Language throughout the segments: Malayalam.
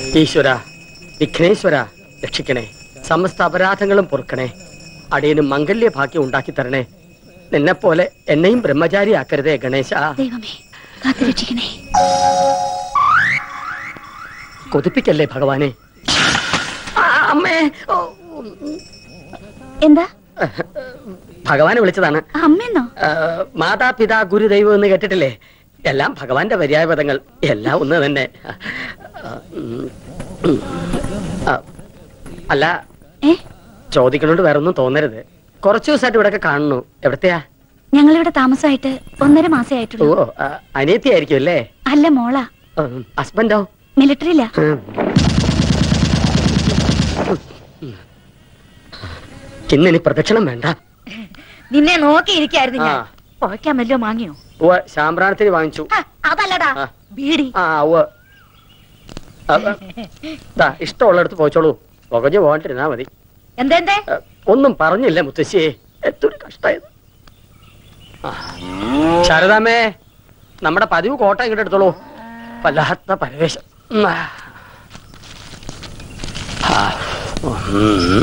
ഈശ്വര വിഘ്നേശ്വര രക്ഷിക്കണേ സമസ്ത അപരാധങ്ങളും പൊറുക്കണേ അടിയന് മംഗല്യ ഭാഗ്യം ഉണ്ടാക്കി തരണേ നിന്നെ പോലെ എന്നെയും ബ്രഹ്മചാരിയാക്കരുതേ ഗണേശ ദൈവമേ കാത്തുരക്ഷിക്കണേ കൊതിപ്പിക്കല്ലേ ഭഗവാനെ ആ, അമ്മേ ഓ, എന്താ ഭഗവാനെ വിളിച്ചതാണ് അമ്മയെന്നോ ആ, മാതാപിതാ ഗുരുദൈവം എന്ന് കേട്ടിട്ടില്ലേ എല്ലാം ഭഗവാന്റെ പര്യായപദങ്ങൾ എല്ലാം ഒന്ന് തന്നെ ആ, ഉം, ഉം. ആ, അല്ല ഏ ചോദിക്കണോണ്ട് വേറെ ഒന്നും തോന്നരുത് കുറച്ചു ദിവസമായിട്ട് ഇവിടെയൊക്കെ കാണുന്നു എവിടത്തെയാ ഞങ്ങളിവിടെ താമസമായിട്ട് ഒന്നര മാസേ ഓ ആയിട്ടുള്ളൂ ആ, അനിയത്തിയായിരിക്കും അല്ലേ അല്ല മോളാ ഉം, ഹസ്ബൻഡോ മിലിറ്ററിയില്ല ഉം. ഇന്നിനി പ്രദക്ഷിണം വേണ്ട നിന്നെ നോക്കിയിരിക്കായിരുന്നു ഞാൻ. പുഴയ്ക്കാൻ വല്ലോ വാങ്ങിയോ ഉവ്വ് ശാമ്പ്രാണത്തിന് വാങ്ങിച്ചു അതല്ലടാ ആ. ബീഡി ആ ഉവ്വ് ആ, ആ. ദാ, ഇഷ്ടമുള്ളിടത്ത് പോയിച്ചോളൂ പുകഞ്ഞു പോകാണ്ടിരുന്നാ മതി എന്തെന്തേ ആ, ഒന്നും പറഞ്ഞില്ല മുത്തശ്ശിയെ എത്തൊരു കഷ്ടായത് ആ. ശാരദാമ്മേ നമ്മുടെ പതിവ് കോട്ട ഇങ്ങോട്ട് എടുത്തോളൂ വല്ലാത്ത പരവേശം ഉം, ആ. ആ, ഉം.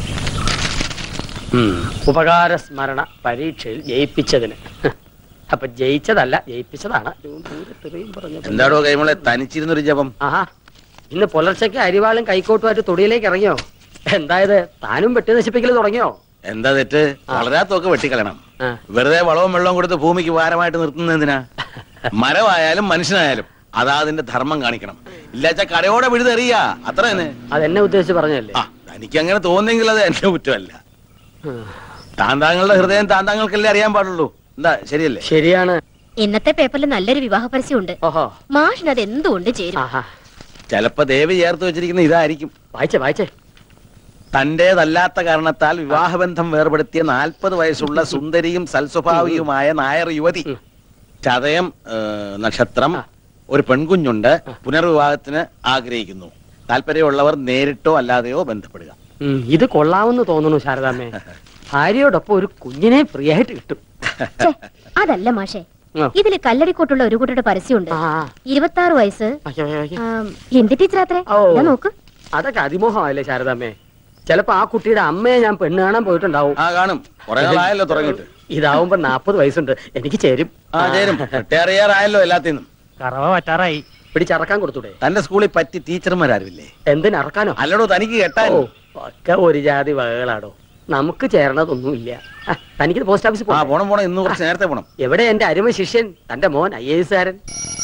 ഉം. ഉപകാര സ്മരണ പരീക്ഷയിൽ ജയിപ്പിച്ചതിന് അപ്പൊ ജയിച്ചതല്ല ജയിപ്പിച്ചതാണ് തെറിയും പറഞ്ഞപ്പോൾ. എന്താടോ കൈമളെ തനിച്ചിരുന്നൊരു ജപം ആഹാ ഇന്ന് പുലർച്ചയ്ക്ക് അരിവാളും കൈക്കോട്ടുമായിട്ട് തൊടിയിലേക്ക് ഇറങ്ങിയോ എന്തായത് താനും വെട്ടി നശിപ്പിക്കൽ തുടങ്ങിയോ എന്താ തെറ്റ് വളരാത്തൊക്കെ വെട്ടിക്കളയണം ആ. വെറുതെ വളവും വെള്ളവും കൊടുത്ത് ഭൂമിക്ക് ഭാരമായിട്ട് നിർത്തുന്നത് എന്തിനാ മരമായാലും മനുഷ്യനായാലും അതാ അതിന്റെ ധർമ്മം കാണിക്കണം ഇല്ലാച്ച കടയോടെ വിഴുതെറിയ അത്ര തന്നെ അതെന്നെ ഉദ്ദേശിച്ച് പറഞ്ഞല്ലേ ആ തനിക്ക് അങ്ങനെ തോന്നിയെങ്കിൽ അത് എന്റെ കുറ്റമല്ല ഉം. താന്താങ്ങളുടെ ഹൃദയം താന്താങ്ങൾക്കല്ലേ അറിയാൻ പാടുള്ളൂ എന്താ ശരിയല്ലേ ശരിയാണ് ഇന്നത്തെ പേപ്പറിൽ നല്ലൊരു വിവാഹ പരസ്യമുണ്ട് ഓഹോ മാഷിന് അത് എന്തുകൊണ്ട് ചേരും ആഹാ ചിലപ്പോ ദേവി ചേർത്ത് വെച്ചിരിക്കുന്ന ഇതായിരിക്കും വായിച്ചേ വായിച്ചേ തന്റേതല്ലാത്ത കാരണത്താൽ വിവാഹബന്ധം വേർപെടുത്തിയ നാൽപ്പത് വയസ്സുള്ള സുന്ദരിയും സൽസ്വഭാവിയുമായ നായർ യുവതി ഉം. ചതയം ഏ, നക്ഷത്രം ഒരു പെൺകുഞ്ഞുണ്ട് പുനർവിവാഹത്തിന് ആഗ്രഹിക്കുന്നു താല്പര്യമുള്ളവർ നേരിട്ടോ അല്ലാതെയോ ബന്ധപ്പെടുക ഉം, ഇത് കൊള്ളാമെന്ന് തോന്നുന്നു ശാരദാമ്മേ ഭാര്യയോടൊപ്പം ഒരു കുഞ്ഞിനെ ഫ്രീ ആയിട്ട് കിട്ടും ഛെ, അതല്ല മാഷെ ആ. ഇതില് കല്ലടിക്കോട്ടുള്ള ഒരു കൂട്ടരുടെ പരസ്യമുണ്ട് ആ, ആ. ഇരുപത്തി ആറ് വയസ്സ് അയ്യോ, അയ്യോ, അയ്യോ. ആം, ഹിന്ദി ടീച്ചർ അത്രേ ഓ. ദാ നോക്ക് അതൊക്കെ അതിമോഹമല്ലേ ശാരദാമ്മേ ചിലപ്പോ ആ കുട്ടിയുടെ അമ്മയെ ഞാൻ പെണ്ണ് കാണാൻ പോയിട്ടുണ്ടാവും ആ കാണും കുറെ നാളായല്ലോ തുടങ്ങിയിട്ട് ഇതാവുമ്പോ നാപ്പത് വയസ്സുണ്ട് എനിക്ക് ചേരും ആ ചേരും റിട്ടയർ ചെയ്യാറായല്ലോ എല്ലാത്തിനും കറവ പറ്റാറായി പിടിച്ചറക്കാൻ കൊടുത്തൂടെ തന്റെ സ്കൂളിൽ പറ്റി ടീച്ചർമാരാരുമില്ലേ എന്തിനറക്കാനോ അല്ലടോ തനിക്ക് കെട്ടാൻ ഓ ഒക്കെ ഒരു ജാതി വകകളാടോ നമുക്ക് ചേരണതൊന്നുമില്ല ആ, തനിക്ക് പോസ്റ്റ് ഓഫീസിൽ ആ പോകണം പോണം പോണം ഇന്ന് കുറച്ച് നേരത്തെ പോണം എവിടെ എന്റെ അരുമ ശിഷ്യൻ തന്റെ മോൻ ഐ എസ് കാരൻ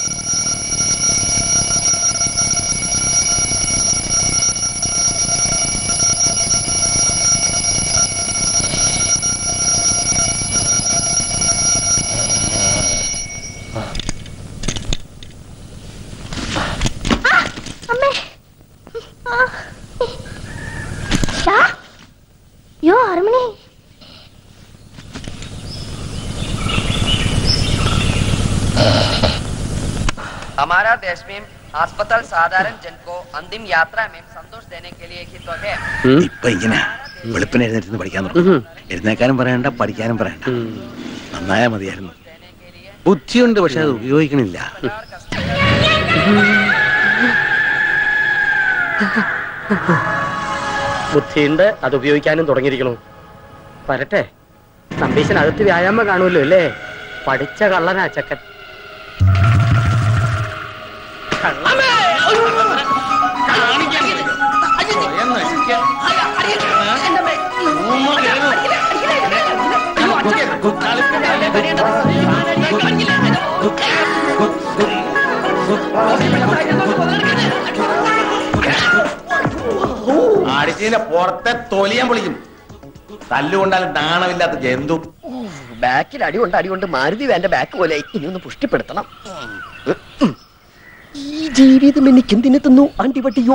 അമ്മേ ആ. ഷാ. യോ അരമണി हमारा देश में अस्पताल साधारण जन को अंतिम यात्रा में संतोष देने के लिए ही तो है ഇപ്പൊ ഇങ്ങനെ വെളുപ്പിന് എഴുന്നേറ്റ് പഠിക്കാൻ തുടങ്ങും എഴുന്നേക്കാനും പറയണ്ട പഠിക്കാനും പറയണ്ട നന്നായാ മതിയായിരുന്നു ബുദ്ധിയുണ്ട് പക്ഷെ അത് ഉപയോഗിക്കണില്ല ബുദ്ധിയുണ്ട് അത് ഉപയോഗിക്കാനും തുടങ്ങിയിരിക്കണു വരട്ടെ നമ്പീശനകത്ത് വ്യായാമം കാണുമല്ലോ അല്ലേ പഠിച്ച കള്ളനാ ചക്കൻ അടിച്ചതിന്റെ പുറത്തെ തൊലിയാൻ പൊളിക്കും തല്ലുകൊണ്ടാൽ നാണമില്ലാത്ത ജന്തു ബാക്കിൽ അടി കൊണ്ട് അടി കൊണ്ട് മാരുതി വേണ്ട ബാക്ക് പോലെ ഇനി ഒന്ന് പുഷ്ടിപ്പെടുത്തണം ഈ ജീവിതം എനിക്ക് എന്തിനു തന്നു അണ്ടിപട്ടിയോ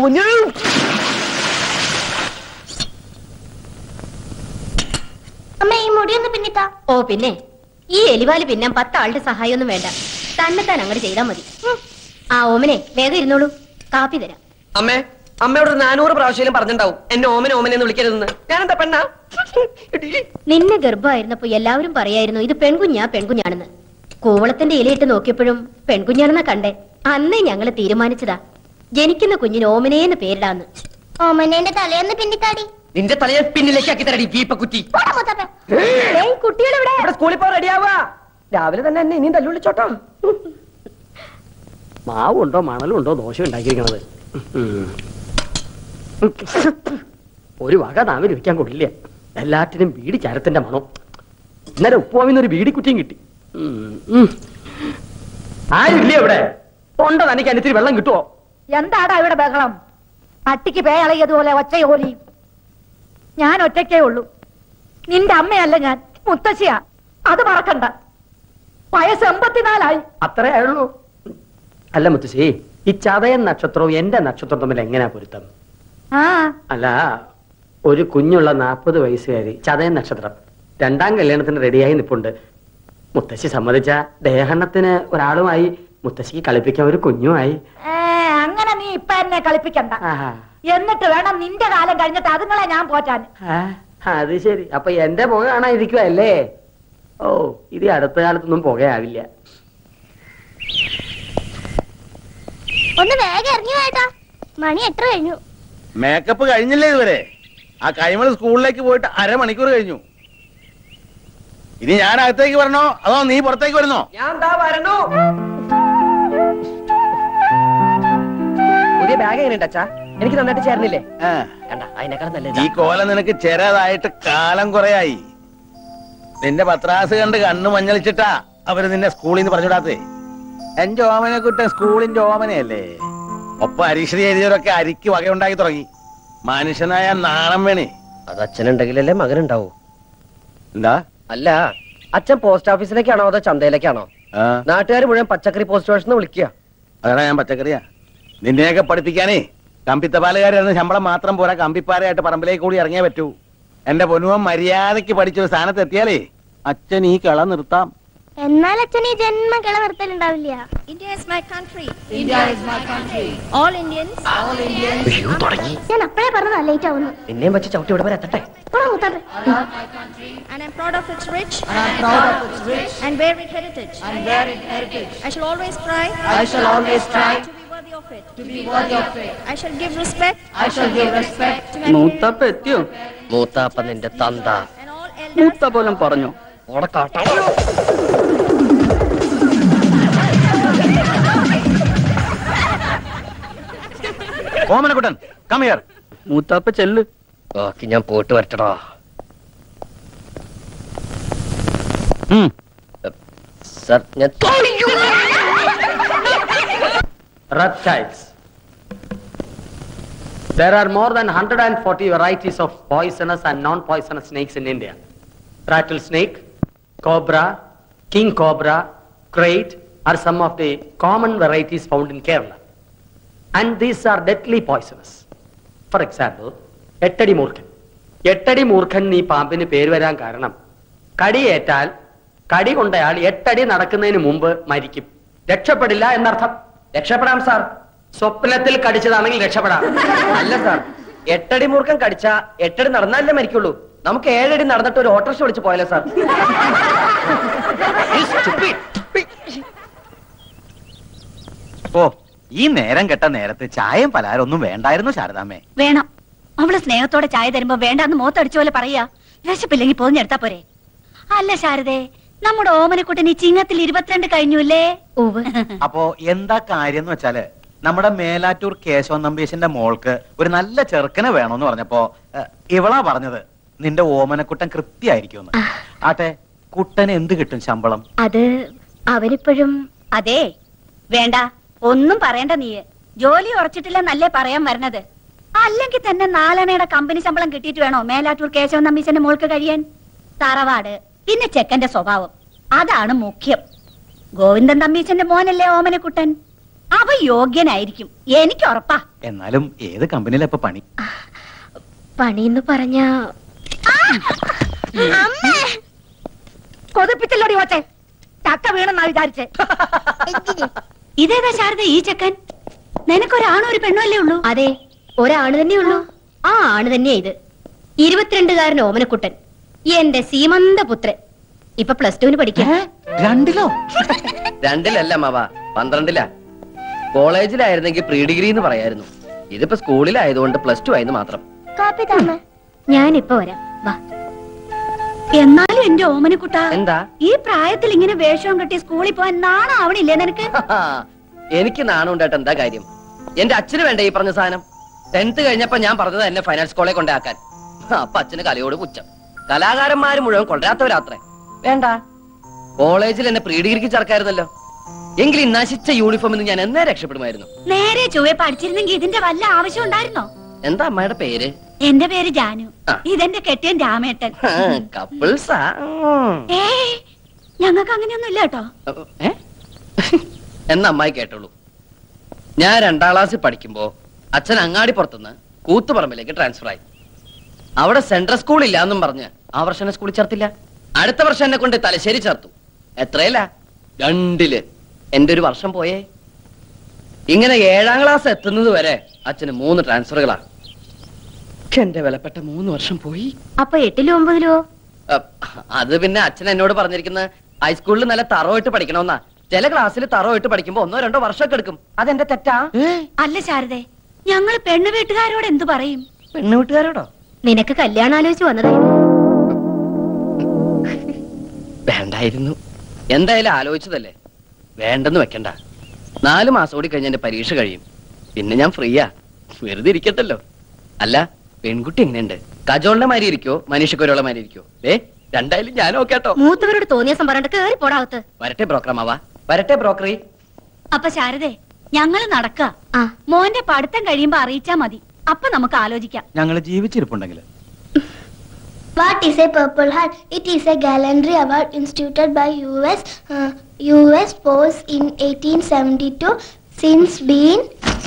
അമ്മ ഈ മുടിയൊന്ന് പിന്നിത്താ ഓ പിന്നെ ഈ എലിവാല് പിന്നാൻ പത്താളുടെ സഹായമൊന്നും വേണ്ട തന്നെ താൻ അങ്ങോട്ട് ചെയ്താൽ മതി ഉം. ആ ഓമനെ വേഗം ഇരുന്നോളൂ കാപ്പി തരാം അമ്മേ അമ്മയോട് ഒരു നാനൂറ് പ്രാവശ്യം പറഞ്ഞിട്ടുണ്ടാവും എന്നെ ഓമന ഓമന എന്ന് വിളിക്കരുതെന്ന് ഞാനെന്താ പെണ്ണാ എടീ. നിന്നെ ഗർഭമായിരുന്നപ്പോ എല്ലാവരും പറയായിരുന്നു ഇത് പെൺകുഞ്ഞാ പെൺകുഞ്ഞാണെന്ന് കൂവളത്തിന്റെ ഇലയിട്ട് നോക്കിയപ്പോഴും പെൺകുഞ്ഞാണെന്നാ കണ്ടേ അന്നേ ഞങ്ങള് തീരുമാനിച്ചതാ ജനിക്കുന്ന കുഞ്ഞിന് ഓമനേന്ന് പേരിടാന്ന് ഓമനേന്റെ തലേന്ന് പിന്നിത്താടി നിന്റെ തലയെ പിന്നിലേക്ക് ആക്കി തരടി വീപ്പക്കുറ്റി പോടാ മുത്തപ്പ കുട്ടികളിവിടെ ഇവിടെ സ്കൂളിൽ പോ റെഡിയാവാ രാവിലെ തന്നെ എന്നെ ഇനിയും തല്ലുള്ളിച്ചോട്ടോ മാവുണ്ടോ മണലുണ്ടോ ദോശ ഉണ്ടാക്കിയിരിക്കണത് ഉം. ഒരു വക നാവിൽ വെക്കാൻ കൊള്ളില്ല എല്ലാറ്റിനും ബീഡി ചരത്തിന്റെ മണം ഇന്നലെ ഉപ്പുവാമിന്ന് ഒരു ബീഡി കുറ്റിയും കിട്ടി ഉം, ഉം. ആരുമില്ലേ ഇവിടെ തൊണ്ട തനിക്ക് അനിത്തിരി വെള്ളം കിട്ടുമോ എന്താടാ ഇവിടെ ബഹളം പട്ടിക്ക് പേയളയതുപോലെ ഒച്ചയോലി ഞാൻ ഒറ്റയ്ക്കേ ഉള്ളൂ നിന്റെ അമ്മയല്ല ഞാൻ മുത്തശ്ശിയാ അത് മറക്കണ്ട വയസ്സ് എൺപത്തിനാലായി അത്രേ ആയുള്ളൂ അല്ല മുത്തശ്ശി ഈ ചതയൻ നക്ഷത്രവും എന്റെ നക്ഷത്രവും തമ്മിൽ എങ്ങനെയാ പൊരുത്തം ആ അല്ല ഒരു കുഞ്ഞുള്ള നാൽപ്പത് വയസ്സുകാരി ചതയൻ നക്ഷത്രം രണ്ടാം കല്യാണത്തിന് റെഡിയായി നിപ്പുണ്ട് മുത്തശ്ശി സമ്മതിച്ച ദേഹണ്ണത്തിന് ഒരാളുമായി മുത്തശ്ശിക്ക് കളിപ്പിക്കാൻ ഒരു കുഞ്ഞുമായി ഏ, അങ്ങനെ നീ ഇപ്പൊ എന്നെ കളിപ്പിക്കണ്ട ആഹാ. എന്നിട്ട് വേണം നിന്റെ കാലം കഴിഞ്ഞിട്ട് അതുങ്ങളെ ഞാൻ പോറ്റാൻ ആ, അത് ശരി അപ്പൊ എന്റെ പുക കാണാതിരിക്കുവല്ലേ ഓ ഇത് ഈ അടുത്ത കാലത്തൊന്നും പുകയാവില്ല ഒന്ന് വേഗം ഇറങ്ങി വേട്ടാ മണി എത്ര കഴിഞ്ഞു മേക്കപ്പ് കഴിഞ്ഞില്ലേ ഇതുവരെ ആ കൈമൾ സ്കൂളിലേക്ക് പോയിട്ട് അരമണിക്കൂർ കഴിഞ്ഞു ഇനി ഞാൻ അകത്തേക്ക് വരണോ അതോ നീ പുറത്തേക്ക് വരുന്നോ ഞാൻ എന്താ വരണു പുതിയ ബാഗ് എങ്ങനെയുണ്ട് അച്ഛാ എനിക്ക് നന്നായിട്ട് ചേർന്നില്ലേ ആ, കണ്ട അതിനേക്കാൾ നല്ലത് ഈ കോല നിനക്ക് ചെറുതായിട്ട് കാലം കുറയായി നിന്റെ പത്രാസ് കണ്ട് കണ്ണു മഞ്ഞളിച്ചിട്ടാ അവര് നിന്നെ സ്കൂളിൽ നിന്ന് പറഞ്ഞുവിടാത്തേ എന്റെ ഓമനെ കുട്ടൻ സ്കൂളിന്റെ ഓമനയല്ലേ ഒപ്പം അരീക്ഷണി എഴുതിയവരൊക്കെ അരിക്ക് വകയുണ്ടാക്കി തുടങ്ങി മനുഷ്യനായ നാണം വേണേ അത് അച്ഛനുണ്ടെങ്കിലല്ലേ മകനുണ്ടാവൂ എന്താ അല്ല അച്ഛൻ പോസ്റ്റ് ഓഫീസിലേക്കാണോ അതോ ചന്തയിലേക്കാണോ ആ നാട്ടുകാർ മുഴുവൻ പച്ചക്കറി പോസ്റ്റ് സ്റ്റേഷൻ വിളിക്കുക അതാണ് ഞാൻ പച്ചക്കറിയാ നിന്നെയൊക്കെ പഠിപ്പിക്കാനേ കമ്പിത്തപാലുകാരായിരുന്നു ശമ്പളം മാത്രം പോരാ കമ്പിപ്പാരയായിട്ട് പറമ്പിലേക്ക് കൂടി ഇറങ്ങിയേ പറ്റൂ എന്റെ പൊന്നുവൻ മര്യാദയ്ക്ക് പഠിച്ചൊരു സ്ഥാനത്ത് എത്തിയാലേ അച്ഛൻ ഈ കള നിർത്താം എന്നാൽ അച്ഛൻ ഈ ജന്മ കിള നിർത്തലുണ്ടാവില്ല India is my country. India is my country. All Indians. All Indians. അയ്യോ തുടങ്ങി ഞാൻ അപ്പഴേ പറഞ്ഞതാ ലേറ്റ് ആവുന്നു നിന്നെയും വെച്ച് ചവിട്ടി ഇവിടെ വരെ എത്തട്ടെ പോടാ മുത്തപ്പ And I'm proud of its rich. And I'm proud of its rich. And varied heritage. And varied heritage. I shall always try. I shall always try. To be worthy of it. To be worthy of it. I shall give respect. I shall give respect. To my മൂത്തപ്പ എത്തിയോ മൂത്താപ്പ നിന്റെ തന്ത and all elders. മൂത്ത പോലും പറഞ്ഞു ഓടക്കാട്ട ഓമനക്കുട്ടൻ കമിയർ മൂത്താപ്പ ചെല്ല് ബാക്കി ഞാൻ പോയിട്ട് വരട്ടടാ സർ ഞാൻ reptiles. There are more than 140 varieties of poisonous and non-poisonous snakes in India. Rattlesnake, cobra, king cobra, crate are some of the common varieties found in Kerala. And these are deadly poisonous. For example, എട്ടടി മൂർഖൻ എട്ടടി മൂർഖൻ ഈ പാമ്പിന് പേര് വരാൻ കാരണം കടിയേറ്റാൽ കടി കൊണ്ടയാൾ എട്ടടി നടക്കുന്നതിന് മുമ്പ് മരിക്കും രക്ഷപ്പെടില്ല എന്നർത്ഥം രക്ഷപ്പെടാം സാർ സ്വപ്നത്തിൽ കടിച്ചതാണെങ്കിൽ രക്ഷപ്പെടാം അല്ല സാർ എട്ടടി മൂർഖം കടിച്ച എട്ടടി നടന്നാലേ മരിക്കുള്ളൂ നമുക്ക് ഏഴടി നടന്നിട്ട് ഒരു ഓട്ടോറിക്ഷ വിളിച്ച് പോയാലോ സാർ ഓ ഈ നേരം കെട്ട നേരത്ത് ചായയും പലഹാരം ഒന്നും വേണ്ടായിരുന്നു ശാരദാമ്മേ വേണം അവള് സ്നേഹത്തോടെ ചായ തരുമ്പോ വേണ്ടാന്ന് മുഖത്തടിച്ച പോലെ പറയാ വിശപ്പില്ലെങ്കിൽ പോഞ്ഞെടുത്താ പോരെ അല്ല ശാരദേ നമ്മുടെ ഓമനക്കുട്ടൻ ഈ ചിങ്ങത്തിൽ ഇരുപത്തിരണ്ട് കഴിഞ്ഞുല്ലേ ഉവ് അപ്പോ എന്താ കാര്യം എന്ന് വെച്ചാല് നമ്മുടെ മേലാറ്റൂർ കേശവൻ നമ്പീശന്റെ മോൾക്ക് ഒരു നല്ല ചെറുക്കനെ വേണമെന്ന് പറഞ്ഞപ്പോ ഏഹ്, ഇവളാ പറഞ്ഞത് നിന്റെ ഓമനക്കുട്ടൻ കൃത്യായിരിക്കും ആട്ടെ കുട്ടന് എന്ത് കിട്ടും ശമ്പളം അത് അവരിപ്പോഴും അതെ വേണ്ട ഒന്നും പറയണ്ട നീ ജോലി ഉറച്ചിട്ടില്ല നല്ലേ പറയാൻ വരണത് അല്ലെങ്കിൽ തന്നെ നാലണയുടെ കമ്പനി ശമ്പളം കിട്ടിയിട്ട് വേണോ മേലാറ്റൂർ കേശവൻ നമ്പീശന്റെ മോൾക്ക് കഴിയാൻ തറവാട് പിന്നെ ചെക്കന്റെ സ്വഭാവം അതാണ് മുഖ്യം ഗോവിന്ദൻ തമ്പീശന്റെ മോനല്ലേ ഓമനക്കുട്ടൻ അവ യോഗ്യനായിരിക്കും എനിക്ക് ഉറപ്പാ എന്നാലും ഏത് കമ്പനിയിലാ ഇപ്പൊ പണി പണിന്ന് പറഞ്ഞ കൊതിപ്പിച്ചല്ലോടി ഓച്ചെ ചക്ക വീണെന്നാ വിചാരിച്ചേ ഇതേതാ ശാരദ ഈ ചെക്കൻ നിനക്കൊരാണോ ഒരു പെണ്ണോ അല്ലേ ഉള്ളൂ അതെ ഒരാണ് തന്നെയുള്ളൂ ആ ആണ് തന്നെയാ ഇത് ഇരുപത്തിരണ്ടുകാരൻ ഓമനക്കുട്ടൻ എന്റെ സീമന്ത പുത്രൻ ഇപ്പൊ പ്ലസ് ടുവിന് പഠിക്കാം രണ്ടിലോ രണ്ടിലല്ല മാവ പന്ത്രണ്ടിലാ കോളേജിലായിരുന്നെങ്കിൽ പ്രീ ഡിഗ്രി എന്ന് പറയായിരുന്നു ഇതിപ്പോ സ്കൂളിലായതുകൊണ്ട് പ്ലസ് ടു ആയെന്ന് മാത്രം കാപ്പി താമ ഞാനിപ്പോ വരാം വാ എന്നാലും എന്റെ ഓമനക്കുട്ട എന്താ ഈ പ്രായത്തിൽ ഇങ്ങനെ വേഷവും കെട്ടി സ്കൂളിൽ പോവാൻ നാണം ആവണില്ലേ നിനക്ക് എനിക്ക് നാണം ഉണ്ടായിട്ട് എന്താ കാര്യം എന്റെ അച്ഛന് വേണ്ട ഈ പറഞ്ഞ സാധനം ടെൻത്ത് കഴിഞ്ഞപ്പോ ഞാൻ പറഞ്ഞത് എന്നെ ഫൈനാൻസ് കോളേജ് കൊണ്ടാക്കാൻ അപ്പൊ അച്ഛന് കലയോട് പുച്ഛം കലാകാരന്മാര് മുഴുവൻ കൊണ്ടുവരാത്തവരാത്രേ വേണ്ട കോളേജിൽ എന്നെ പ്രീ ഡിഗ്രിക്ക് ചേർക്കായിരുന്നല്ലോ എങ്കിൽ ഈ നശിച്ച യൂണിഫോമിൽ നിന്ന് ഞാൻ എന്നേ രക്ഷപ്പെടുമായിരുന്നു നേരെ ചൊവ്വെ പഠിച്ചിരുന്നെങ്കിൽ ഇതിന്റെ വല്ല ആവശ്യം ഉണ്ടായിരുന്നോ എന്താ അമ്മയുടെ പേര് എന്റെ പേര് ജാനു ആ. ഇതെന്റെ കെട്ടിയൻ രാമേട്ടൻ കപ്പിൾസാ ഏ ഞങ്ങൾക്ക് അങ്ങനെയൊന്നും ഇല്ല കേട്ടോ ഏ? എന്ന അമ്മായി കേട്ടോളൂ ഞാൻ രണ്ടാം ക്ലാസ്സിൽ പഠിക്കുമ്പോ അച്ഛൻ അങ്ങാടി പുറത്തുനിന്ന് കൂത്തുപറമ്പിലേക്ക് ട്രാൻസ്ഫർ ആയി അവിടെ സെൻട്രൽ സ്കൂൾ ഇല്ല എന്നും പറഞ്ഞ് ആ വർഷം എന്നെ സ്കൂളിൽ ചേർത്തില്ല അടുത്ത വർഷം എന്നെ കൊണ്ട് തലശ്ശേരി ചേർത്തു എത്രയല്ല രണ്ടില് എന്റെ ഒരു വർഷം പോയേ ഇങ്ങനെ ഏഴാം ക്ലാസ് എത്തുന്നത് വരെ അച്ഛന് മൂന്ന് ട്രാൻസ്ഫറുകളാ എന്റെ വിലപ്പെട്ട മൂന്ന് വർഷം പോയി അപ്പൊ എട്ടിലോ ഒമ്പതിലോ അഹ് അത് പിന്നെ അച്ഛൻ എന്നോട് പറഞ്ഞിരിക്കുന്നത് ഹൈസ്കൂളിൽ നല്ല തറവായിട്ട് പഠിക്കണമെന്നാ ചില ക്ലാസ്സിൽ തറവായിട്ട് പഠിക്കുമ്പോ ഒന്നോ രണ്ടോ വർഷമൊക്കെ എടുക്കും അതെന്റെ തെറ്റാ അല്ല ശാരദേ ഞങ്ങൾ പെണ്ണു വീട്ടുകാരോട് എന്തു പറയും പെണ്ണു വീട്ടുകാരോടോ നിനക്ക് കല്യാണം ആലോചിച്ച് വന്നതായിരുന്നു വേണ്ടായിരുന്നു എന്തായാലും ആലോചിച്ചതല്ലേ വേണ്ടെന്ന് വെക്കണ്ട നാല് മാസം കൂടി കഴിഞ്ഞ എന്റെ പരീക്ഷ കഴിയും പിന്നെ ഞാൻ ഫ്രീയാ വെറുതെ ഇരിക്കട്ടല്ലോ അല്ല പെൺകുട്ടി എങ്ങനെയുണ്ട് കജോളിന്റെ മാതിരി ഇരിക്കോ മനുഷ്യക്കൊരുള്ള മാതിരി ഇരിക്കോ ഏ രണ്ടായാലും ഞാനും ഒക്കെ കേട്ടോ മൂത്തവരോട് തോന്നിയ പറഞ്ഞിട്ട് കേറി പോടാകത്ത് വരട്ടെ ബ്രോക്കറമാവാ വരട്ടെ ബ്രോക്കറി അപ്പൊ ശാരദേ ഞങ്ങള് നടക്ക മോന്റെ പഠിത്തം കഴിയുമ്പോ അറിയിച്ചാ മതി അപ്പൊ നമുക്ക് ആലോചിക്കാം ഞങ്ങൾ ജീവിച്ചിരിപ്പുണ്ടെങ്കിൽ What is a Purple Heart? It is a gallantry award instituted by US uh, US Force in 1872. Since been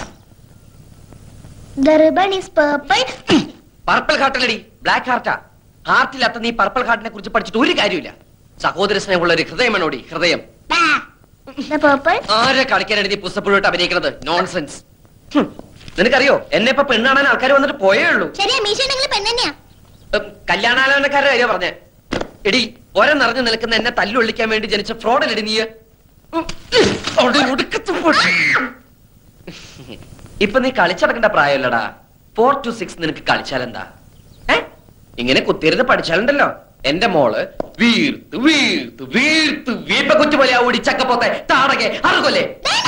the ribbon is purple. Purple ഹാർട്ടല്ലടി ബ്ലാക്ക് ഹാർട്ടാ ഹാർട്ടില്ലാത്ത നീ പർപ്പിൾ ഹാർട്ടിനെ കുറിച്ച് പഠിച്ചിട്ട് ഒരു കാര്യമില്ല സഹോദര സ്നേഹമുള്ള ഒരു ഹൃദയമാണോടി ഹൃദയം the purple. ആരെ കളിക്കാനാണ് നീ പുസ്തപ്പുഴോട്ട് അഭിനയിക്കുന്നത് നോൺസെൻസ് ഹും. നിനക്കറിയോ എന്നെ ഇപ്പൊ പെണ്ണാണാൻ ആൾക്കാർ വന്നിട്ട് പോയേ ഉള്ളൂ ശരിയാ മീശ ഉണ്ടെങ്കിൽ പെണ്ണെന്നെയാ ഉം, കല്യാണാലോചനക്കാരുടെ കാര്യം പറഞ്ഞേ എടി ഒര നിറഞ്ഞു നിൽക്കുന്ന എന്നെ തല്ലുള്ളിക്കാൻ വേണ്ടി ജനിച്ച ഫ്രോഡല്ലടി നീ ഉം, അവിടെ ഒടുക്കത്ത് പോട്ടെ. ഇപ്പൊ നീ കളിച്ചടക്കേണ്ട പ്രായമല്ലടാ ഫോർ ടു സിക്സ് നിനക്ക് കളിച്ചാലെന്താ ഏ ഇങ്ങനെ കുത്തിയിരുന്ന് പഠിച്ചാലുണ്ടല്ലോ എന്റെ മോള് വീർത്ത് വീർത്ത് വീർത്ത് വീപ്പ കുറ്റി പോലെ ഓടി ചക്കപ്പോത്തെ താടകെ അറുകൊല്ലേ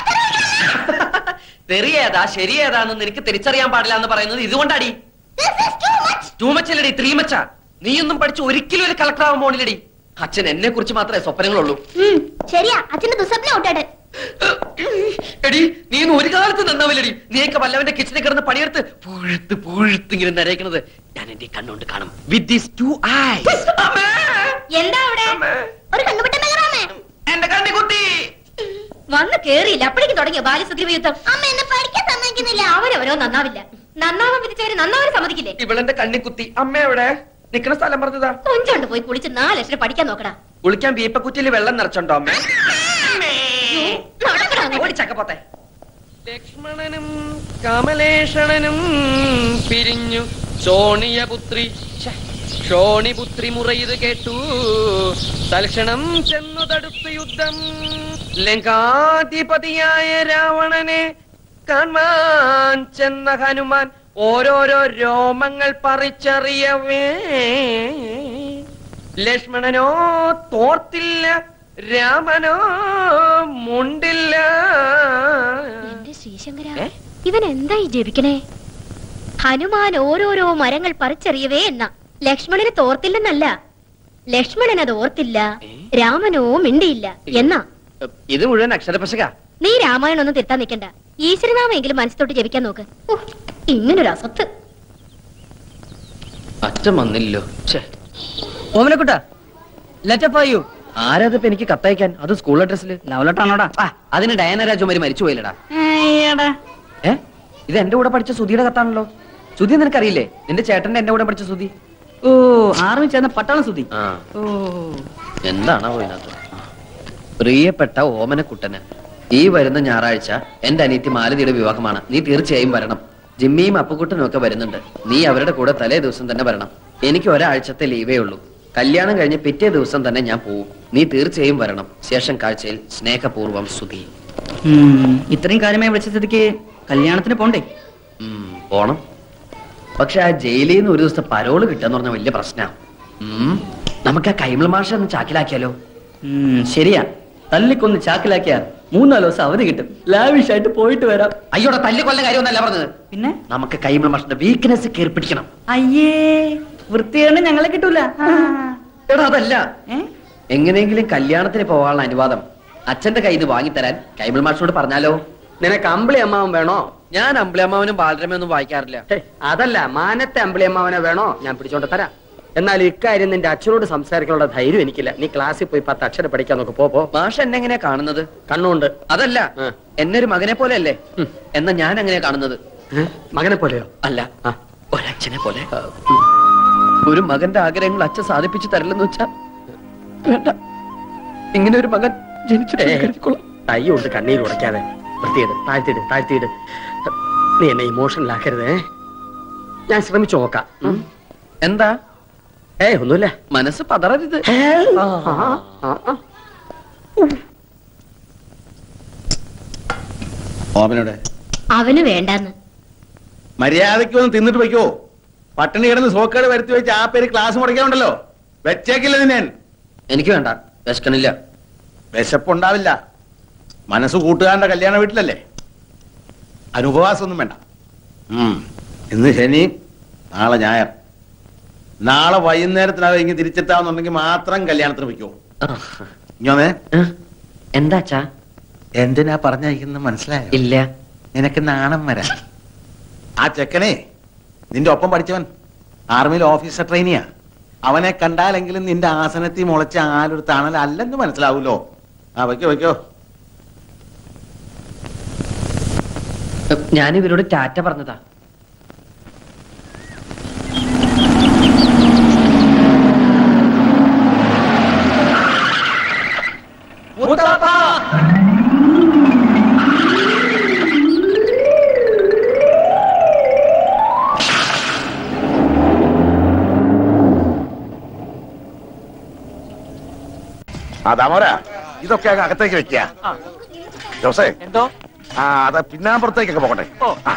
തെറിയേതാ ശരിയേതാന്ന് നിനക്ക് തിരിച്ചറിയാൻ പാടില്ല എന്ന് പറയുന്നത് ഇതുകൊണ്ടാടി ടൂ മച്ചല്ലടി ത്രീ മച്ച നീയൊന്നും പഠിച്ച് ഒരിക്കലും ഒരു കളക്ടർ ആവാൻ പോണില്ലടി അച്ഛൻ എന്നെ കുറിച്ച് മാത്രമേ സ്വപ്നങ്ങളുള്ളൂ ഉം, ശരിയാ അച്ഛന്റെ ദുസ്വപ്നം ഔട്ടാട് എടി നീ ഒന്നും ഒരു കാലത്ത് നന്നാവില്ലടി നീയൊക്കെ വല്ലവന്റെ കിച്ചണിൽ കിടന്ന് പണിയെടുത്ത് പുഴുത്ത് പുഴുത്ത് ഇങ്ങനെ നരയിക്കുന്നത് ഞാൻ എന്റെ ഈ കണ്ണുകൊണ്ട് കാണും വിത്ത് ദീസ് ടു ഐസ് എന്താ അവിടെ ഒരു കണ്ണുപെട്ട നഗറാമേ എന്റെ കണ്ണി കുത്തി വന്ന് കേറിയില്ല അപ്പോഴേക്കും തുടങ്ങിയ ബാല്യസുഗ്രീവ യുദ്ധം അമ്മ എന്നെ പഠിക്കാൻ സമ്മതിക്കുന്നില്ല അവരവരോ നന്നാവില്ല നന്നാവാൻ വിധിച്ചവര് നന്നാവാൻ സമ്മതിക്കില്ലേ ഇവളെന്റെ കണ്ണി കുത്തി അമ്മ എവിടെ നിക്കണ സ്ഥലം പറഞ്ഞതാ കൊഞ്ചോണ്ട് പോയി കുളിച്ച് നാല് ലക്ഷം പഠിക്കാൻ നോക്കടാ കുളിക്കാൻ വീപ്പക്കുറ്റിയിൽ വെള്ളം നിറച്ചുണ്ടോ അമ്മ നടക്കടാ അങ്ങോട്ട്. ഓടിച്ചക്കപ്പോത്തെ ലക്ഷ്മണനും കമലേഷണനും പിരിഞ്ഞു ശോണിയപുത്രി ശ്ശെ, ശോണിപുത്രി മുറയത് കേട്ടു തൽക്ഷണം ചെന്നു തടുത്തു യുദ്ധം ലങ്കാധിപതിയായ രാവണനെ കാണാൻ ചെന്ന ഹനുമാൻ ഓരോരോ രോമങ്ങൾ പറിച്ചറിയവേ ലക്ഷ്മണനോ തോർത്തില്ല രാമനോ മുണ്ടില്ല എന്റെ ശ്രീശങ്കര ഏ? ഇവൻ എന്തായി ജപിക്കണേ ഹനുമാൻ ഓരോരോ മരങ്ങൾ പറിച്ചെറിയവേ എന്ന ലക്ഷ്മണന് തോർത്തില്ലെന്നല്ല ലക്ഷ്മണൻ അത് ഓർത്തില്ല ഏ? രാമനോ മിണ്ടിയില്ല എന്നാ ഇത് മുഴുവൻ അക്ഷരപശക നീ രാമായണം ഒന്നും തിരുത്താൻ നിൽക്കണ്ട ഈശ്വരനാമെങ്കിലും മനസ്സിലോട്ട് ജപിക്കാൻ നോക്ക് ഉഹ്, ഇങ്ങനൊരു അസത്ത് അച്ഛൻ വന്നില്ലോ ഛേ ഓമനക്കുട്ട ലെറ്റർ ഫോർ യു ആരാതിപ്പോ എനിക്ക് കത്തയക്കാൻ അത് സ്കൂൾ അഡ്രസ്സിൽ ലവ് ലെറ്റർ ആണോടാ ആ അതിന് ഡയന രാജകുമാരി മരിച്ചു പോയില്ലടാ ഏ ഇത് എന്റെ കൂടെ പഠിച്ച സുധിയുടെ കത്താണല്ലോ സുധി നിനക്കറിയില്ലേ നിന്റെ ചേട്ടന്റെ എന്റെ കൂടെ പഠിച്ച സുധി ഓ ആർമി ചേർന്ന പട്ടാളം സുതി ആ ഓ എന്താണോ ഇതിനകത്ത് പ്രിയപ്പെട്ട ഓമനക്കുട്ടന് ഈ വരുന്ന ഞായറാഴ്ച എന്റെ അനിയത്തി മാലതിയുടെ വിവാഹമാണ് നീ തീർച്ചയായും വരണം ജിമ്മിയും അപ്പുക്കുട്ടനും ഒക്കെ വരുന്നുണ്ട് നീ അവരുടെ കൂടെ തലേ ദിവസം തന്നെ വരണം എനിക്ക് ഒരാഴ്ചത്തെ ലീവേ ഉള്ളൂ കല്യാണം കഴിഞ്ഞ് പിറ്റേ ദിവസം തന്നെ ഞാൻ പോവും നീ തീർച്ചയായും വരണം ശേഷം കാഴ്ചയിൽ സ്നേഹപൂർവ്വം സുധി ഉം, ഇത്രയും കാര്യമായി വിളിച്ച സ്ഥിതിക്ക് കല്യാണത്തിന് പോണ്ടേ ഉം, പോണം പക്ഷെ ആ ജയിലിൽ നിന്ന് ഒരു ദിവസത്തെ പരോള് കിട്ടുക പറഞ്ഞ വലിയ പ്രശ്നമാണ് നമുക്ക് ആ കൈമൾ മാഷ ഒന്ന് ചാക്കിലാക്കിയാലോ ഉം, ശരിയാ തല്ലിക്കൊന്ന് ചാക്കിലാക്കിയാ മൂന്നാല് ദിവസം അവധി കിട്ടും ലാവിഷ് ആയിട്ട് പോയിട്ട് വരാം അയ്യോടെ തല്ലി കൊല്ല കാര്യമൊന്നല്ല പറഞ്ഞത് പിന്നെ നമുക്ക് കൈമൾ മാഷിന്റെ വീക്ക്നെസ് കയറി പിടിക്കണം അയ്യേ വൃത്തിയാണ് ഞങ്ങളെ കിട്ടൂല എടാ അതല്ല ഏ? എങ്ങനെയെങ്കിലും കല്യാണത്തിന് പോകാനുള്ള അനുവാദം അച്ഛന്റെ കയ്യിൽ നിന്ന് വാങ്ങിത്തരാൻ കൈമൾ മാഷിനോട് പറഞ്ഞാലോ നിനക്ക് അമ്പിളി അമ്മാവൻ വേണോ ഞാൻ അമ്പിളിയമ്മാവനും ബാലരമയൊന്നും വായിക്കാറില്ല ഹേയ്, അതല്ല മാനത്തെ അമ്പിളി അമ്മാവനെ വേണോ ഞാൻ പിടിച്ചോണ്ട് തരാം എന്നാൽ ഇക്കാര്യം നിന്റെ അച്ഛനോട് സംസാരിക്കാനുള്ള ധൈര്യം എനിക്കില്ല നീ ക്ലാസ്സിൽ പോയി പത്ത് അക്ഷരം പഠിക്കാൻ നോക്ക് പോ പോ മാഷ് എന്നെ എങ്ങനെയാ കാണുന്നത് കണ്ണുണ്ട് അതല്ല ആ. എന്നെ ഒരു മകനെ പോലെ അല്ലേ ഉം. എന്നാ ഞാൻ എങ്ങനെയാ കാണുന്നത് ഏ? മകനെ പോലെയോ അല്ല ആ. ഒരച്ഛനെ പോലെ ഒരു മകന്റെ ആഗ്രഹങ്ങൾ അച്ഛൻ സാധിപ്പിച്ചു തരില്ലെന്ന് വെച്ചാ വേണ്ട ഇങ്ങനെ ഒരു മകൻ ജനിച്ചിട്ട് ഏ, കരുതിക്കൊള്ളാം. തൈ കൊണ്ട് കണ്ണീര് ഉടയ്ക്കാതെ വൃത്തിയിട് താഴ്ത്തിയിട് താഴ്ത്തിയിട് നീ എന്നെ ഇമോഷണൽ ആക്കരുതേ ഞാൻ ശ്രമിച്ചു നോക്കാം ഉം. എന്താ ഏയ് ഒന്നുമില്ല മനസ്സ് പതറരുത് ആ, ആ, ആ. ഓമനോടെ അവന് വേണ്ടാന്ന് മര്യാദയ്ക്ക് വന്ന് തിന്നിട്ട് വയ്ക്കോ പട്ടിണി കിടന്ന് സോക്കേട് വരുത്തി വെച്ച് ആ പേര് ക്ലാസ് മുടക്കാനുണ്ടല്ലോ വെച്ചേക്കില്ല നിന്നെ എനിക്ക് വേണ്ട വിശക്കണില്ല വിശപ്പുണ്ടാവില്ല മനസ്സ് കൂട്ടുകാരന്റെ കല്യാണ വീട്ടിലല്ലേ അനുപവാസമൊന്നും വേണ്ട ഉം. ഇന്ന് ശനി നാളെ ഞായർ നാളെ വൈകുന്നേരത്തിനകം ഇങ്ങനെ തിരിച്ചെത്താവുന്നുണ്ടെങ്കിൽ മാത്രം കല്യാണത്തിന് വയ്ക്കോ ഇങ്ങനെ ഏ? എന്താ അച്ഛാ എന്തിനാ പറഞ്ഞയക്കുന്നത് മനസ്സിലായോ ഇല്ല നിനക്ക് നാണം വരാം ആ ചെക്കനെ നിന്റെ ഒപ്പം പഠിച്ചവൻ ആർമിയിൽ ഓഫീസർ ട്രെയിനിയാ അവനെ കണ്ടാലെങ്കിലും നിന്റെ ആസനത്തിൽ മുളച്ച ആലൊരു തണൽ അല്ലെന്ന് മനസ്സിലാവൂലോ ആ വയ്ക്കോ വയ്ക്കോ ഞാൻ ഇവരോട് ടാറ്റ പറഞ്ഞതാ ആ ദാമോര ഇതൊക്കെ അങ്ങ് അകത്തേക്ക് വെക്കുക ജോസേ എന്തോ ആ അത് പിന്നാമ്പുറത്തേക്കൊക്കെ പോകട്ടെ ആ.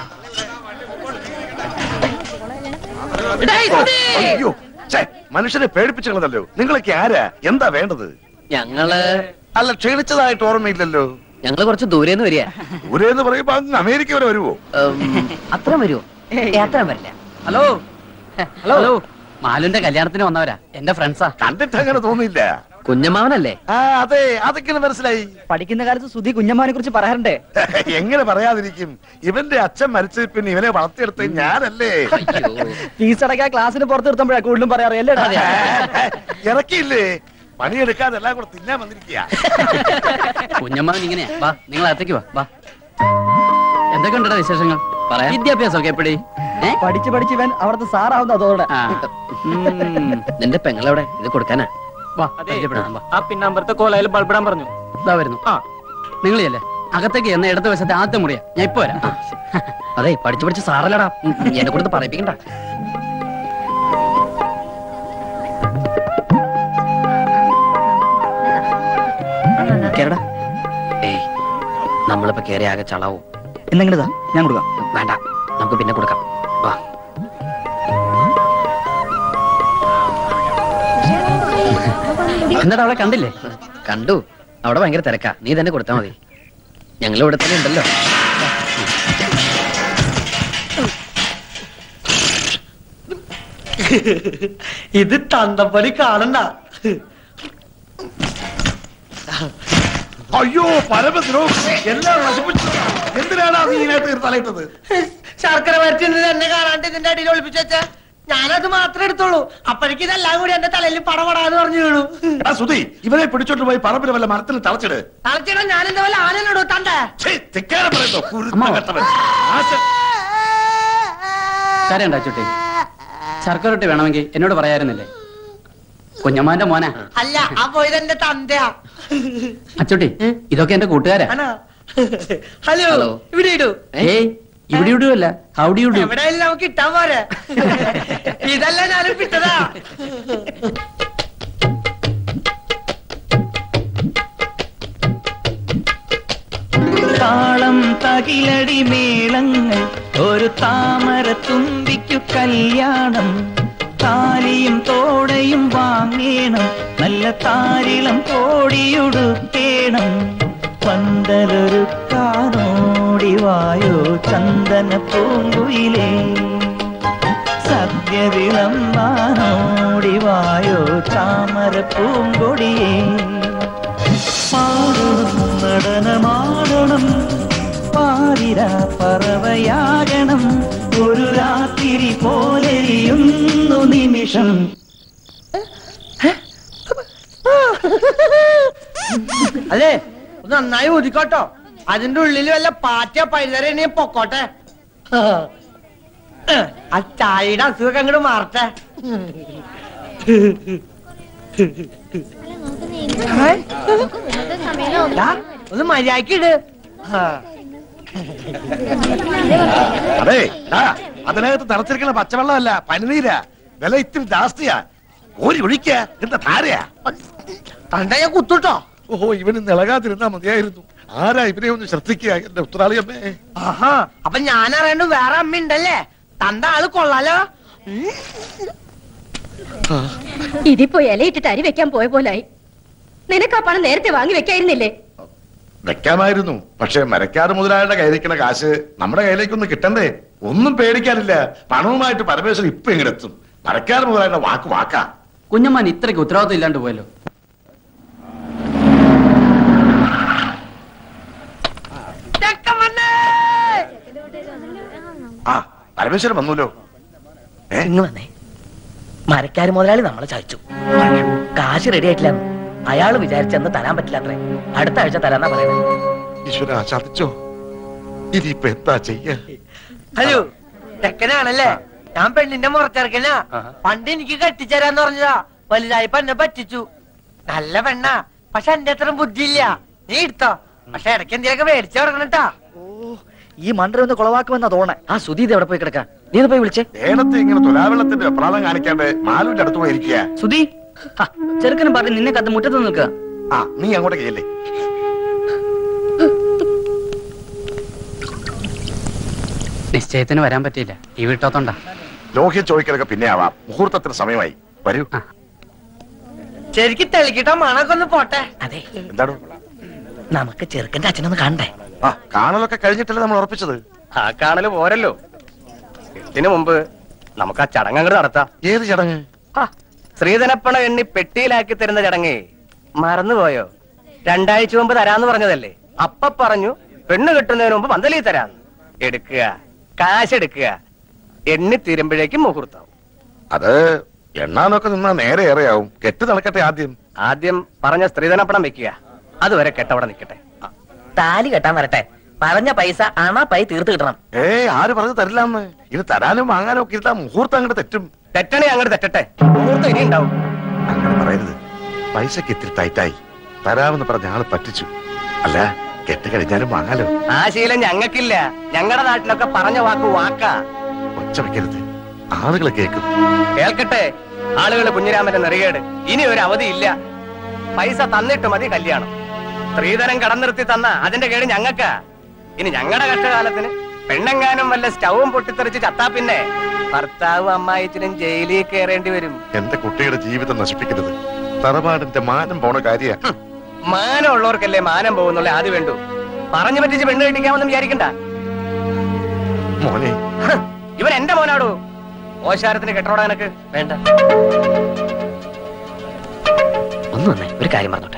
ഓ, അയ്യോ ഛേ, മനുഷ്യനെ പേടിപ്പിച്ചു കളഞ്ഞല്ലോ നിങ്ങളൊക്കെ ആരാ എന്താ വേണ്ടത് ഞങ്ങള് അല്ല ക്ഷീണിച്ചതായിട്ട് ഓർമ്മയില്ലല്ലോ ഞങ്ങള് കുറച്ച് ദൂരേന്ന് വരിക ദൂരെന്ന് പറയുമ്പോ അങ്ങ് അമേരിക്ക വരെ വരുവോ അത്ര വരുമോ അത്ര വരില്ല ഹലോ ഹലോ ഹലോ മാലുന്റെ കല്യാണത്തിന് വന്നവരാ എന്റെ ഫ്രണ്ട്സാ കണ്ടിട്ട് അങ്ങനെ തോന്നിയില്ല കുഞ്ഞമാവനല്ലേ ആ അതെ അതൊക്കെ മനസ്സിലായി പഠിക്കുന്ന കാലത്ത് സുധി കുഞ്ഞമ്മാനെ കുറിച്ച് പറയാറുണ്ടേ എങ്ങനെ പറയാതിരിക്കും ഇവന്റെ അച്ഛൻ മരിച്ചത് പിന്നെ ഇവനെ വളർത്തിയെടുത്ത് ഞാനല്ലേ അയ്യോ ഫീസ് അടയ്ക്കാൻ ക്ലാസ്സിന് പുറത്ത് നിർത്തുമ്പോഴാ കൂടുതലും പറയാറ് അല്ലേ ഇറക്കിയില്ലേ പണിയെടുക്കാതെ എല്ലാം കൂടെ തിന്നാൻ വന്നിരിക്കുക കുഞ്ഞമ്മാവൻ ഇങ്ങനെയാ വാ നിങ്ങൾ അകത്തേക്ക് വാ വാ എന്തൊക്കെ ഉണ്ടോ വിശേഷങ്ങൾ പറയാം. വിദ്യാഭ്യാസം ഒക്കെ എപ്പടി ഏ പഠിച്ച് പഠിച്ച് ഇവൻ അവിടുത്തെ സാറാവുന്ന അതോടെ ആ. ഉം. നിന്റെ പെങ്ങളെവിടെ ഇത് കൊടുക്കാനാ വാ പരിചയപ്പെടാം വാ ആ പിന്നമ്പറത്തെ കോലയിൽ ബൾബിടാൻ പറഞ്ഞു ഇതാ വരുന്നു ആ നിങ്ങളിയല്ലേ അകത്തേക്ക് എന്ന ഇടത് വശത്തെ ആദ്യത്തെ മുറിയാ ഞാൻ ഇപ്പൊ വരാം അതെ പഠിച്ചു പഠിച്ച് സാറല്ലടാ ഉം, ഉം, എന്നെ കൊണ്ട് പറയിപ്പിക്കണ്ട കേരടാ ഏയ് നമ്മളിപ്പോ കേറി ആകെ ചളാവും എന്നെങ്കിലതാ ഞാൻ കൊടുക്കാം വേണ്ട നമുക്ക് പിന്നെ കൊടുക്കാം വാ എന്നിട്ട് അവളെ കണ്ടില്ലേ കണ്ടു അവിടെ ഭയങ്കര തിരക്കാ നീ തന്നെ കൊടുത്താ മതി ഞങ്ങൾ ഇവിടെ തന്നെ ഉണ്ടല്ലോ ഇത് തന്തപ്പടി കാണണ്ട അയ്യോ പരമദ്രോഹം എല്ലാം നശിപ്പിച്ചു എന്തിനാണ് നീ ഇതിനകത്ത് തലയിട്ടത് ശർക്കര വരട്ടി എന്നെ കാണാണ്ട് ഇതിന്റെ അടിയിൽ ഒളിപ്പിച്ചു വെച്ചാ ഞാനത് മാത്രമേ എടുത്തോളൂ അപ്പോഴേക്കും ഇതെല്ലാം കൂടി എന്റെ തലയിൽ പടപടാന്ന് പറഞ്ഞു വീണു എടാ സുധി ഇവനെ പിടിച്ചോണ്ട് പോയി പറമ്പിൽ വല്ല മരത്തിൽ തളച്ചിട് തളച്ചിടാൻ ഞാൻ എന്താ വല്ല ആനനോടോ തണ്ടേ ഛേ, ധിക്കാരം പറയുന്നു കുരുത്തം അമ്മാവ. കെട്ടവൻ. ആശ- കരയണ്ട ചുട്ടി ശർക്കരൊട്ടി വേണമെങ്കിൽ എന്നോട് പറയായിരുന്നില്ലേ കുഞ്ഞമ്മാന്റെ മോനാ അല്ല ആ പോയത് എന്റെ തന്തയാ അച്ചുട്ടി ഇതൊക്കെ എന്റെ കൂട്ടുകാരാ ആണോ ഹലോ ഹലോ. ഇവിടെ ഇടൂ ഏയ് ഇവിടെ ഇടുവല്ല ഹൗഡി ഇടൂ എവിടെയെങ്കിലും നമുക്ക് ഇട്ടാ പോരെ ഇതല്ല ഞാനും വിട്ടതാ രാഗിലടി മേളങ്ങൾ ഒരു താമര തുമ്പിക്കു കല്യാണം താലിയും തോടയും വാങ്ങേണം നല്ല താരിളം കോടിയുടുക്കേണം പന്തലൊരുക്കാനോടി വായോ ചന്ദന പൂങ്കുയിലേ സദ്യവിളം വാനോടി വായോ ചാമര പൂങ്കൊടിയേ പാടണം നടനമാടണം പാതിര പറവയാകണം ഒരു രാത്രി പോലെയുന്നു നിമിഷം അല്ലേ ഒന്ന് നന്നായി ഊതിക്കോട്ടോ അതിന്റെ ഉള്ളിൽ വല്ല പാറ്റ പഴുതരണേ പൊക്കോട്ടെ ആ ചായയുടെ അസുഖം അങ്ങോട്ട് മാറട്ടെ ദാ, ഒന്ന് മര്യാദക്കിട് അതെ ആ അതിനകത്ത് തിളച്ചിരിക്കുന്ന പച്ചവെള്ളമല്ല പനിനീരാ വില ഇത്തിരി ജാസ്തിയാ ഓരി ഒഴിക്ക എന്താ ധാരയാ തണ്ട ഞാൻ കുത്തുട്ടോ ഓഹോ ഇവന് നിളകാതിരുന്നാ മതിയായിരുന്നു ആരാ ഇവനെ ഒന്ന് ശ്രദ്ധിക്കുക എന്റെ ഉത്തരാളിയമ്മേ ആഹാ അപ്പൊ ഞാൻ അറിയണ്ട വേറെ അമ്മ ഉണ്ടല്ലേ തന്റെ ആള് കൊള്ളാലോ ഉം. ഇതിപ്പോ ഇലയിട്ടിട്ട് അരി വെക്കാൻ പോയ പോലായി നിനക്ക് ആ പണം നേരത്തെ വാങ്ങി വെക്കായിരുന്നില്ലേ വെക്കാമായിരുന്നു പക്ഷെ മരക്കാറ് മുതലാളിയുടെ കയ്യിലിരിക്കുന്ന കാശ് നമ്മുടെ കയ്യിലേക്കൊന്നും കിട്ടണ്ടേ ഒന്നും പേടിക്കാനില്ല പണവുമായിട്ട് പരമേശ്വരൻ ഇപ്പൊ ഇങ്ങടെത്തും മരക്കാറ് മുതലാളിയുടെ വാക്ക് വാക്കാ കുഞ്ഞമ്മാൻ ഇത്രയ്ക്ക് ഉത്തരവാദിത്വം ഇല്ലാണ്ട് പോയല്ലോ ചെക്കൻ വന്നേ. ആ പരമേശ്വരൻ വന്നല്ലോ ഏ ഇങ്ങ് വന്നേ മരക്കാര് മുതലാളി നമ്മളെ ചതിച്ചു കാശ് റെഡി ആയിട്ടില്ല അയാള് വിചാരിച്ചെന്ന് തരാൻ പറ്റില്ല അത്രേ അടുത്ത ആഴ്ച തരാന്നാ പറയുന്നത് ഈശ്വര ചതിച്ചോ ഇനിയിപ്പൊ എന്താ ചെയ്യാ ഹലോ ചെക്കനാണല്ലേ ഞാൻ പെണ്ണിന്റെ മുറച്ചെറുക്കനാ പണ്ട് എനിക്ക് കെട്ടിച്ചേരാന്ന് പറഞ്ഞതാ വലുതായപ്പോ എന്നെ പറ്റിച്ചു നല്ല പെണ്ണാ പക്ഷെ എന്റെ അത്ര ബുദ്ധിയില്ല നീ എടുത്തോ പക്ഷെ ഇടയ്ക്ക് എന്തെങ്കിലുമൊക്കെ മേടിച്ചു കൊടുക്കണട്ടാ ഈ മണ്ടര ഒന്ന് കുളവാക്കുമെന്നാ തോന്നേ ആ സുധി ഇത് എവിടെ പോയി കിടക്കാം നീ ഒന്ന് പോയി വിളിച്ചേ നേരത്തെ ഇങ്ങനെ തുലാവെള്ളത്തിന്റെ അപ്രാധം കാണിക്കാണ്ട് മാലുവിന്റെ അടുത്ത് പോയിരിക്കുക സുധി ഹാ, ചെറുക്കനും പറഞ്ഞ് നിന്നെ കത്ത് മുറ്റത്ത് നിൽക്കുക ആ നീ അങ്ങോട്ട് കയ്യല്ലേ നിശ്ചയത്തിന് വരാൻ പറ്റിയില്ല ഈ വീട്ടോത്തോണ്ടാ ലോഹ്യം ചോദിക്കലൊക്കെ പിന്നെ ആവാം മുഹൂർത്തത്തിന് സമയമായി വരൂ ശരിക്കും തെളിക്കിട്ടോ മണൊക്കെ ഒന്ന് പോട്ടെ അതെ എന്താണ് നമുക്ക് ചെറുക്കന്റെ അച്ഛനൊന്ന് കാണണ്ടേ ആ കാണലൊക്കെ കഴിഞ്ഞിട്ടല്ലേ നമ്മൾ ഉറപ്പിച്ചത് ആ കാണല് പോരല്ലോ ഇതിനു മുമ്പ് നമുക്ക് ആ ചടങ്ങ് അങ്ങോട്ട് നടത്താം ഏത് ചടങ്ങ് ശ്രീധനപ്പണ എണ്ണി പെട്ടിയിലാക്കി തരുന്ന ചടങ്ങേ മറന്നുപോയോ രണ്ടാഴ്ച മുമ്പ് തരാന്ന് പറഞ്ഞതല്ലേ അപ്പ പറഞ്ഞു പെണ്ണ് കെട്ടുന്നതിന് മുമ്പ് പന്തലി തരാന്ന് എടുക്കുക കാശ് എടുക്കുക എണ്ണി തീരുമ്പോഴേക്കും മുഹൂർത്തം അത് എണ്ണാനൊക്കെ നിന്നാ നേരെ ഏറെയാവും കെട്ട് നടക്കട്ടെ ആദ്യം ആദ്യം പറഞ്ഞ സ്ത്രീധനപ്പണം വെക്കുക അതുവരെ കെട്ടവിടെ നിൽക്കട്ടെ താലി കെട്ടാൻ വരട്ടെ പറഞ്ഞ പൈസ അണ പൈ തീർത്ത് കിട്ടണം ഏ ആര് പറഞ്ഞു തരില്ലാന്ന് ഇത് തരാനും വാങ്ങാനും ഒക്കെ ഇരുത്താ മുഹൂർത്തം അങ്ങോട്ട് തെറ്റും തെറ്റണേ അങ്ങോട്ട് തെറ്റട്ടെ മുഹൂർത്തം ഇനി ഉണ്ടാവും അങ്ങനെ പറയരുത് പൈസക്ക് ഇത്തിരി ടൈറ്റായി തരാമെന്ന് പറഞ്ഞ ആള് പറ്റിച്ചു അല്ല കെട്ട് കഴിഞ്ഞാലും വാങ്ങാലോ ആ ശീലം ഞങ്ങൾക്കില്ല ഞങ്ങളുടെ നാട്ടിലൊക്കെ പറഞ്ഞ വാക്ക് വാക്കാ ഒച്ച വെക്കരുത് ആളുകൾ കേൾക്കും കേൾക്കട്ടെ ആളുകൾ കുഞ്ഞിരാമന്റെ നെറികേട് ഇനി ഒരു അവധിയില്ല പൈസ തന്നിട്ട് മതി കല്യാണം സ്ത്രീധനം കടം നിർത്തി തന്ന അതിന്റെ കേട് ഞങ്ങൾക്കാ ഇനി ഞങ്ങളുടെ കഷ്ടകാലത്തിന് പെണ്ണെങ്ങാനും വല്ല സ്റ്റൗവും പൊട്ടിത്തെറിച്ച് ചത്താ പിന്നെ ഭർത്താവ് അമ്മായിച്ചിനും ജയിലിൽ കയറേണ്ടി വരും എന്റെ കുട്ടിയുടെ ജീവിതം നശിപ്പിക്കരുത് തറവാടിന്റെ മാനം പോണ കാര്യ മാനം ഉള്ളവർക്കല്ലേ മാനം പോകുന്നുള്ള ആദ്യം വേണ്ടു പറഞ്ഞു പറ്റിച്ച് പെണ്ണ് കെട്ടിക്കാമെന്ന് വിചാരിക്കണ്ട മോനെ ഹ്, ഇവൻ എന്റെ മോനാടോ ഓശാരത്തിന് കെട്ടോടാ എനക്ക് വേണ്ട ഒന്ന് വന്നേ ഒരു കാര്യം പറഞ്ഞോട്ടെ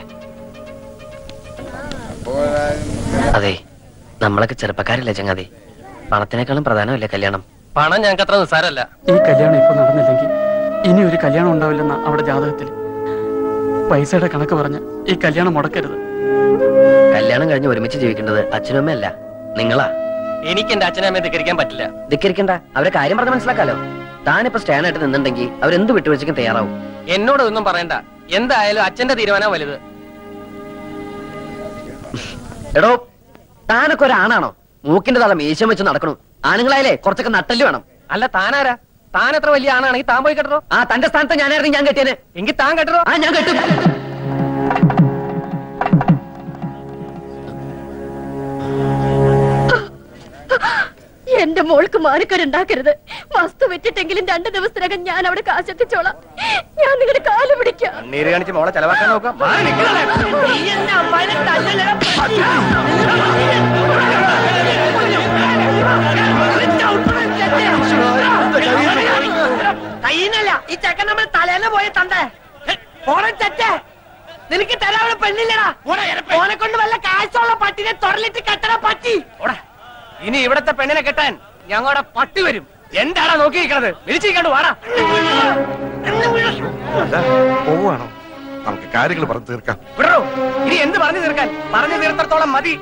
അതെ നമ്മളൊക്കെ ചെറുപ്പക്കാരല്ലേ ചങ്ങാതി പണത്തിനേക്കാളും പ്രധാനമല്ലേ കല്യാണം പണം ഞങ്ങൾക്ക് അത്ര നിസ്സാരല്ല ഈ കല്യാണം ഇപ്പൊ നടന്നില്ലെങ്കിൽ ഇനി ഒരു കല്യാണം ഉണ്ടാവില്ലെന്ന അവിടെ ജാതകത്തിൽ പൈസയുടെ കണക്ക് പറഞ്ഞ് ഈ കല്യാണം മുടക്കരുത് കല്യാണം കഴിഞ്ഞ് ഒരുമിച്ച് ജീവിക്കേണ്ടത് അച്ഛനും അമ്മയല്ല നിങ്ങളാ എനിക്ക് എന്റെ അച്ഛനെ അമ്മയെ ധിക്കരിക്കാൻ പറ്റില്ല ധിക്കരിക്കണ്ട അവരെ കാര്യം പറഞ്ഞ് മനസ്സിലാക്കാലോ താനിപ്പോ സ്റ്റാൻഡ് ആയിട്ട് നിന്നുണ്ടെങ്കിൽ അവരെന്ത് വിട്ടുവീഴ്ചയ്ക്കും തയ്യാറാവും എന്നോട് ഒന്നും പറയണ്ട എന്തായാലും അച്ഛന്റെ തീരുമാനം വലുത് എടോ താനൊക്കെ ഒരാണാണോ മൂക്കിന്റെ തല മീശം വെച്ച് നടക്കണു ആണുങ്ങളായാലേ കുറച്ചൊക്കെ നട്ടല് വേണം അല്ല താനാരാ താൻ എത്ര വലിയ ആണാണെങ്കിൽ താൻ പോയി കെട്ടോ ആ തന്റെ സ്ഥാനത്ത് ഞാനായിരുന്നു ഞാൻ കെട്ടിയനെ എങ്കിൽ താൻ കെട്ടോ ആ ഞാൻ കെട്ടും എന്റെ മോൾക്ക് മാനക്കേടുണ്ടാക്കരുത് വസ്തു വിറ്റിട്ടെങ്കിലും രണ്ടു ദിവസത്തിനകം ഞാൻ അവിടെ കാശെത്തിച്ചോളാം ഞാൻ നിങ്ങളുടെ കാല് പിടിക്കാം നീര് കാണിച്ച് മോളെ ചെലവാക്കാൻ നോക്കാം മാറി നിൽക്കണേ. നീ എന്നെ അമ്മായിനെ തല്ലലടാ, പട്ടി. കയ്യിന്നല്ല ഈ ചെക്കൻ നമ്മൾ തലേന്ന് പോയി തണ്ടേ ഓണം ചെറ്റേ നിനക്ക് തരാനുള്ള പെണ്ണില്ലടാ ഓനെ കൊണ്ട് വല്ല കാശുള്ള പട്ടിനെ തൊടലിട്ട് കെട്ടണ പട്ടി ഓടാ. ഇനി ഇവിടത്തെ പെണ്ണിനെ കെട്ടാൻ ഞങ്ങളുടെ പട്ടി വരും എന്താടാ നോക്കി നിൽക്കണത് വിളിച്ചിരിക്കാണ്ട് വാടാ അല്ല പോവാണോ നമുക്ക് കാര്യങ്ങൾ പറഞ്ഞു തീർക്കാം വിടറോ ഇനി എന്ത് പറഞ്ഞു തീർക്കാൻ പറഞ്ഞു തീർത്തത്തോളം മതി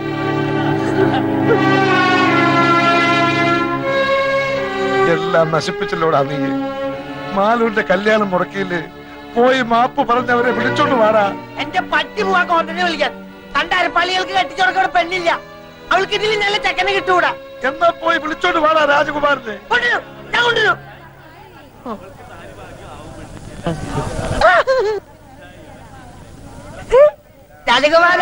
എല്ലാം നശിപ്പിച്ചല്ലോടാ നീ മാലുവിന്റെ കല്യാണം മുടക്കിയില്ലേ പോയി മാപ്പ് പറഞ്ഞവരെ വിളിച്ചോണ്ട് വാടാ എന്റെ പട്ടി പോവാ കോട്ടനെ വിളിക്കാൻ കണ്ടാര പള്ളികൾക്ക് കെട്ടിച്ചുറക്കുന്ന പെണ്ണില്ല അവൾക്ക് ഇതിൽ നല്ല ചെക്കനെ കിട്ടൂടാ എന്നാ പോയി വിളിച്ചോണ്ട് വാടാ രാജകുമാരനെ കൊണ്ടുവരും ഞാൻ കൊണ്ടുവരും രാജകുമാര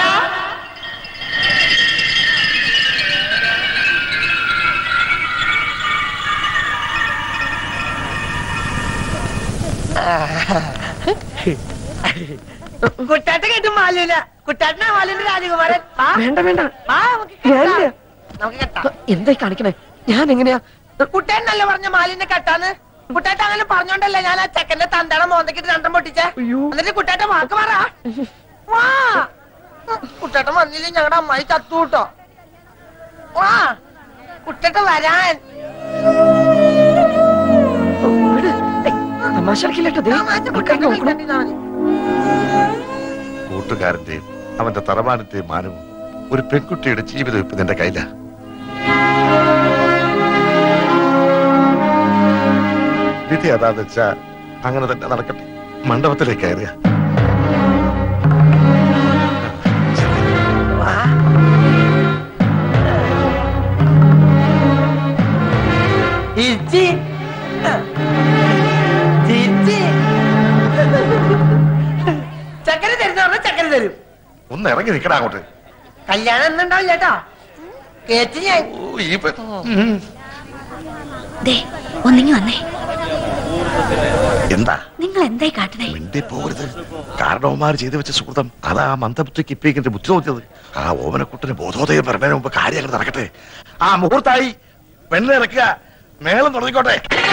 കുട്ടാട്ട കേട്ടു മാലൂല കുട്ടാട്ടനാ മാലുവിന്റെ രാജകുമാരൻ വാ. വേണ്ട വേണ്ട വാ, നമുക്ക് കെട്ടാം. ഞാനില്ല. നമുക്ക് കെട്ടാം എന്തായി കാണിക്കണേ ഞാൻ എങ്ങനെയാ കുട്ടേനല്ലേ പറഞ്ഞ മാലിന്റെ കെട്ടാന്ന് കുട്ടേട്ട അങ്ങനെ പറഞ്ഞോണ്ടല്ലേ ഞാൻ ആ ചെക്കന്റെ തന്തട മോന്തക്കിട്ട് രണ്ടും പൊട്ടിച്ചേ എന്നിട്ട് കുട്ടേട്ട വാക്ക് പറ വാ കുട്ടേട്ട വന്നില്ലേ ഞങ്ങളുടെ അമ്മായി ചത്തു കൂട്ടോ വാ കുട്ടേട്ട വരാൻ തമാശ കളിക്കില്ലട്ടോ ദേ, ആൾക്കാര് നോക്കണു. കൂട്ടുകാരന്റെയും അവന്റെ തറവാനന്റെയും മാനവും ഒരു പെൺകുട്ടിയുടെ ജീവിതം ഇപ്പൊ നിന്റെ കയ്യില വിധി അതാന്ന് വെച്ചാ അങ്ങനെ തന്നെ നടക്കട്ടെ മണ്ഡപത്തിലേക്ക് കയറുക ഇച്ചി ചിച്ചി ചക്കര തരുന്ന പറഞ്ഞ ചക്കര തരും ഒന്ന് ഇറങ്ങി നിൽക്കടാ അങ്ങോട്ട് കല്യാണം എന്നുണ്ടാവില്ല കേട്ടോ കേറ്റി ഞാൻ ഓ, ഈ പെ- ഉം. ദേ ഒന്നിങ്ങി വന്നേ എന്താ നിങ്ങൾ എന്തായി കാട്ടണേ മിണ്ടി പോകരുത് കാരണവന്മാർ ചെയ്തു വെച്ച സുഹൃതം അതാ ആ മന്ദബുദ്ധിക്ക് ഇപ്പിക്കിന്റെ ബുദ്ധി തോന്നിയത് ആ ഓമനക്കുട്ടന് ബോധോദയം വരുന്നതിന് മുമ്പ് കാര്യങ്ങൾ നടക്കട്ടെ ആ മുഹൂർത്തായി പെണ്ണിനെ ഇറക്കുക മേളം തുടങ്ങിക്കോട്ടെ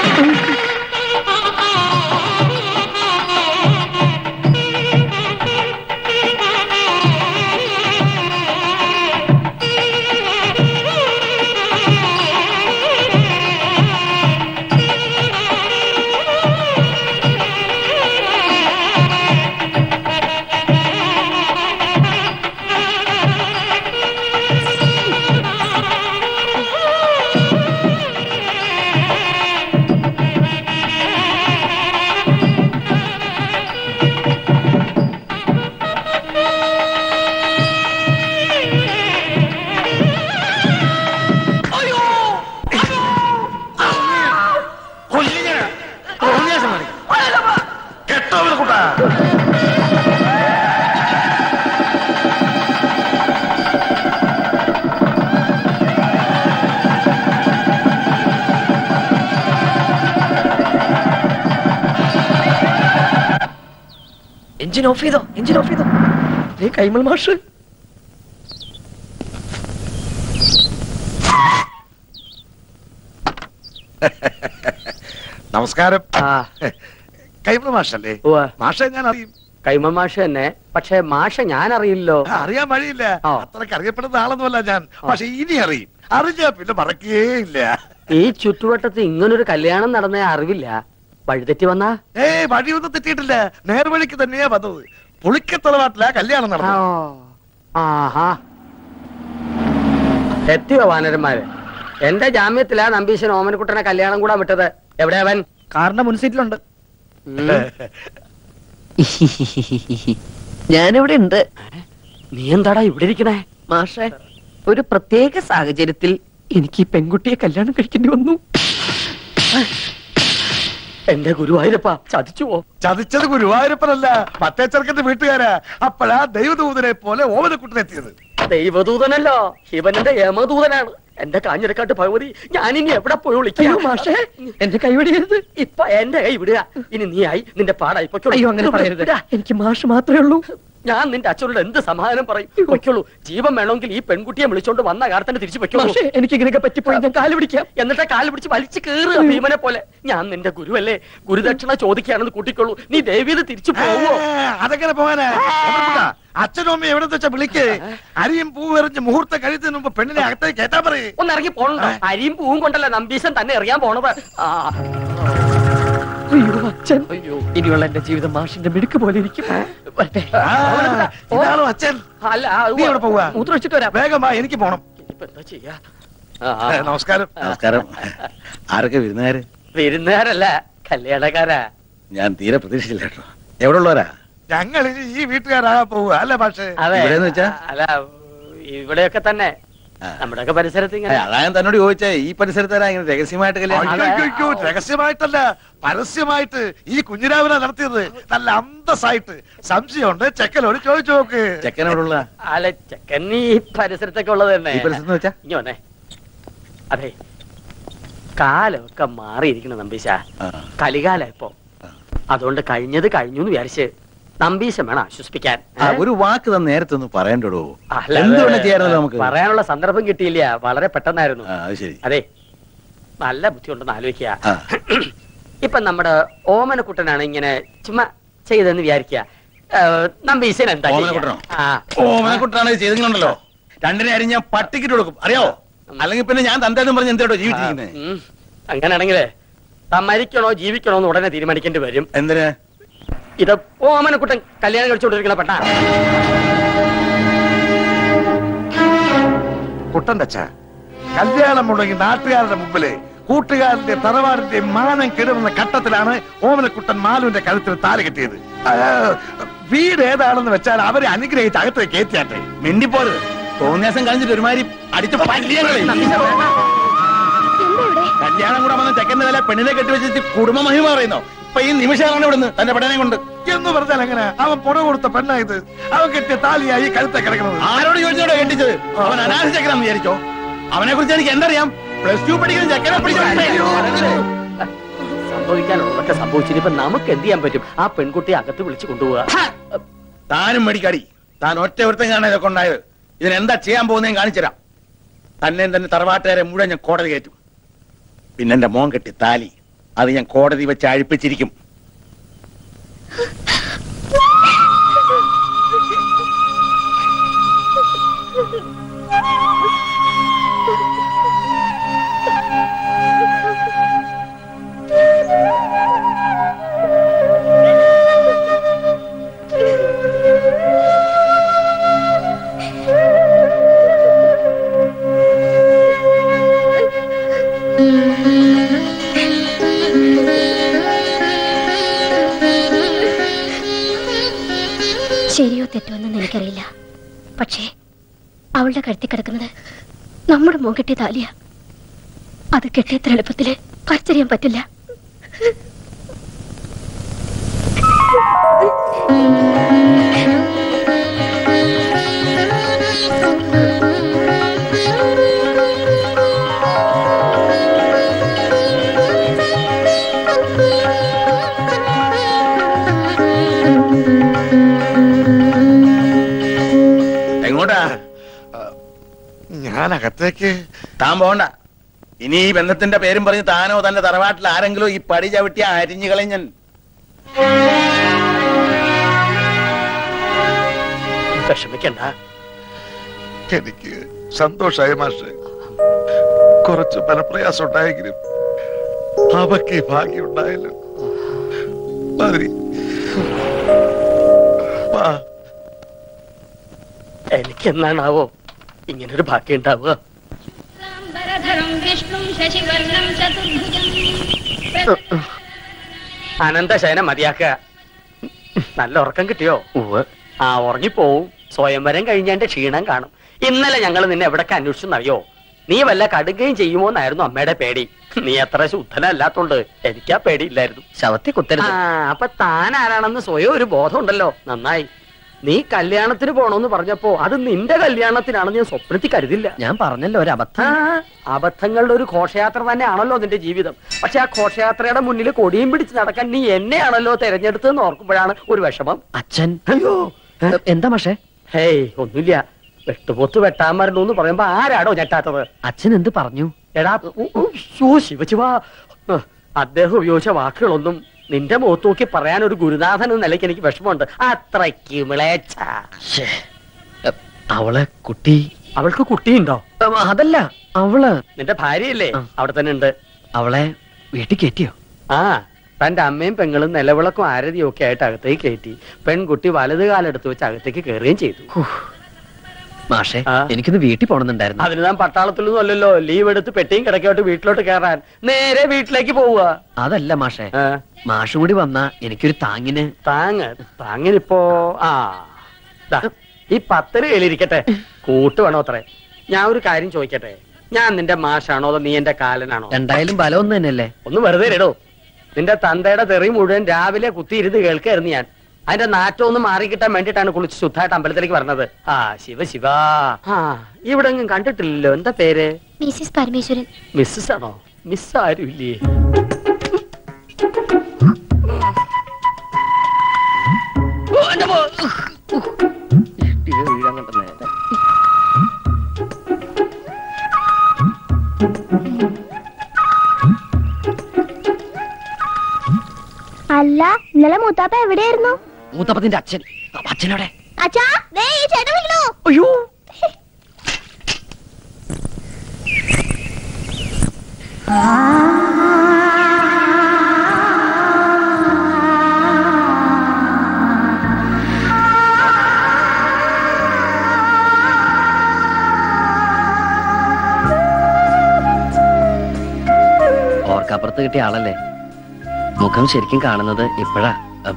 കേട്ടോ കുട്ടാ എഞ്ചിൻ ഓഫ് ചെയ്തോ എഞ്ചിൻ ഓഫ് ചെയ്തോ ദേ കൈമൾ മാഷ് നമസ്കാരം കൈമ മാഷല്ലേ മാഷെ ഞാൻ അറിയും കൈമ മാഷ തന്നെ പക്ഷെ മാഷ ഞാൻ അറിയില്ലോ ആ, അറിയാൻ വഴിയില്ല അത്രക്ക് അറിയപ്പെടുന്ന ആളൊന്നുമല്ല ഞാൻ പക്ഷെ ഇനി അറിയും അറിഞ്ഞാ പിന്നെ മറക്കേ ഇല്ല ഈ ചുറ്റുവട്ടത്ത് ഇങ്ങനൊരു കല്യാണം നടന്ന അറിവില്ല വഴിതെറ്റി വന്നാ ഏ വഴിയൊന്നും തെറ്റിയിട്ടില്ല നേർവഴിക്ക് തന്നെയാ വന്നത് പുളിക്കത്തറവാട്ടിലാ കല്യാണം നടന്നത് ആഹാ എത്തിയോ വാനരന്മാര് എന്റെ ജാമ്യത്തിലാ നമ്പീശൻ ഓമനക്കുട്ടനെ കല്യാണം കൂടാൻ വിട്ടത് എവിടെ അവൻ കാറിന്റെ മുൻസീറ്റിലുണ്ട് ഞാനിവിടെ ഉണ്ട് നീ എന്താടാ ഇവിടെ ഇരിക്കണേ മാഷെ ഒരു പ്രത്യേക സാഹചര്യത്തിൽ എനിക്ക് ഈ പെൺകുട്ടിയെ കല്യാണം കഴിക്കേണ്ടി വന്നു എന്റെ ഗുരുവായൂരപ്പ ചതിച്ചുവോ ചതിച്ചത് ഗുരുവായൂരപ്പനല്ല മറ്റേ ചെറുക്കന്റെ വീട്ടുകാരാ അപ്പോഴാ ദൈവദൂതനെ പോലെ ഓമനക്കുട്ടനെത്തിയത് ദൈവദൂതനല്ലോ ശിവനന്റെ യമദൂതനാണ് എന്റെ കാഞ്ഞിരക്കാട്ട് ഭഗവതി ഞാനിനി എവിടെ പോയി വിളിക്കാം മാഷേ എന്റെ കൈ വിടരുത് ഇപ്പൊ എന്റെ കൈ വിടുക ഇനി നീ ആയി നിന്റെ പാടായി പൊയ്ക്കോളൂ. അയ്യോ, അങ്ങനെ പറയരുത്. എനിക്ക് മാഷ് മാത്രമേ ഉള്ളൂ ഞാൻ നിന്റെ അച്ഛനോട് എന്ത് സമാധാനം പറയും പൊയ്ക്കോളൂ ജീവൻ വേണമെങ്കിൽ ഈ പെൺകുട്ടിയെ വിളിച്ചോണ്ട് വന്ന കാലത്തന്നെ തിരിച്ചു പൊയ്ക്കോളൂ മാഷേ, എനിക്ക് ഇങ്ങനെയൊക്കെ പറ്റിപ്പോയി ഞാൻ കാല് പിടിക്കാം എന്നിട്ട് കാല് പിടിച്ച് വലിച്ചു കയറുക ഭീമനെ പോലെ ഞാൻ നിന്റെ ഗുരുവല്ലേ ഗുരുദക്ഷിണ ചോദിക്കുകയാണെന്ന് കൂട്ടിക്കോളൂ നീ ദേവീത് തിരിച്ചു പോവോ അതെങ്ങനെ പോകാനാ ഓമനക്കുട്ടാ, അച്ഛനും അമ്മയും എവിടെ വെച്ചാ വിളിക്ക് അരിയും പൂവെറിഞ്ഞ് മുഹൂർത്തം കഴിയുന്നതിന് മുമ്പ് പെണ്ണിനെ അകത്തേക്ക് കേട്ടാ പറയേ ഒന്ന് ഇറങ്ങി പോണോ അരിയും പൂവും കൊണ്ടല്ല നമ്പീശൻ തന്നെ എറിയാൻ പോണത് ആ അയ്യോ അച്ഛൻ ഇനിയുള്ള എന്റെ ജീവിതം മാഷിന്റെ മിടുക്ക് പോലെ ഇരിക്കും വരട്ടെ. ഇതാണോ അച്ഛൻ അല്ല നീ എവിടെ പോവാ മൂത്രമൊഴിച്ചിട്ട് വരാം വേഗം വാ എനിക്ക് പോണം ഇപ്പൊ എന്താ ചെയ്യാ ഏ, നമസ്കാരം നമസ്കാരം ആരൊക്കെ വിരുന്നുകാര് വിരുന്നുകാരല്ല കല്യാണക്കാരാ ഞാൻ തീരെ പ്രതീക്ഷിച്ചില്ല കേട്ടോ എവിടെ ഉള്ളവരാ ഞങ്ങൾ ഇനി ഈ വീട്ടുകാരാകാൻ പോവുക അല്ലേ പക്ഷേ അതെ ഇവിടെന്ന് വെച്ചാ? അല്ല ഇവിടെയൊക്കെ തന്നെ നമ്മുടെയൊക്കെ പരിസരത്ത് ഇങ്ങനെ അതാ ഞാൻ തന്നോട് ചോദിച്ചേ ഈ പരിസരത്താരാ ഇങ്ങനെ രഹസ്യമായിട്ട് കല്യാണം അയ്യോ, രഹസ്യമായിട്ടല്ല പരസ്യമായിട്ട് ഈ കുഞ്ഞിരാവിനെ നടത്തിയത് നല്ല അന്തസ്സായിട്ട് സംശയമുണ്ട് ചെക്കനോട് ചോദിച്ചു നോക്ക് ചെക്കനോടുള്ള അല്ല ചെക്കൻ ഈ പരിസരത്തൊക്കെ ഉള്ളത് തന്നെ ഈ പരിസരത്ത് വെച്ചാ ഇനി വന്നേ അതെ കാലമൊക്കെ മാറിയിരിക്കണം നമ്പീശ കലികാല ഇപ്പൊ അതുകൊണ്ട് കഴിഞ്ഞത് കഴിഞ്ഞു എന്ന് വിചാരിച്ച് നമ്പീശം വേണം ആശ്വസിപ്പിക്കാൻ ആ, ഒരു വാക്ക് തന്നെ നേരത്തെ ഒന്ന് പറയണ്ടോ അല്ല, എന്ത് അത് വേണം ചെയ്യാറുള്ളത് നമുക്ക് പറയാനുള്ള സന്ദർഭം കിട്ടിയില്ല വളരെ പെട്ടെന്നായിരുന്നു ആ, അത് ശരി അതെ നല്ല ബുദ്ധി ഉണ്ടെന്ന് ആലോചിക്കുക ആ. ഇപ്പൊ നമ്മുടെ ഓമനക്കുട്ടനാണ് ഇങ്ങനെ ചുമ്മാ ചെയ്തെന്ന് വിചാരിക്കുക നമ്പീശൻ എന്താ ചെയ്യാ? ഓമനക്കുട്ടനോ? ആ ഓമനക്കുട്ടാണ് ഇത് ചെയ്തിട്ടുണ്ടല്ലോ രണ്ടിനെ അരി ഞാൻ പട്ടിക്കിട്ട് കൊടുക്കും അറിയാവോ അല്ലെങ്കിൽ പിന്നെ ഞാൻ തന്തേന്നും പറഞ്ഞ് എന്തേട്ടോ ജീവിച്ചിരിക്കുന്നത് ഉം. അങ്ങനെയാണെങ്കിലേ താൻ മരിക്കണോ ജീവിക്കണോ എന്ന് ഉടനെ തീരുമാനിക്കേണ്ടി വരും എന്തിന് ഇത് ഓമനക്കുട്ടൻ കല്യാണം കഴിച്ചുകൊണ്ടിരിക്കണ പെട്ടാ കുട്ടന്റെ അച്ഛ കല്യാണം മുടങ്ങി നാട്ടുകാരുടെ മുമ്പില് കൂട്ടുകാരന്റെ തറവാടിന്റെ മാനം കെടുന്ന ഘട്ടത്തിലാണ് ഓമനക്കുട്ടൻ മാലുവിന്റെ കഴുത്തിൽ താല് കെട്ടിയത് ആ, വീട് ഏതാണെന്ന് വെച്ചാൽ അവരെ അനുഗ്രഹിച്ച് അകത്തേക്ക് കയറ്റിയാട്ടെ മിണ്ടിപ്പോരുത് തോന്നിയാസം കഴിഞ്ഞിട്ട് ഒരുമാതിരി അടിച്ച പല്ലിയങ്ങളെ കല്യാണം കൂടെ വന്ന ചെക്കന്റെ തല പെണ്ണിനെ കെട്ടിവെച്ചിട്ട് കുടുംബ മഹിമ പറയുന്നോ ഇപ്പൊ ഈ നിമിഷമാണ് ഇവിടുന്ന് തന്റെ പെടനെ കൊണ്ട് എന്ന് പറഞ്ഞാൽ എങ്ങനെ അവൻ പുറ കൊടുത്ത പെണ്ണായത് അവൻ കെട്ടിയ താലിയായി കഴുത്തെ കിടക്കുന്നത് ആരോട് ചോദിച്ചോടോ കെട്ടിച്ചത് അവൻ അനാഥ ചെക്കനാന്ന് വിചാരിച്ചോ അവനെ കുറിച്ച് എനിക്ക് എന്തറിയാം പ്ലസ് ടു പഠിക്കുന്ന ചെക്കനെ പിടിച്ചു സംഭവിക്കാനുള്ളതൊക്കെ സംഭവിച്ചിട്ട് ഇപ്പൊ നമുക്ക് എന്ത് ചെയ്യാൻ പറ്റും ആ പെൺകുട്ടിയെ അകത്ത് വിളിച്ചു കൊണ്ടുപോവുക താനും മേടിക്കാടി താൻ ഒറ്റ ഒരുത്തം കാണാൻ ഇതൊക്കെ ഉണ്ടായത് ഇതിനെന്താ ചെയ്യാൻ പോകുന്നതെന്ന് കാണിച്ചുതരാം തന്നെ തന്നെ തറവാട്ടുകാരെ മുഴുവൻ ഞാൻ കോടതി കയറ്റും പിന്നെ എന്റെ മോൻ കെട്ടി താലി അത് ഞാൻ കോടതി വെച്ച് അഴിപ്പിച്ചിരിക്കും ശരിയോ തെറ്റോ എന്ന് എനിക്കറിയില്ല പക്ഷേ അവളുടെ കഴുത്തി കിടക്കുന്നത് നമ്മുടെ മോൻ കെട്ടിയ താലിയ അത് കെട്ടിയത്ര എളുപ്പത്തില് പറിച്ചറിയാൻ പറ്റില്ല എങ്ങോട്ടാ ഞാൻ അകത്തേക്ക് താൻ പോകണ്ട ഇനി ഈ ബന്ധത്തിന്റെ പേരും പറഞ്ഞ് താനോ തന്റെ തറവാട്ടിൽ ആരെങ്കിലും ഈ പടി ചവിട്ടി അരിഞ്ഞു കളഞ്ഞൻ വിഷമിക്കണ്ട എനിക്ക് സന്തോഷായി മാഷെ കുറച്ച് ബലപ്രയാസം ഉണ്ടായെങ്കിലും അവക്ക് ഈ ഭാഗ്യം ഉണ്ടായല്ലോ മതി വാ എനിക്ക് എന്നാണാവോ ഇങ്ങനൊരു ഭാഗ്യം ഉണ്ടാവുക അനന്തശയന മതിയാക്കുക നല്ല ഉറക്കം കിട്ടിയോ ആ ഉറങ്ങിപ്പോവും സ്വയംവരം കഴിഞ്ഞാന്റെ ക്ഷീണം കാണും ഇന്നലെ ഞങ്ങൾ നിന്നെ എവിടൊക്കെ അന്വേഷിച്ചെന്നറിയോ നീ വല്ല കടുകയും ചെയ്യുമോന്നായിരുന്നു അമ്മയുടെ പേടി നീ അത്ര ശുദ്ധനല്ലാത്തോണ്ട് എനിക്കാ പേടിയില്ലായിരുന്നു ശവത്തെ കുത്തരുത് ആ അപ്പൊ താൻ ആരാണെന്ന് സ്വയം ഒരു ബോധം ഉണ്ടല്ലോ നന്നായി നീ കല്യാണത്തിന് പോണോന്ന് പറഞ്ഞപ്പോ അത് നിന്റെ കല്യാണത്തിനാണെന്ന് ഞാൻ സ്വപ്നത്തിൽ കരുതില്ല ഞാൻ പറഞ്ഞല്ലോ ഒരു അബദ്ധം ആ, അബദ്ധങ്ങളുടെ ഒരു ഘോഷയാത്ര തന്നെയാണല്ലോ നിന്റെ ജീവിതം പക്ഷെ ആ ഘോഷയാത്രയുടെ മുന്നിൽ കൊടിയും പിടിച്ച് നടക്കാൻ നീ എന്നെയാണല്ലോ തെരഞ്ഞെടുത്തതെന്ന് ഓർക്കുമ്പോഴാണ് ഒരു വിഷമം അച്ഛൻ അയ്യോ എന്താ പക്ഷേ ഹേയ് ഒന്നുമില്ല വെട്ടുപോത്ത് വെട്ടാൻ വരണു എന്ന് പറയുമ്പോ ആരാടോ ഞെട്ടാത്തത് അച്ഛൻ എന്ത് പറഞ്ഞു എടാ ഉ, ഉ, ശോ, ശിവശിവ ഹ്, അദ്ദേഹം ഉപയോഗിച്ച വാക്കുകളൊന്നും നിന്റെ മുഖത്ത് നോക്കി പറയാൻ ഒരു ഗുരുനാഥൻ എന്ന നിലയ്ക്ക് എനിക്ക് വിഷമമുണ്ട് അത്രയ്ക്ക് മിളേച്ച ശ്ശേ. എ, അവളെ കുട്ടി അവൾക്ക് കുട്ടിയുണ്ടോ ഉം, അതല്ല അവള് നിന്റെ ഭാര്യയല്ലേ അവിടെ തന്നെ ഉണ്ട് അവളെ വീട്ടിൽ കയറ്റിയോ ആ തന്റെ അമ്മയും പെങ്ങളും നിലവിളക്കും ആരതിയും ഒക്കെ ആയിട്ട് അകത്തേക്ക് കയറ്റി പെൺകുട്ടി വലത് കാലെടുത്ത് വെച്ച് അകത്തേക്ക് കയറുകയും ചെയ്തു മാഷെ എനിക്കൊന്ന് വീട്ടിൽ പോണെന്നുണ്ടായിരുന്നു അതിന് താൻ പട്ടാളത്തിലൊന്നും അല്ലല്ലോ ലീവ് എടുത്ത് പെട്ടിയും കിടക്കോട്ട് വീട്ടിലോട്ട് കയറാൻ നേരെ വീട്ടിലേക്ക് പോവുക അതല്ല മാഷെ മാഷും കൂടി വന്നാ എനിക്കൊരു താങ്ങിന് താങ്ങ് താങ്ങിനിപ്പോ ആ ദാ, ഈ പത്തര കയ്യിലിരിക്കട്ടെ കൂട്ട് വേണോ അത്രേ ഞാൻ ഒരു കാര്യം ചോദിക്കട്ടെ ഞാൻ നിന്റെ മാഷാണോ അതോ നീ എന്റെ കാലനാണോ രണ്ടായാലും ബലം ഒന്ന് തന്നെയല്ലേ ഒന്ന് വെറുതെ ഇടോ നിന്റെ തന്തയുടെ തെറി മുഴുവൻ രാവിലെ കുത്തിയിരുന്ന് കേൾക്കായിരുന്നു ഞാൻ അതിന്റെ നാറ്റം ഒന്ന് മാറിക്കിട്ടാൻ വേണ്ടിയിട്ടാണ് കുളിച്ച് ശുദ്ധമായിട്ട് അമ്പലത്തിലേക്ക് പറഞ്ഞത് ആ ശിവ ശിവ ആ ഇവിടെ എങ്ങും കണ്ടിട്ടില്ലല്ലോ എന്താ പേര് മിസ്സിസ് പരമേശ്വരൻ മിസ്സസ് ആണോ മിസ് ആരും ഇല്ലേ അല്ല ഇന്നലെ മൂത്താപ്പ എവിടെയായിരുന്നു മൂത്തപ്പത്തിന്റെ അച്ഛൻ അപ്പൊ അച്ഛനോടെ അച്ഛാ ദേ ഈ ചേട്ടൻ വിളിക്കണോ അയ്യോ ഓർക്കപ്പുറത്ത് കിട്ടിയ ആളല്ലേ മുഖം ശരിക്കും കാണുന്നത് ഇപ്പോഴാ അം.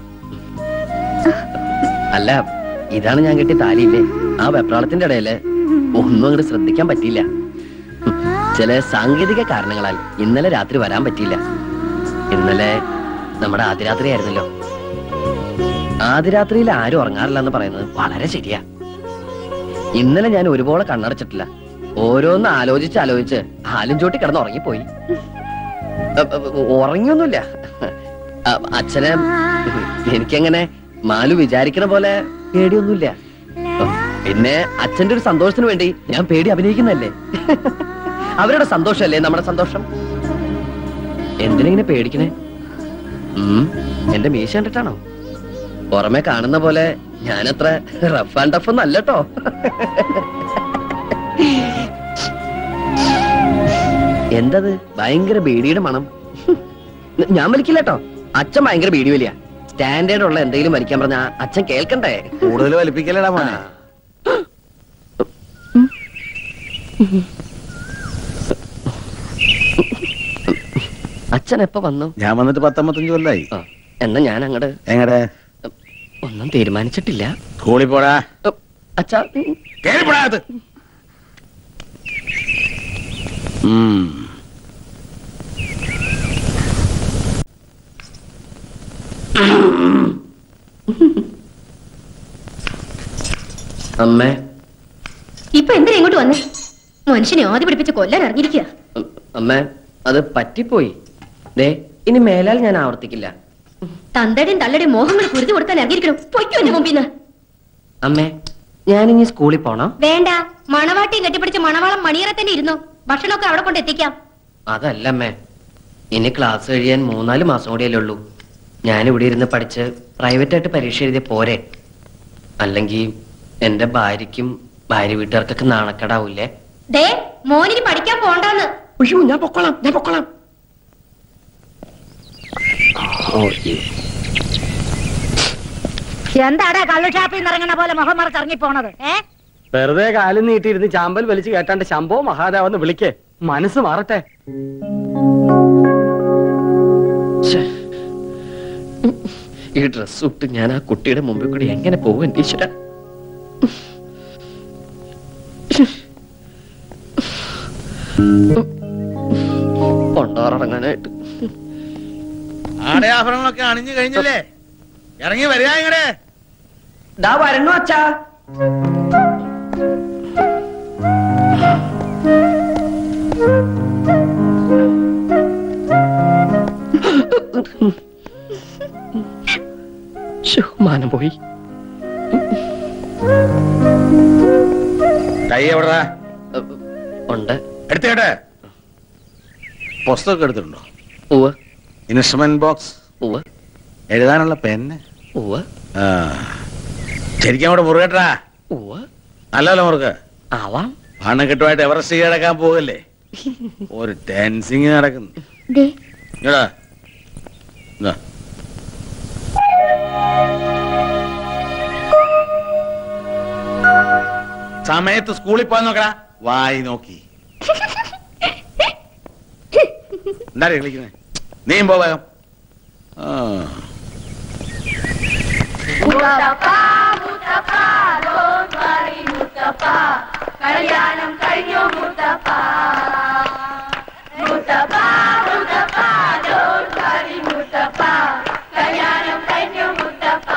അല്ല ഇതാണ് ഞാൻ കിട്ടിയ താലിയില്ലേ ആ വെപ്രാളത്തിന്റെ ഇടയില് ഒന്നും അങ്ങോട്ട് ശ്രദ്ധിക്കാൻ പറ്റിയില്ല ഉം. ചില സാങ്കേതിക കാരണങ്ങളാൽ ഇന്നലെ രാത്രി വരാൻ പറ്റിയില്ല ഇന്നലെ നമ്മുടെ ആദ്യരാത്രി ആയിരുന്നല്ലോ ആദ്യരാത്രിയിൽ ആരും ഉറങ്ങാറില്ല എന്ന് പറയുന്നത് വളരെ ശരിയാ ഇന്നലെ ഞാൻ ഒരുപോലെ കണ്ണടച്ചിട്ടില്ല ഓരോന്ന് ആലോചിച്ച് ആലോചിച്ച് ആലും ചോട്ടി കിടന്ന് ഉറങ്ങിപ്പോയി അ- അ- ഉറങ്ങിയൊന്നുമില്ല അ- അച്ഛനെ എനിക്കങ്ങനെ മാലു വിചാരിക്കണ പോലെ പേടിയൊന്നുമില്ല പിന്നെ അച്ഛന്റെ ഒരു സന്തോഷത്തിന് വേണ്ടി ഞാൻ പേടി അഭിനയിക്കുന്നല്ലേ അവരുടെ സന്തോഷമല്ലേ നമ്മുടെ സന്തോഷം എന്തിനെങ്ങനെ പേടിക്കണേ ഉം, എന്റെ മീശ കണ്ടിട്ടാണോ പുറമെ കാണുന്ന പോലെ ഞാനത്ര റഫ് ആൻഡ് ടഫ് ഒന്നും അല്ലട്ടോ എന്തത് ഭയങ്കര ബീഡിയുടെ മണം ഞാൻ വലിക്കില്ല കേട്ടോ അച്ഛൻ ഭയങ്കര ബീഡി വലിയ സ്റ്റാൻഡേർഡ് ഉള്ള എന്തെങ്കിലും വലിക്കാൻ പറഞ്ഞ അച്ഛൻ കേൾക്കണ്ടേ കൂടുതൽ വലിപ്പിക്കലടാ മോനെ അച്ഛൻ എപ്പോ വന്നു ഞാൻ വന്നിട്ട് പത്തൊമ്പത്തഞ്ച് കൊല്ലായി എന്നാ ഞാൻ അങ്ങട് എങ്ങടെ ഒന്നും തീരുമാനിച്ചിട്ടില്ല സ്കൂളിൽ പോടാ അച്ഛാ കേറി പോടാ അകത്ത്. ഉം. അമ്മേ ഇപ്പൊ എന്തിനാ ഇങ്ങോട്ട് വന്നേ മനുഷ്യനെ ആദ്യ പിടിപ്പിച്ച് കൊല്ലാൻ ഇറങ്ങിയിരിക്കുക അമ്മേ അത് പറ്റിപ്പോയി ദേ ഇനി മേലാൽ ഞാൻ ആവർത്തിക്കില്ല തന്തയുടെയും തള്ളയുടെയും മോഹങ്ങൾ കുരുതി കൊടുക്കാൻ ഇറങ്ങിയിരിക്കണം പൊയ്ക്കോ എന്റെ മുമ്പിന്ന് അമ്മേ ഞാനിനി സ്കൂളിൽ പോണം വേണ്ട മണവാട്ടിയും കെട്ടിപ്പിടിച്ച് മണവാളം മണിയറ തന്നെ ഇരുന്നു ഭക്ഷണമൊക്കെ അവിടെ കൊണ്ട് എത്തിക്കാം അതല്ല അമ്മേ ഇനി ക്ലാസ് കഴിയാൻ മൂന്നാല് മാസം കൂടിയല്ലേ ഉള്ളൂ ഞാനിവിടെ ഇരുന്ന് പഠിച്ച് പ്രൈവറ്റ് ആയിട്ട് പരീക്ഷ എഴുതിയ പോരെ അല്ലെങ്കിൽ എന്റെ ഭാര്യയ്ക്കും ഭാര്യ വീട്ടുകാർക്കൊക്കെ നാണക്കേടാവൂലേ ദേ മോനിന് പഠിക്കാൻ പോണ്ടാന്ന് അയ്യോ ഞാൻ പൊക്കോളാം ഞാൻ പൊക്കോളാം എന്താടാ കള്ളു ഷാപ്പിൽ നിന്ന് ഇറങ്ങണ പോലെ മുഖം മറച്ച് ഇറങ്ങി പോണത് ഏ വെറുതെ കാലും നീട്ടിയിരുന്ന് ചാമ്പൽ വലിച്ചു കേട്ടാണ്ട് ശംഭോ മഹാദേവന്ന് വിളിക്കേ മനസ്സ് മാറട്ടെ ശ്ശേ. ഈ ഡ്രസ് ഇട്ട് ഞാൻ ആ കുട്ടിയുടെ മുമ്പിൽ കൂടി എങ്ങനെ പോകും എന്റെ ഈശ്വര കൊണ്ടോറങ്ങാനായിട്ട് ആടയാഭരണങ്ങളൊക്കെ അണിഞ്ഞു കഴിഞ്ഞില്ലേ ഇറങ്ങി വരിക ഇങ്ങടെ ദാ വരണു അച്ഛാ മാനം പോയി കൈ എവിടാ ഉണ്ട് എടുത്തേട്ടെ പുസ്തകം എടുത്തിട്ടുണ്ടോ ഉവ്വ് ഇൻസ്ട്രുമെന്റ് ബോക്സ് ഉവ്വ് എഴുതാനുള്ള പെന്ന് ഉവ്വ് ആ ശരിക്കും അവിടെ മുറുകട്ടാ ഉവ്വ് നല്ലല്ലോ മുറുക്ക് ആവാം അണക്കെട്ടുമായിട്ട് എവറസ്റ്റ് കീഴടക്കാൻ പോകല്ലേ ഒരു ഡാൻസിങ് നടക്കുന്നു ദേ ഇങ്ങടാ. ഇതാ. സമയത്ത് സ്കൂളിൽ പോകാൻ നോക്കടാ വായി നോക്കി എന്താ കളിക്കുന്നത് നീയും പോ വേഗം ആ കല്യാണം കഴിഞ്ഞു മുത്തപ്പ മുത്തപ്പ മുത്തപ്പ don't worry മുത്തപ്പ കല്യാണം കഴിഞ്ഞു മുത്തപ്പ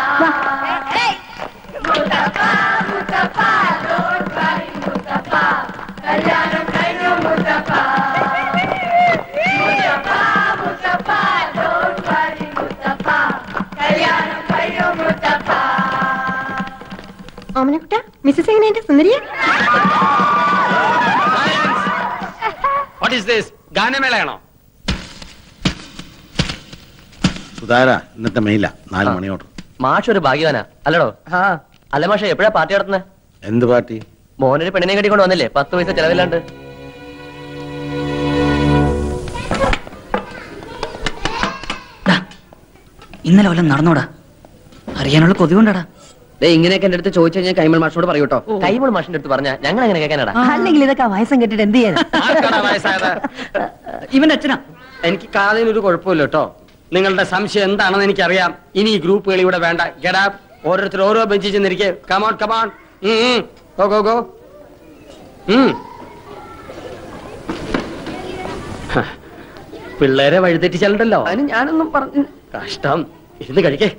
മുത്തപ്പ മുത്തപ്പ don't worry മുത്തപ്പ കല്യാണം കഴിഞ്ഞു മുത്തപ്പ മുത്തപ്പ മുത്തപ്പ don't worry മുത്തപ്പ കല്യാണം കഴിഞ്ഞു മുത്തപ്പ ഓമനക്കുട്ട മിസ്സസ് എങ്ങനെയുണ്ട് സുന്ദരിയ വാട്ട് ഈസ് ദിസ് ഗാനമേളയാണോ സുധാര ഇന്നത്തെ മെയില നാല് മണിയോട്ട് മാഷ് ഒരു ഭാഗ്യവാനാ അല്ലടോ അല്ല മാഷ എപ്പോഴാ പാർട്ടി നടത്തുന്നത് എന്ത് പാർട്ടി മോനൊരു പെണ്ണിനെ കെട്ടിക്കൊണ്ട് വന്നില്ലേ പത്ത് പൈസ ചെലവില്ലാണ്ട് ഇന്നലെ വല്ലതും നടന്നോടാ അറിയാനുള്ള കൊതി കൊണ്ടാടാ ദേ ഇങ്ങനെയൊക്കെ എന്റെ അടുത്ത് ചോദിച്ചു കഴിഞ്ഞാൽ കൈമൾ മാഷിനോട് പറയൂട്ടോ കൈമൾ മാഷിന്റെ അടുത്ത് പറഞ്ഞാ ഞങ്ങൾ എങ്ങനെ കേൾക്കാനടാ അല്ലെങ്കിൽ ഇതൊക്കെ വയസ്സം കെട്ടിട്ട് എന്ത് ചെയ്യാൻ ആർക്കാണ് വയസ്സായത് ഇവന്റെ അച്ഛനാ എനിക്ക് കാതിന് ഒരു കുഴപ്പമില്ല കേട്ടോ നിങ്ങളുടെ സംശയം എന്താണെന്ന് എനിക്കറിയാം ഇനി ഈ ഗ്രൂപ്പുകൾ ഇവിടെ വേണ്ട ഗെടാ ഓരോരുത്തർ ഓരോ ബെഞ്ചിൽ ചെന്നിരിക്കെ come on come on go go go പിള്ളേരെ വഴിതെറ്റിച്ചാലുണ്ടല്ലോ അതിന് ഞാനൊന്നും പറഞ്ഞു കഷ്ടം ഇരുന്ന് കഴിക്കേ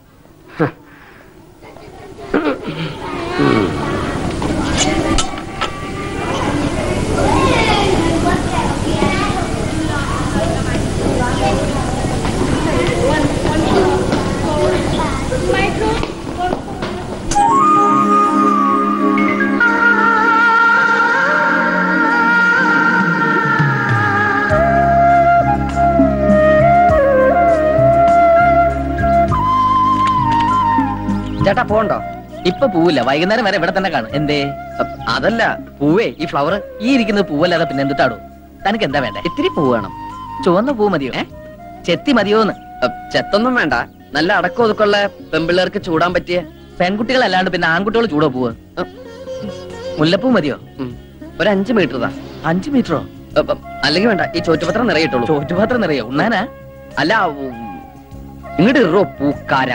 ചേട്ടാ പോണ്ടോ ഇപ്പൊ പൂവില്ല വൈകുന്നേരം വരെ ഇവിടെ തന്നെ കാണും എന്തേ അ- അതല്ല പൂവേ ഈ ഫ്ലവർ ഈ ഇരിക്കുന്നത് പൂവല്ലാതെ പിന്നെ എന്തിട്ടാടോ തനിക്ക് എന്താ വേണ്ട ഇത്തിരി പൂ വേണം ചുവന്ന പൂ മതിയോ ഏ ചെത്തി മതിയോന്ന് അ, ചെത്തൊന്നും വേണ്ട നല്ല അടക്കം ഒതുക്കുള്ള പെമ്പിള്ളേർക്ക് ചൂടാൻ പറ്റിയ പെൺകുട്ടികളല്ലാണ്ട് പിന്നെ ആൺകുട്ടികൾ ചൂടോ പൂവ് അ, മുല്ലപ്പൂ മതിയോ ഉം. ഒരു അഞ്ച് മീറ്റർ താ അഞ്ച് മീറ്ററോ അല്ലെങ്കിൽ വേണ്ട ഈ ചോറ്റുപത്രം നിറയിട്ടുള്ളൂ ചോറ്റുപത്രം നിറയോ ഉണ്ണാനാ അല്ല ഉം, ഇങ്ങോട്ട് ഇറോ പൂക്കാരാ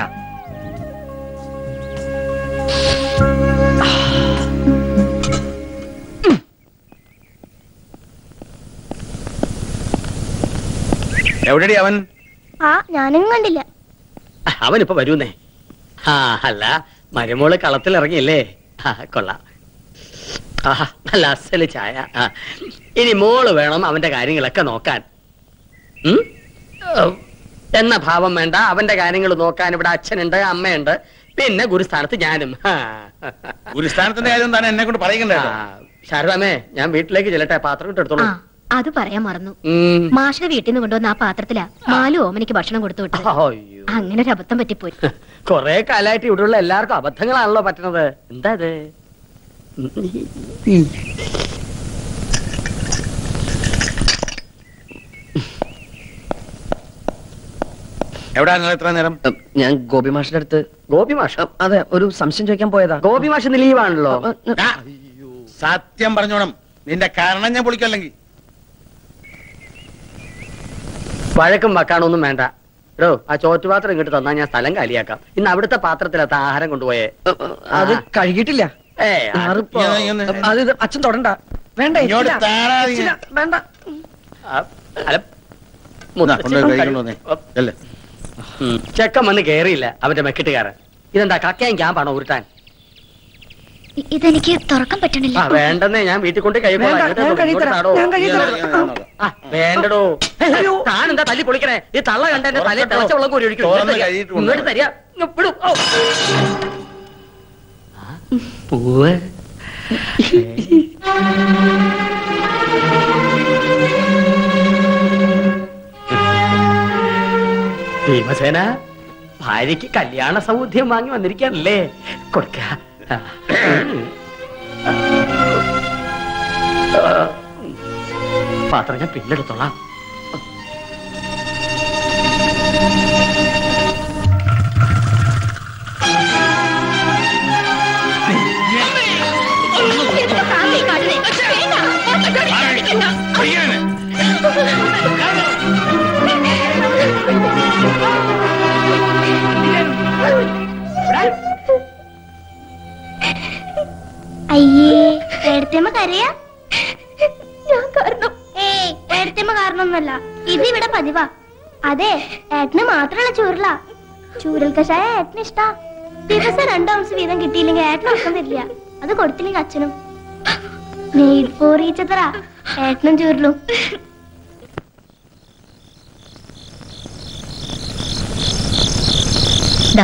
എവിടെടി അവൻ ആ ഞാനും കണ്ടില്ല അവനിപ്പോ വരൂന്നേ ആ അല്ല മരുമോള് കളത്തിൽ ഇറങ്ങിയല്ലേ ആ കൊള്ളാം ആഹാ നല്ല അസല് ചായ ആ. ഇനി മോള് വേണം അവന്റെ കാര്യങ്ങളൊക്കെ നോക്കാൻ ഉം? ഓ, എന്ന ഭാവം വേണ്ട അവന്റെ കാര്യങ്ങൾ നോക്കാൻ ഇവിടെ അച്ഛനുണ്ട് അമ്മയുണ്ട് പിന്നെ ഗുരുസ്ഥാനത്ത് ഞാനും ആ. ഗുരുസ്ഥാനത്തിന്റെ കാര്യം തന്നെ എന്നെ കൊണ്ട് പറയിക്കണ്ടേ ആ, ശാരദാമേ ഞാൻ വീട്ടിലേക്ക് ചെല്ലട്ടെ പാത്രം ഇട്ട് എടുത്തോളൂ ആ അത് പറയാൻ മറന്നു ഉം. മാഷിനെ വീട്ടിൽ നിന്ന് കൊണ്ടുവന്ന ആ പാത്രത്തിലാ മാലു ഓമനിക്ക് ഭക്ഷണം കൊടുത്തു വിട്ടത് അയ്യോ. അങ്ങനെ ഒരു അബദ്ധം പറ്റിപ്പോയി കൊറേ കാലായിട്ട് ഇവിടെയുള്ള എല്ലാവർക്കും അബദ്ധങ്ങളാണല്ലോ പറ്റുന്നത് എന്താ ഇത് എവിടാ നിങ്ങൾ എത്ര നേരം അ, ഞാൻ ഗോപി മാഷിന്റെ അടുത്ത് ഗോപി മാഷ് അ, അതെ ഒരു സംശയം ചോദിക്കാൻ പോയതാ ഗോപി മാഷ് ഇന്ന് ലീവാണല്ലോ ആ, സത്യം പറഞ്ഞോണം നിന്റെ കാരണം ഞാൻ പൊളിക്കല്ലെങ്കിൽ വഴക്കും വക്കാണൊന്നും വേണ്ട എടോ ആ ചോറ്റുപാത്രം ഇങ്ങോട്ട് തന്നാ ഞാൻ സ്ഥലം കാലിയാക്കാം ഇന്ന് അവിടുത്തെ പാത്രത്തിലത്ത ആഹാരം കൊണ്ടുപോയേ അ, അ, അത് കഴുകിയിട്ടില്ല ഏ ആറിപ്പോ- ഇങ്ങനെ- ഇങ്ങനെ- അത് ഇത് അച്ഛൻ തൊടണ്ട വേണ്ട ഇങ്ങോട്ട് ഇച്ചില. താടാ നീ. ഇച്ചില, വേണ്ട അല്ല എന്നാ, കൊണ്ടുപോയി കഴിക്കൊണ്ട് വന്നേ. ചെല്ല്. ഉം. ചെക്കൻ വന്ന് കേറിയില്ല അവന്റെ മെക്കിട്ടുകാരൻ ഇതെന്താ കക്കയും ക്യാമ്പാണോ ഉരുട്ടാൻ ഇ- ഇതെനിക്ക് തുറക്കാൻ ആ പറ്റണില്ല വേണ്ടെന്നേ ഞാൻ വീട്ടിൽ കൊണ്ട് കഴിക്കോളാം വേണ്ട, ഇങ്ങോട്ട് ഞാൻ ഇങ്ങോട്ട് കഴിത്തരാം, താടോ. ഞാൻ കഴിത്തരാം. ഞാൻ- ഞാൻ നോക്കാം. ആ, വേണ്ടടോ താനെന്താ തല്ലി പൊളിക്കണേ ഈ തള്ള കണ്ട എന്റെ തലയിൽ തുറക്കട്ടോ. തിളച്ച വെള്ളം കോരി ഒഴിക്കും തുറന്ന് ഇങ്ങോട്ട് തരിക. കഴുകിയിട്ട് ഇങ്ങോട്ട് കൊണ്ടുവാ. തരിക ഇങ്ങ് വിടൂ. ഔ. ആ, പൂവ് ഭീമസേന ഭാര്യയ്ക്ക് കല്യാണ സൗദ്യം വാങ്ങി വന്നിരിക്കാനല്ലേ കൊടുക്ക ആ. പാത്രം ഞാൻ പിന്നെടുത്തോളാം അയ്യേ ഏടത്തേമ്മ കരയാ ഞാൻ കാരണം ഏയ് ഏടത്തേമ്മ കാരണമൊന്നുമല്ല ഇത് ഇവിടെ പതിവാ അതെ ഏട്ടന് മാത്രമുള്ള ചൂരല ചൂരൽ കഷായ ഏട്ടന് ഇഷ്ടാ ദിവസം രണ്ടു ഔൺസ് വീതം കിട്ടിയില്ലെങ്കിൽ ഏട്ടന് ഉറക്കം തരില്ല അത് കൊടുത്തില്ലെങ്കിൽ അച്ഛനും നെയ്ഡ് പോറിയിച്ചത്ര ഏട്ടനും ചൂരലും ദാ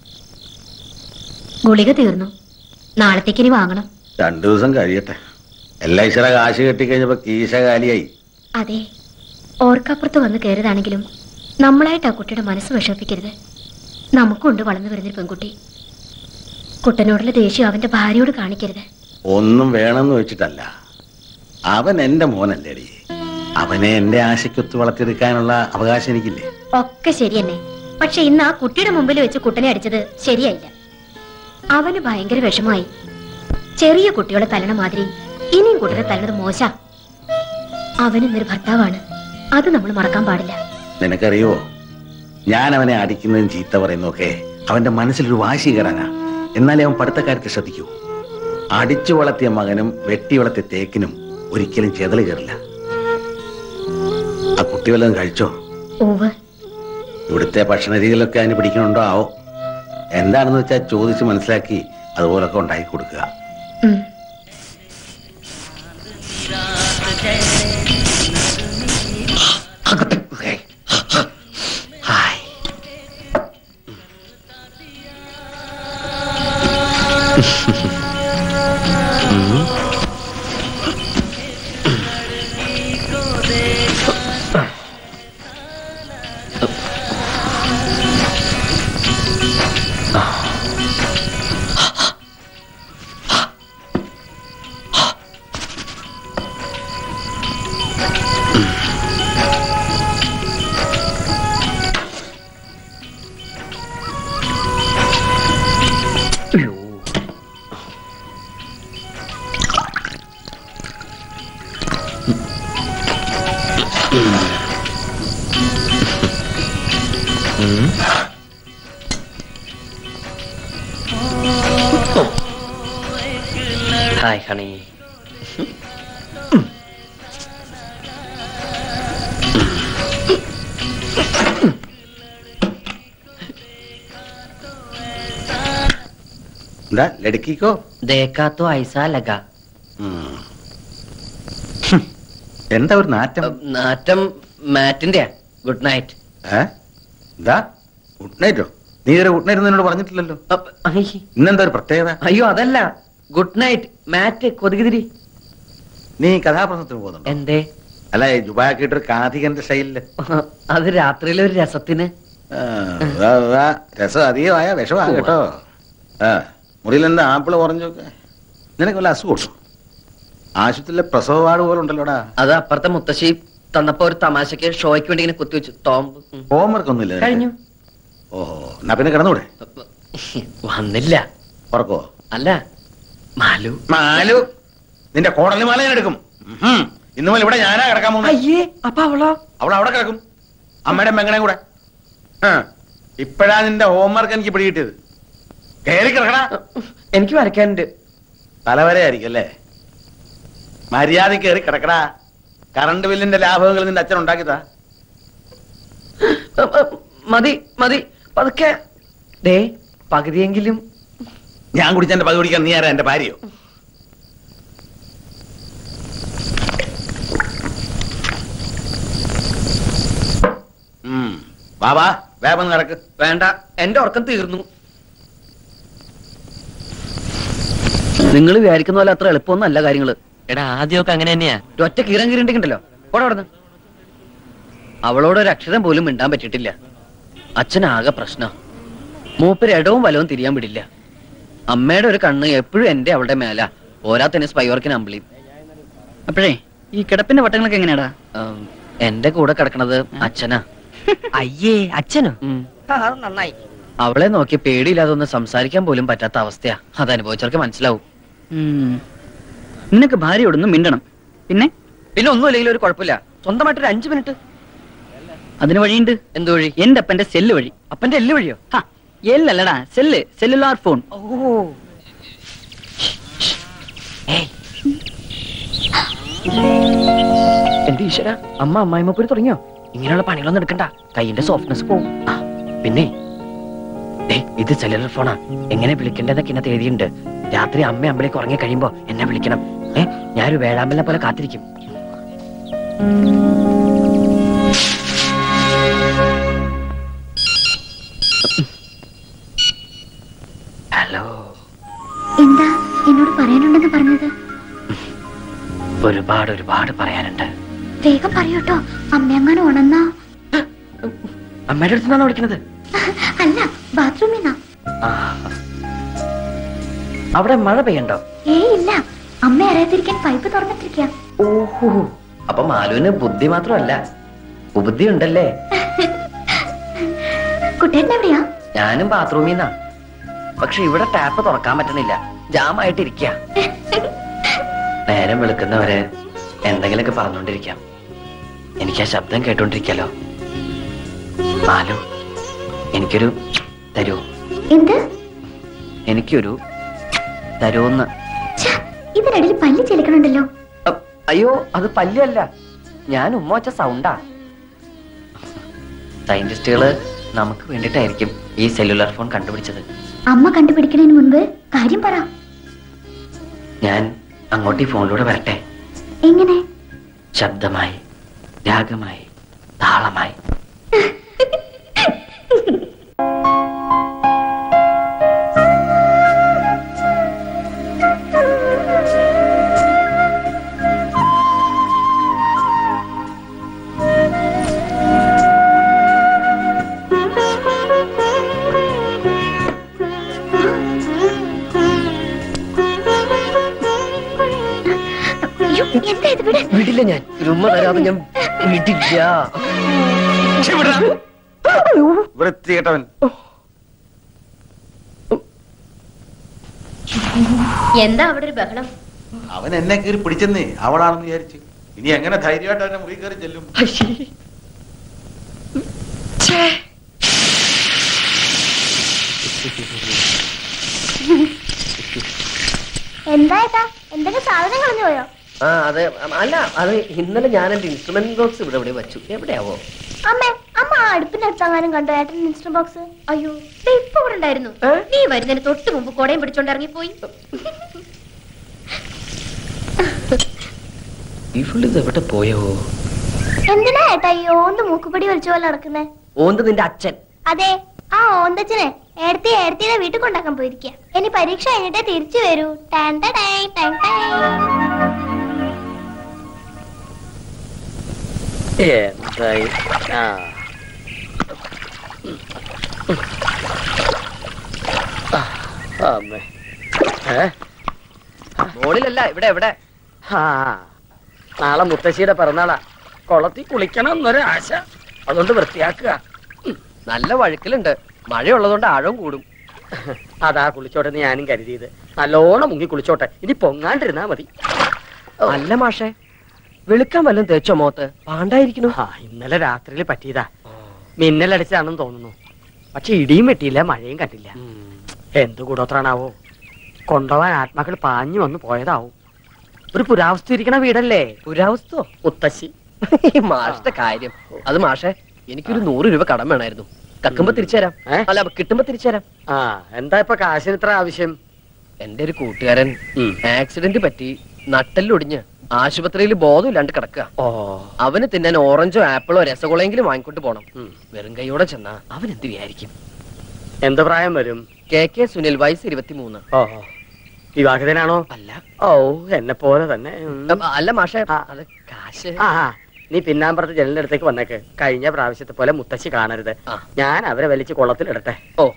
ഗുളിക തീർന്നു നാളത്തേക്ക് ഇനി വാങ്ങണം രണ്ടു ദിവസം കഴിയട്ടെ എല്ലാ ഈശ്വര കാശ് കെട്ടിക്കഴിഞ്ഞപ്പോ കീശ കാലിയായി അതെ ഓർക്കപ്പുറത്ത് വന്ന് കയറിയതാണെങ്കിലും നമ്മളായിട്ട് ആ കുട്ടിയുടെ മനസ്സ് വിഷമിപ്പിക്കരുത് നമുക്കുണ്ട് വളർന്നു വരുന്നൊരു പെൺകുട്ടി കുട്ടനോടുള്ള ദേഷ്യം അവന്റെ ഭാര്യയോട് കാണിക്കരുത് ഒന്നും വേണമെന്ന് വെച്ചിട്ടല്ല അവൻ എന്റെ മോനല്ലേടി അവനെ എന്റെ ആശയ്ക്കൊത്ത് വളർത്തിയെടുക്കാനുള്ള അവകാശം എനിക്കില്ലേ ഒക്കെ ശരി തന്നെ പക്ഷെ ഇന്ന് ആ കുട്ടിയുടെ മുമ്പിൽ വെച്ച് കുട്ടനെ അടിച്ചത് ശരിയായില്ല അവന് ഭയങ്കര വിഷമായി ചെറിയ കുട്ടികളെ തല്ലണ മാതിരി ഇനിയും കുട്ടനെ തല്ലണത് മോശ അവൻ ഇന്നൊരു ഭർത്താവാണ് അത് നമ്മൾ മറക്കാൻ പാടില്ല നിനക്കറിയോ ഞാൻ അവനെ അടിക്കുന്നതും ചീത്ത പറയുന്നതൊക്കെ അവന്റെ മനസ്സിലൊരു വാശി കയറാനാ എന്നാലേ അവൻ പഠിത്തക്കാര്യത്തെ ശ്രദ്ധിക്കൂ അടിച്ചു വളർത്തിയ മകനും വെട്ടി വളർത്തിയ തേക്കിനും ഒരിക്കലും ചെതല് കയറില്ല ആ കുട്ടി വല്ലതും കഴിച്ചോ ഓവ് ഇവിടുത്തെ ഭക്ഷണ രീതികളൊക്കെ അതിന് പിടിക്കണുണ്ടോ ആവോ എന്താണെന്ന് വെച്ചാൽ ചോദിച്ച് മനസ്സിലാക്കി അതുപോലൊക്കെ ഉണ്ടാക്കി കൊടുക്കുക ഉം. ഹായ് ഹണി എന്താ ലടുക്കിക്കോ ദേക്കാത്തോ ഐസാ ലഗ എന്താ ഒരു നാറ്റം നാറ്റം മാറ്റിന്റെ ഗുഡ് നൈറ്റ് ഏ എന്താ ഗുഡ് നൈറ്റോ നീ ഇതുവരെ ഗുഡ് നൈറ്റ് എന്നോട് പറഞ്ഞിട്ടില്ലല്ലോ ഇന്നെന്താ ഒരു പ്രത്യേകത അയ്യോ അതല്ല ഗുഡ് നൈറ്റ് മാറ്റ് കൊതുകുതിരി നീ കഥാപ്രസംഗത്തിന് പോകുന്നുണ്ടോ എന്തേ അല്ല ഈ ജുബാക്കിട്ടൊരു കാഥികന്റെ സ്റ്റൈലില് അത് രാത്രിയിലെ ഒരു രസത്തിന് ആ, ഉവ്വ, ഉവ്വ. രസം അധികമായ വിഷമാ കേട്ടോ ആ മുറിയിൽ എന്താ ആപ്പിള് കുറഞ്ഞൊക്കെ നിനക്ക് വല്ല അസുഖം ആശുപത്രിയിലെ പ്രസവ വാർഡ് പോലെ ഉണ്ടല്ലോടാ അത് അപ്പുറത്തെ മുത്തശ്ശി തന്നപ്പോ ഒരു തമാശക്ക് ഷോയ്ക്ക് വേണ്ടി ഇങ്ങനെ കുത്തിവെച്ചു ടോംബ് ഉം. ഹോംവർക്ക് ഒന്നുമില്ല നിനക്ക്? കഴിഞ്ഞു ഓഹോ എന്നാ പിന്നെ കിടന്നൂടെ വന്നില്ല ഉറക്കോ അല്ല മാലു മാലു നിന്റെ കോടലി മാല ഞാൻ എടുക്കും ഉം. ഇന്ന് മുതൽ ഇവിടെ ഞാനാ കിടക്കാൻ പോകുന്നത് അയ്യേ അപ്പൊ അവളോ അവൾ അവിടെ കിടക്കും അമ്മയുടെ മെങ്ങണേ കൂടെ ആ, ഇപ്പഴാ നിന്റെ ഹോംവർക്ക് എനിക്ക് പിടികിട്ടിയത് കയറി കിടക്കണ എനിക്ക് വരയ്ക്കാനുണ്ട് തലവരെ ആയിരിക്കും അല്ലേ മര്യാദ കയറി കിടക്കടാ കറണ്ട് ബില്ലിന്റെ ലാഭങ്ങൾ നിന്റെ അച്ഛൻ ഉണ്ടാക്കിയതാ മതി മതി പതുക്കെ ദേ പകുതിയെങ്കിലും ഞാൻ കുടിച്ചെന്റെ പകുതി കുടിക്കാൻ നീ ആരാ എന്റെ ഭാര്യയോ ഉം. വാ വാ വേഗം നടക്ക് വേണ്ട എന്റെ ഉറക്കം തീർന്നു നിങ്ങൾ വിചാരിക്കുന്ന പോലെ അത്ര എളുപ്പമൊന്നല്ല കാര്യങ്ങള് എടാ ആദ്യമൊക്കെ അങ്ങനെ തന്നെയാ ഒറ്റ കീറം കീറിണ്ടെങ്കിണ്ടല്ലോ പോടെ അവിടുന്ന് അവളോട് ഒരു അക്ഷരം പോലും മിണ്ടാൻ പറ്റിയിട്ടില്ല അച്ഛനാകെ പ്രശ്നം മൂപ്പര് ഇടവും വലവും തിരിയാൻ വിടില്ല അമ്മയുടെ ഒരു കണ്ണ് എപ്പോഴും എന്റെ അവളുടെ മേല പോരാത്തന്നെ സ്പൈവർക്കിന് അമ്പിളിയും അപ്പോഴേ ഈ കിടപ്പിന്റെ വട്ടങ്ങളൊക്കെ എങ്ങനെയാടാ ഉം, എന്റെ കൂടെ കിടക്കണത് അച്ഛനാ അയ്യേ അച്ഛനോ ഉം. അത് നന്നായി അവളെ നോക്കി പേടിയില്ലാതെ ഒന്ന് സംസാരിക്കാൻ പോലും പറ്റാത്ത അവസ്ഥയാ അത് അനുഭവിച്ചവർക്ക് മനസ്സിലാവും ഉം. നിനക്ക് ഭാര്യയോടൊന്നും മിണ്ടണം പിന്നെ പിന്നെ ഒന്നുമില്ലെങ്കിലും ഒരു കുഴപ്പമില്ല സ്വന്തമായിട്ട് ഒരു അഞ്ചു മിനിറ്റ് അതിന് വഴിയുണ്ട് എന്ത് വഴി എന്റെ അപ്പന്റെ സെല്ല് വഴി അപ്പന്റെ എല്ല് വഴിയോ ഹാ, എല്ലല്ലടാ സെല്ല് സെല്ലുലാർ ഫോൺ ഓ എന്റെ ഈശ്വര അമ്മ അമ്മായിമ്മ പോയി തുടങ്ങിയോ ഇങ്ങനെയുള്ള പണികളൊന്നും എടുക്കണ്ട കൈയിന്റെ സോഫ്റ്റ്നെസ് പോവും ആ, പിന്നെ ദേ, ഇത് സെല്ലുലർ ഫോണാ എങ്ങനെ വിളിക്കേണ്ടതൊക്കെ ഇന്നത്തെ എഴുതിയിട്ടുണ്ട് രാത്രി അമ്മ അമ്പലേക്ക് ഉറങ്ങി കഴിയുമ്പോ എന്നെ വിളിക്കണം ഏ ഞാനൊരു വേഴാമ്പലിനെ പോലെ കാത്തിരിക്കും ഹലോ എന്താ എന്നോട് പറയാനുണ്ടെന്ന് പറഞ്ഞത് ഒരുപാട് ഒരുപാട് പറയാനുണ്ട് വേഗം പറയൂട്ടോ അമ്മയങ്ങനെ ഉണന്നാ അമ്മയുടെ അടുത്ത് നിന്നാണ് വിളിക്കുന്നത് അല്ല ബാത്റൂമിൽ നിന്നാ ആ. അവിടെ മഴ പെയ്യണ്ടോ ഏയ് ഇല്ല അമ്മ അറിയാതിരിക്കാൻ പൈപ്പ് തുറന്നിട്ടിരിക്കാം ഓഹോ അപ്പൊ മാലുവിന് ബുദ്ധി മാത്രമല്ല ഉപുദ്ധി ഉണ്ടല്ലേ കുട്ടേട്ടൻ എവിടെയാ ഞാനും ബാത്റൂമിൽ നിന്നാ പക്ഷെ ഇവിടെ ടാപ്പ് തുറക്കാൻ പറ്റണില്ല ജാമായിട്ടിരിക്ക നേരം വെളുക്കുന്നവരെ എന്തെങ്കിലുമൊക്കെ പറഞ്ഞുകൊണ്ടിരിക്കാം എനിക്ക് ആ ശബ്ദം കേട്ടോണ്ടിരിക്കാലോ മാലു എനിക്കൊരു തരൂ എന്ത് എനിക്കൊരു തരൂന്ന് ഛ, ഇതിനിടയിൽ പല്ല് ചെലുക്കണുണ്ടല്ലോ അ- അയ്യോ അത് പല്ലല്ല ഞാൻ ഉമ്മ വച്ച സൗണ്ടാ സയന്റിസ്റ്റുകള് നമുക്ക് വേണ്ടിയിട്ടായിരിക്കും ഈ സെല്ലുലാർ ഫോൺ കണ്ടുപിടിച്ചത് അമ്മ കണ്ടുപിടിക്കുന്നതിന് മുൻപ് കാര്യം പറ ഞാൻ അങ്ങോട്ട് ഈ ഫോണിലൂടെ വരട്ടെ എങ്ങനെ ശബ്ദമായി രാഗമായി താളമായി അയ്യോ, എന്താ ഇത് വിട് വിടില്ല ഞാൻ ഒരു ഉമ്മ തരാതെ ഞാൻ വിടില്ല വൃത്തികെട്ടവൻ എന്താ അവിടെ ഒരു ബഹളം അവൻ എന്നെ കയറി പിടിച്ചെന്നേ അവളാണെന്ന് വിചാരിച്ചു ഇനി എങ്ങനെ ധൈര്യമായിട്ട് അവനെ മുറി കയറി ചെല്ലും എന്താ ഏട്ടാ എന്തൊക്കെ സാധനം കളഞ്ഞു പോയോ ആ അതെ അല്ല അത് ഇന്നലെ ഞാൻ എന്റെ ഇൻസ്ട്രുമെന്റ് ബോക്സ് ഇവിടെ ഇവിടെ വെച്ചു എവിടെയാവോ അമ്മേ അമ്മ ആ അടുപ്പിന്റെ അടുത്തങ്ങാനും കണ്ടോ ഏട്ടൻ ഇൻസ്റ്റന്റ് ബോക്സ് അയ്യോ ദേ ഇപ്പൊ ഇവിടെ ഉണ്ടായിരുന്നു നീ വരുന്നതിന് തൊട്ട് മുമ്പ് കൊടയും പിടിച്ചോണ്ട് ഇറങ്ങിപ്പോയി ഇവളിത് എവിടെ പോയോ എന്തിനാ ഏട്ടാ ഈ ഓന്ത് മൂക്കുപടി വലിച്ച പോലെ നടക്കുന്നേ ഓന്ത് നിന്റെ അച്ഛൻ അതെ ആ ഓന്തച്ചനെ ഏടത്തി ഏടത്തിയുടെ വീട്ടിൽ കൊണ്ടാക്കാൻ പോയിരിക്കുക ഇനി പരീക്ഷ കഴിഞ്ഞിട്ടേ തിരിച്ചു വരൂ ടാൻ ടാ ടൈ, ടാൻ ടൈ. എന്തായി ആ ആ, അമ്മേ ഏ മോളിലല്ല ഇവിടെ എവിടെ ആ നാളെ മുത്തശ്ശിയുടെ പിറന്നാളാ കുളത്തിൽ കുളിക്കണം എന്നൊരു ആശ അതുകൊണ്ട് വൃത്തിയാക്കുക നല്ല വഴുക്കലുണ്ട് മഴയുള്ളതുകൊണ്ട് ആഴവും കൂടും അതാ കുളിച്ചോട്ടെ എന്ന് ഞാനും കരുതിയത് നല്ലോണം മുങ്ങി കുളിച്ചോട്ടെ ഇനി പൊങ്ങാണ്ടിരുന്നാ മതി അല്ല മാഷേ വെളുക്കാൻ വല്ലതും തേച്ചോ മോത്ത് പാണ്ടായിരിക്കണു ആ ഇന്നലെ രാത്രിയിൽ പറ്റിയതാ മിന്നലടിച്ചാണെന്ന് തോന്നുന്നു പക്ഷെ ഇടിയും വെട്ടിയില്ല മഴയും കണ്ടില്ല എന്ത് കൂടോത്രാണാവോ കൊണ്ടുപോവാൻ ആത്മാക്കൾ പാഞ്ഞു വന്ന് പോയതാവും ഒരു പുരാവസ്തു ഇരിക്കണ വീടല്ലേ പുരാവസ്തോ മുത്തശ്ശി മാഷിന്റെ കാര്യം അത് മാഷെ എനിക്കൊരു നൂറ് രൂപ കടം വേണമായിരുന്നു കക്കുമ്പോ തിരിച്ചുതരാം അല്ല കിട്ടുമ്പോ തിരിച്ചുതരാം ആ എന്താ ഇപ്പൊ കാശിന് ഇത്ര ആവശ്യം എന്റെ ഒരു കൂട്ടുകാരൻ ആക്സിഡന്റ് പറ്റി നട്ടെല്ലൊടിഞ്ഞ് ആശുപത്രിയിൽ ബോധമില്ലാണ്ട് കിടക്കുക അവന് തിന്നാൻ ഓറഞ്ചോ ആപ്പിളോ രസഗുളയെങ്കിലും വാങ്ങിക്കൊണ്ട് പോണം വെറും കൈയോടെ ചെന്നാ അവൻ എന്ത് വിചാരിക്കും എന്ത് പ്രായം വരും കെ കെ സുനിൽ വയസ്സ് ഇരുപത്തിമൂന്ന് ഓ വിവാഹിതനാണോ അല്ല ഓ എന്നെ പോലെ തന്നെ ഉം. അല്ല മാഷെ അത് കാശ് ആ ആ, നീ പിന്നാമ്പറത്ത് ജനലിന്റെ അടുത്തേക്ക് വന്നേക്ക് കഴിഞ്ഞ പ്രാവശ്യത്തെ പോലെ മുത്തശ്ശി കാണരുത് ഞാൻ അവരെ വലിച്ച് കുളത്തിലിടട്ടെ ഓ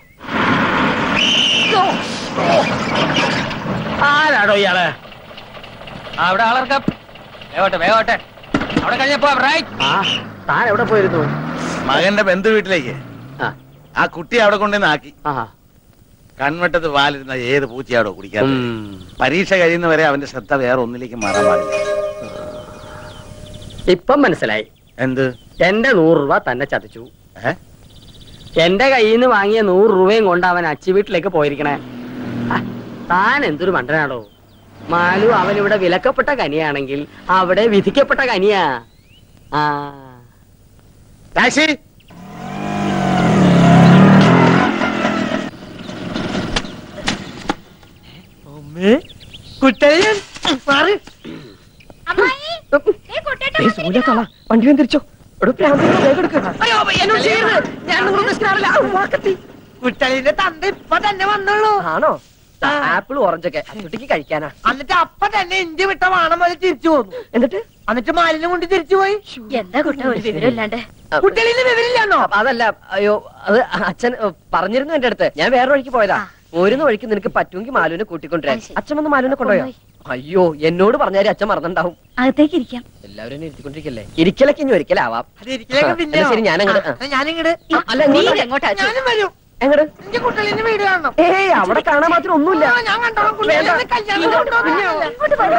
ആരാടോ ഇയാള് അവിടെ ആളർക്കാം വേഗോട്ടെ വേഗോട്ടെ അവിടെ കഴിഞ്ഞപ്പോ റൈറ്റ് ആ താൻ എവിടെ പോയിരുന്നു മകന്റെ ബന്ധു വീട്ടിലേക്ക് ആ കുട്ടി അവിടെ കൊണ്ടുവന്ന് ആക്കി കൺവെട്ടത്ത് പാലിരുന്ന ഏത് പൂച്ചയാടോ കുടിക്കാതെ പരീക്ഷ കഴിയുന്നവരെ അവന്റെ ശ്രദ്ധ വേറെ ഒന്നിലേക്ക് മാറാൻ പാടില്ല ഇപ്പം മനസ്സിലായി എന്ത് എന്റെ നൂറ് രൂപ തന്നെ ചതിച്ചു എന്റെ കയ്യിൽ നിന്ന് വാങ്ങിയ നൂറ് രൂപയും കൊണ്ട് അവൻ അച്ചി വീട്ടിലേക്ക് പോയിരിക്കണേ ആ, താൻ എന്തൊരു മണ്ടനാടോ മാലു അവൻ ഇവിടെ വിലക്കപ്പെട്ട കനിയാണെങ്കിൽ അവിടെ വിധിക്കപ്പെട്ട കനിയാ ആ ടാക്സി കുട്ടയൻ മാറി വണ്ടി വന്നിരിച്ചോ എന്നോട് ചെയ്യരുത് ഞാൻ നിങ്ങളോട് പ്രശ്നമാറില്ല വാക്കത്തി കുട്ടലിന്റെ തന്ത ഇപ്പൊ തന്നെ വന്നുള്ളൂ ആണോ ആപ്പിൾ ഓറഞ്ചൊക്കെ കുട്ടിക്ക് കഴിക്കാനാ എന്നിട്ട് അപ്പൊ തന്നെ ഇന്ത്യ വിട്ട വാണം പോലെ തിരിച്ചു പോന്നു എന്നിട്ട് എന്നിട്ട് മാലിന്യം കൊണ്ട് തിരിച്ചു പോയി എന്താ കുട്ട ഒരു വിവരമില്ലാണ്ട് കുട്ടലിന് വിവരില്ലാന്നോ അതല്ല അയ്യോ അത് അച്ഛൻ ഏ, പറഞ്ഞിരുന്നു എന്റെ അടുത്ത് ഞാൻ വേറെ വഴിക്ക് പോയതാ പോരുന്ന വഴിക്ക് നിനക്ക് പറ്റുമെങ്കിൽ മാലുവിനെ കൂട്ടിക്കൊണ്ടുവരാൻ അച്ഛൻ വന്ന് മാലുവിനെ കൊണ്ടുപോയോ അയ്യോ എന്നോട് പറഞ്ഞാൽ അച്ഛൻ മറന്നുണ്ടാവും അകത്തേക്ക് ഇരിക്കാം എല്ലാവരും എന്നെ ഇരുത്തിക്കൊണ്ടിരിക്കല്ലേ ഇരിക്കലൊക്കെ ഇനി ഒരിക്കലാവാം അത് ഇരിക്കലൊക്കെ ആ, പിന്നെ എന്നാ ശരി ഞാനങ്ങട് ആ. ഞാനിങ്ങട് അല്ല നീ എങ്ങോട്ടാ ഞാനും വരും എങ്ങട് എന്റെ കുട്ടലിന്റെ വീട് കാണണം ഏയ് അവിടെ കാണാൻ മാത്രം ഒന്നുമില്ല ആ, ഞാൻ കണ്ടോളാം കുട്ടലിനെ കല്യാണം കൊണ്ടുവന്നില്ല.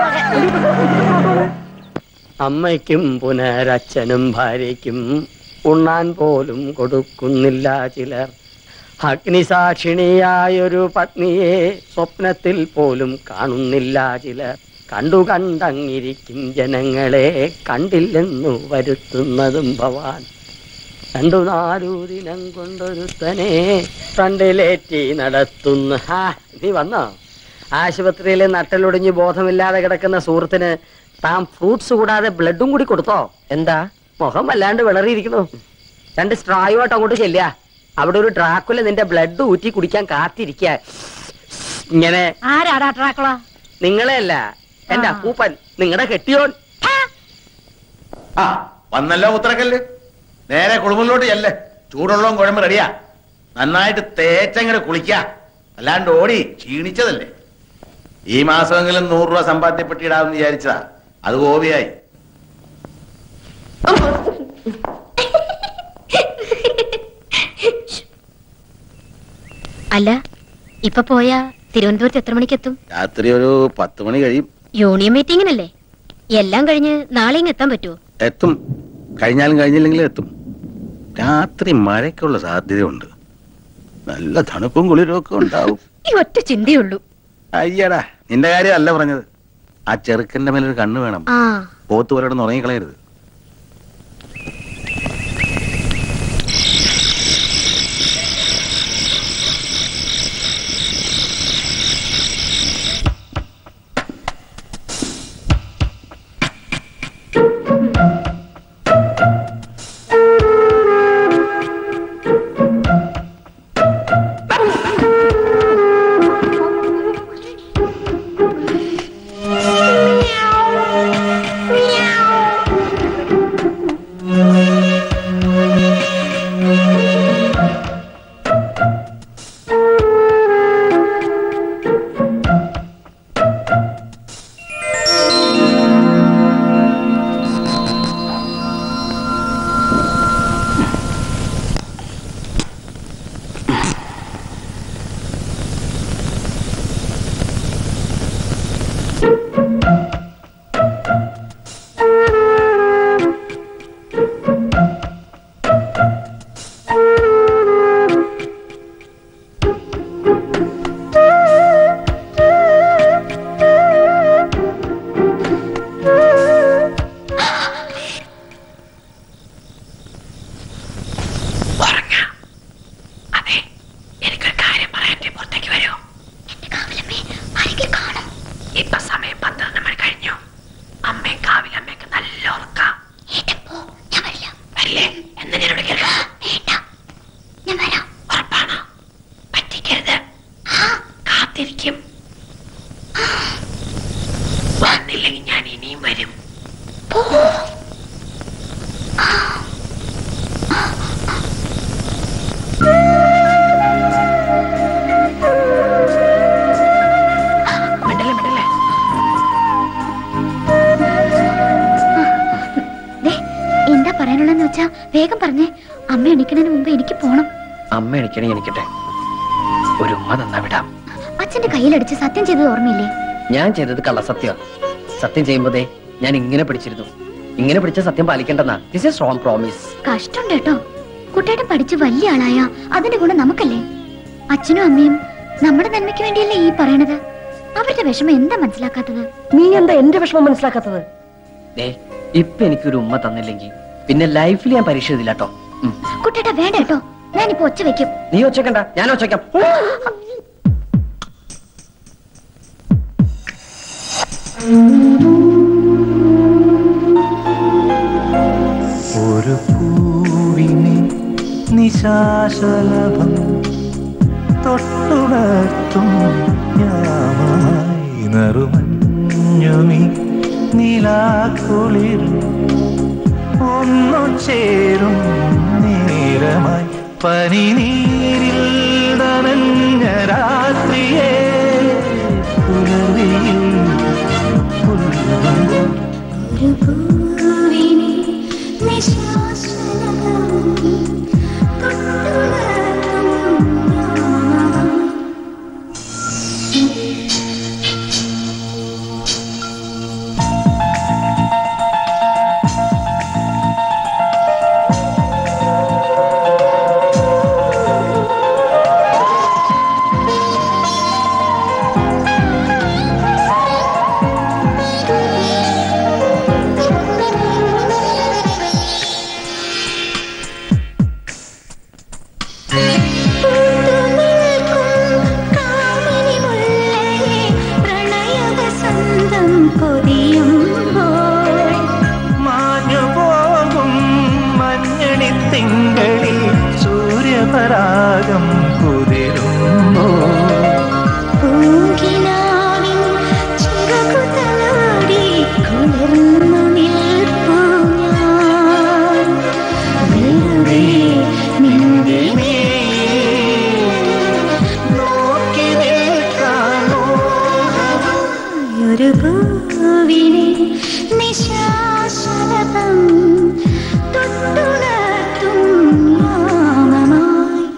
അമ്മയ്ക്കും പുനരച്ഛനും ഭാര്യയ്ക്കും ഉണ്ണാൻ പോലും കൊടുക്കുന്നില്ല ചിലർ അഗ്നിസാക്ഷിണിയായൊരു പത്നിയെ സ്വപ്നത്തിൽ പോലും കാണുന്നില്ല ചിലർ കണ്ടു കണ്ടങ്ങിരിക്കും ജനങ്ങളെ കണ്ടില്ലെന്നു വരുത്തുന്നതും ഭവാൻ രണ്ടു നാലു ദിനം കൊണ്ടൊരുത്തനെ ഫ്രണ്ടിലേറ്റി നടത്തുന്നു ഹാ നീ വന്നോ ആശുപത്രിയിൽ നട്ടലൊടിഞ്ഞ് ബോധമില്ലാതെ കിടക്കുന്ന സുഹൃത്തിന് താൻ ഫ്രൂട്ട്സ് കൂടാതെ ബ്ലഡും കൂടി കൊടുത്തോ എന്താ മുഖം വല്ലാണ്ട് വിളറിയിരിക്കുന്നു രണ്ട് സ്ട്രായുമായിട്ട് അങ്ങോട്ട് ചെല്ലുക അവിടെ ഒരു ഡ്രാക്കുല നിന്റെ ബ്ലഡ് ഊറ്റി കുടിക്കാൻ കാത്തിരിക്കുക ഇങ്ങനെ ആരാടാ ട്രാക്കുള നിങ്ങളെ അല്ല എന്റെ അപ്പൂപ്പൻ നിങ്ങളുടെ കെട്ടിയോൻ ആ വന്നല്ലോ ഉത്തരക്കല്ല് നേരെ കുളിമുറിലോട്ട് ചെല്ലേ ചൂടുള്ളതും കുഴമ്പ് റെഡിയാ നന്നായിട്ട് തേച്ചങ്ങട് കുളിക്ക അല്ലാണ്ട് ഓടി ക്ഷീണിച്ചതല്ലേ ഈ മാസമെങ്കിലും നൂറ് രൂപ സമ്പാദ്യപ്പെട്ടിടാമെന്ന് വിചാരിച്ചതാ അത് ഗോപിയായി അല്ല ഇപ്പൊ പോയാ തിരുവനന്തപുരത്ത് എത്ര മണിക്ക് എത്തും രാത്രി ഒരു പത്ത് മണി കഴിയും യൂണിയൻ മീറ്റിംഗിനല്ലേ എല്ലാം കഴിഞ്ഞ് നാളെ ഇങ്ങ് എത്താൻ പറ്റുമോ എത്തും കഴിഞ്ഞാലും കഴിഞ്ഞില്ലെങ്കിലും എത്തും രാത്രി മഴയ്ക്കുള്ള സാധ്യതയുണ്ട് നല്ല തണുപ്പും കുളിരും ഒക്കെ ഉണ്ടാവും ഈ ഒറ്റ ചിന്തയുള്ളൂ അയ്യടാ നിന്റെ കാര്യമല്ല പറഞ്ഞത് ആ ചെറുക്കന്റെ മേലൊരു കണ്ണ് വേണം ആ പോത്ത് പോലെ ഉറങ്ങിക്കളയരുത് Meow. വരും മിണ്ടല്ലേ മിണ്ടല്ലേ ദേ, എന്താ പറയാനുള്ളതെന്ന് വെച്ചാ വേഗം പറഞ്ഞേ അമ്മ എണിക്കുന്നതിന് മുമ്പ് എനിക്ക് പോണം അമ്മ എണിക്കണേ എനിക്കട്ടെ ഒരു ഉമ്മ തന്നാ വിടാം അച്ഛന്റെ കയ്യിലടിച്ച് സത്യം ചെയ്തത് ഓർമ്മയില്ലേ ഞാൻ ചെയ്തത് കള്ളസത്യ സത്യം ചെയ്യുമ്പോതേ ഞാൻ ഇങ്ങനെ പിടിച്ചിരുന്നു ഇങ്ങനെ പിടിച്ച സത്യം പാലിക്കേണ്ടെന്നാ ദിസ് ഇസ് റോങ് പ്രോമിസ് കഷ്ടം കേട്ടോ കുട്ടേട്ടൻ പഠിച്ച് വലിയ ആളായ അതിന്റെ ഗുണം നമുക്കല്ലേ അച്ഛനും അമ്മയും നമ്മുടെ നന്മയ്ക്ക് വേണ്ടിയല്ലേ ഈ പറയണത് അവരുടെ വിഷമം എന്താ മനസ്സിലാക്കാത്തത് നീ എന്താ എന്റെ വിഷമം മനസ്സിലാക്കാത്തത് ദേ ഇപ്പൊ എനിക്കൊരു ഉമ്മ തന്നില്ലെങ്കിൽ പിന്നെ ലൈഫിൽ ഞാൻ പരീക്ഷ എഴുതില്ല കേട്ടോ കുട്ടേട്ട വേണ്ട കേട്ടോ ഞാനിപ്പോ ഒച്ച വെക്കും നീ ഒച്ചക്കണ്ട ഞാൻ ഒച്ചയ്ക്കാം ഒരു പൂവിനെ നിശാശലഭം തൊട്ടുണർത്തും യാമായി നറുമഞ്ഞുമി നിലാക്കുളിരും ഒന്നു ചേരും നേരമായി പനിനീരിൽ നനഞ്ഞ രാത്രിയെ പുലരിയിൽ പുൽകുമ്പോൾ മാഞ്ഞു പോകും മഞ്ഞണി തിങ്കളിൽ സൂര്യപരാഗം കുതിരുമ്പോ നിന്റെ നോക്കി നിൽക്കാമോ ഒരു പൂവിനെ നിശാശലഭം തൊട്ടുണർത്തും യാമമായി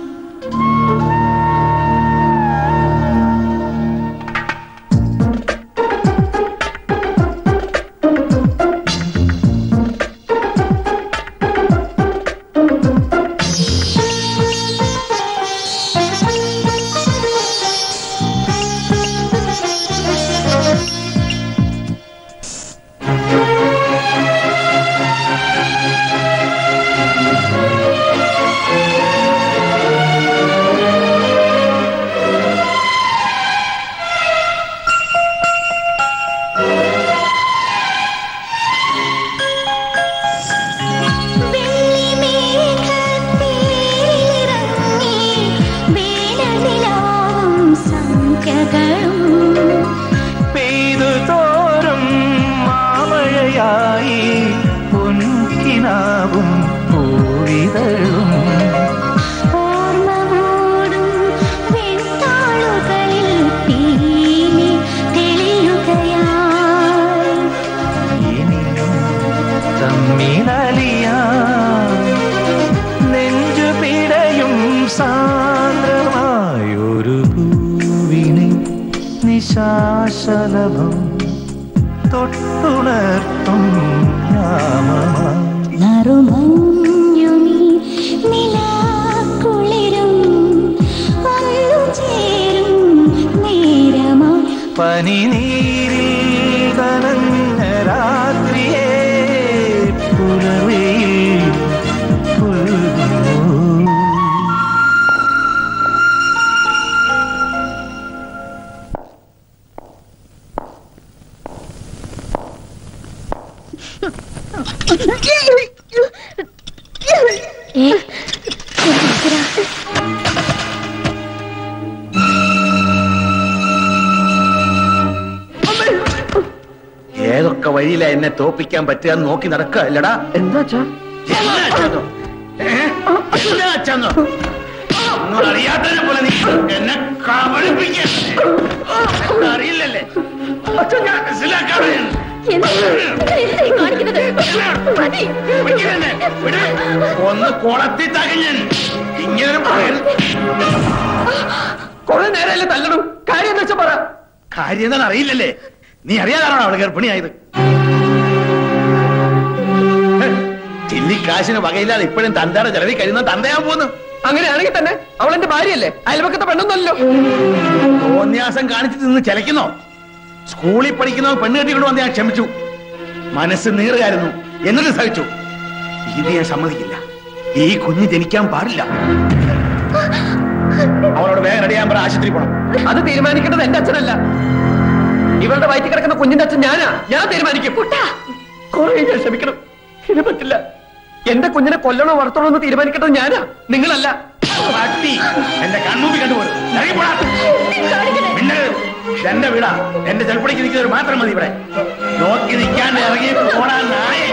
പെയ്തു തോറും മാമഴയായി പൊൻകിനാവും പൂവിതഴും തമ്മിലലിയാ നെഞ്ചു പിടയും സാന്ദ്രമായൊരു പൂവിനെ നിശാശലഭം തൊട്ടുണർത്തും യാമമായി നറുമഞ്ഞുമീ നിലാക്കുളിരും വന്നു ചേരും നേരമായി പനിനീരിൽ നനഞ്ഞ രാത്രിയെ പുലർവയിൽ പുൽകുന്നു ഏ ഏതൊക്കെ വഴി കളിയില എന്നെ തോപ്പിക്കാൻ പറ്റുക എന്ന് നോക്കി നടക്കുക അല്ലടാ എന്താ അച്ഛാ ഒന്നും അറിയാത്തതിനെ പോലെ നീ എന്നെ കബളിപ്പിക്കാൻ അറിയില്ലല്ലേ മനസ്സിലാക്കാതെ ഞാൻ. വിളിക്കരുതെന്നെ. വിട്. ഒന്ന് കുളത്തി തകഞ്ഞൻ ഇങ്ങനെ പറയൽ കുറെ നേരമല്ലേ തല്ലണം കാര്യം എന്താ വെച്ചാ പറ കാര്യം എന്താണെന്ന് അറിയില്ലല്ലേ നീ അറിയാതാണോ അവള് ഗർഭിണിയായത് ഹെ, ചില്ലിക്കാശിന് വകയില്ലാതെ ഇപ്പോഴും തന്തയുടെ ചെലവിൽ കഴിയുന്ന തന്തയാൻ പോന്നു അങ്ങനെയാണെങ്കിൽ തന്നെ അവൾ എന്റെ ഭാര്യയല്ലേ അയൽപക്കത്തെ പെണ്ണൊന്നല്ലോ തോന്യാസം കാണിച്ചിട്ട് നിന്ന് ചിലക്കുന്നോ സ്കൂളിൽ പഠിക്കുന്നോ പെണ്ണ് കെട്ടിക്കൊണ്ട് വന്ന് ഞാൻ ക്ഷമിച്ചു മനസ്സ് നീറുകായിരുന്നു എന്നിട്ട് സഹിച്ചു ഇത് ഞാൻ സമ്മതിക്കില്ല ഈ കുഞ്ഞ് ജനിക്കാൻ പാടില്ല അവളോട് വേഗം റെഡിയാൻ പറ ആശുപത്രി പോണം അത് തീരുമാനിക്കേണ്ടത് എന്റെ അച്ഛനല്ല ഇവളുടെ വയറ്റിൽ കിടക്കുന്ന കുഞ്ഞിന്റെ അച്ഛൻ ഞാനാ ഞാൻ തീരുമാനിക്കും കുറെ ഞാൻ ക്ഷമിക്കണം ഇത് പറ്റില്ല എന്റെ കുഞ്ഞിനെ കൊല്ലണോ വളർത്തണോ എന്ന് തീരുമാനിക്കേണ്ടത് ഞാനാ നിങ്ങളല്ല പട്ടി എന്റെ കൺമുമ്പിൽ കണ്ടുപോലും ഇറങ്ങിപ്പോടാ പിന്നെ എന്റെ വീടാ എന്റെ ചെൽപ്പടിക്ക് നിൽക്കുന്നവർ മാത്രം മതി ഇവിടെ നോക്കി നിൽക്കാണ്ട് ഇറങ്ങി പോടാ നായേ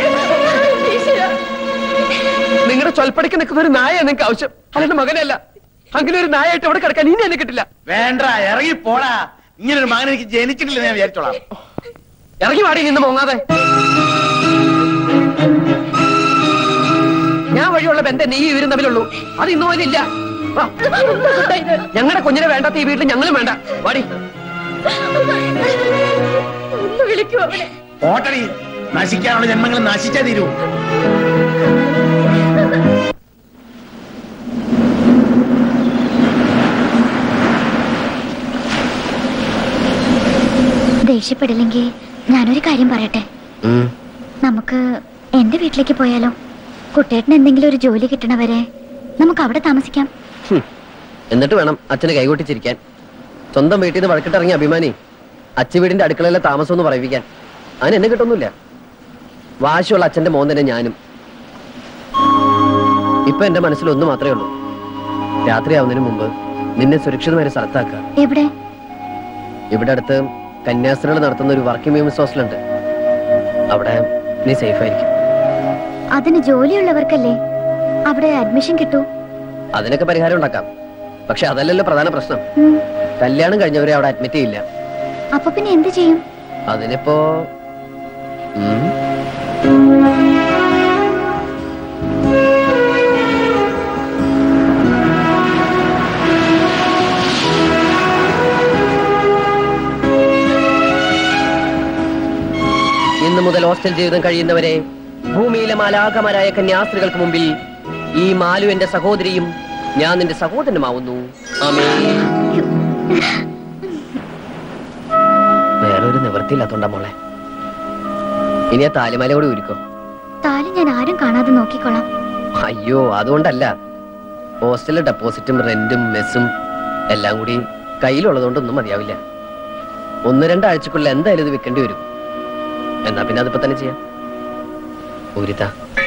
നിങ്ങളുടെ ചൊൽപ്പടിക്ക് നിൽക്കുന്ന ഒരു നായ നിങ്ങൾക്ക് ആവശ്യം അല്ലാണ്ട് മകനല്ല അങ്ങനെ ഒരു നായായിട്ട് അവിടെ കിടക്കാൻ ഇനി എന്നെ കിട്ടില്ല വേണ്ട ഇറങ്ങി പോടാ ഇങ്ങനെ ഒരു മകൻ എനിക്ക് ജനിച്ചിട്ടില്ല ഞാൻ വിചാരിച്ചോളാം ഇറങ്ങി വാടി നിന്ന് മോങ്ങാതെ ഞാൻ വഴിയുള്ള ബന്ധം നീ ഇവരും തമ്മിലുള്ളൂ അത് ഇന്നു പോലെ ഇല്ല ഞങ്ങളുടെ കുഞ്ഞിനെ വേണ്ടാത്ത ഈ വീട്ടിൽ ഞങ്ങളും വേണ്ട വാടി വിളിക്കൂ അവനെ ഓട്ടടി നശിക്കാനുള്ള ജന്മങ്ങൾ നശിച്ചേ തീരൂ ദേഷ്യപ്പെടില്ലെങ്കിൽ ഞാനൊരു കാര്യം പറയട്ടെ നമുക്ക് എന്റെ വീട്ടിലേക്ക് പോയാലോ കുട്ടേട്ടന് എന്തെങ്കിലും ഒരു ജോലി കിട്ടണവരെ നമുക്ക് അവിടെ താമസിക്കാം എന്നിട്ട് വേണം അച്ഛന് കൈകൊട്ടിച്ചിരിക്കാൻ സ്വന്തം വീട്ടിൽ നിന്ന് വഴക്കിട്ടിറങ്ങിയ അഭിമാനി അച്ഛ വീടിന്റെ അടുക്കളയിലെ താമസം എന്ന് പറയിപ്പിക്കാൻ അതിന് എന്നെ കിട്ടൊന്നുമില്ല വാശിയുള്ള അച്ഛന്റെ മോൻ തന്നെ ഞാനും ഇപ്പൊ എന്റെ മനസ്സിൽ ഒന്ന് മാത്രമേ ഉള്ളൂ രാത്രിയാവുന്നതിന് മുമ്പ് നിന്നെ സുരക്ഷിതമായ ഒരു സ്ഥലത്താക്കുക എവിടെ ഇവിടെ അടുത്ത് കന്യാസ്ത്രീകൾ നടത്തുന്ന ഒരു വർക്കിംഗ് വിമൻസ് ഹോസ്റ്റലുണ്ട് അവിടെ നീ സേഫ് ആയിരിക്കും അതിന് ജോലിയുള്ളവർക്കല്ലേ അവിടെ അഡ്മിഷൻ കിട്ടൂ അതിനൊക്കെ പരിഹാരം ഉണ്ടാക്കാം പക്ഷെ അതല്ലല്ലോ പ്രധാന പ്രശ്നം ഉം. കല്യാണം കഴിഞ്ഞവരെ അവിടെ അഡ്മിറ്റ് ചെയ്യില്ല അപ്പൊ പിന്നെ എന്ത് ചെയ്യും അതിനിപ്പോ ഉം, ഇന്ന് മുതൽ ഹോസ്റ്റൽ ജീവിതം കഴിയുന്നവരെ ഭൂമിയിലെ മാലാകമാരായ കന്യാസ്ത്രീകൾക്ക് മുമ്പിൽ ഈ മാലു എന്റെ സഹോദരിയും ഞാൻ നിന്റെ സഹോദരനുമാവുന്നു ആമേ വേറൊരു നിവൃത്തിയില്ലാത്തോണ്ടാ മോളെ ഇനി ആ താലിമാല കൂടി ഉരുക്കോ താലി ഞാൻ ആരും കാണാതെ നോക്കിക്കോളാം അയ്യോ അതുകൊണ്ടല്ല ഹോസ്റ്റലിലെ ഡെപ്പോസിറ്റും റെന്റും മെസ്സും എല്ലാം കൂടി കയ്യിലുള്ളതുകൊണ്ടൊന്നും മതിയാവില്ല ഒന്ന് രണ്ടാഴ്ചക്കുള്ളിൽ എന്തായാലും ഇത് വിൽക്കേണ്ടി വരും എന്നാ പിന്നെ അതിപ്പോ തന്നെ ചെയ്യാം ഊരിത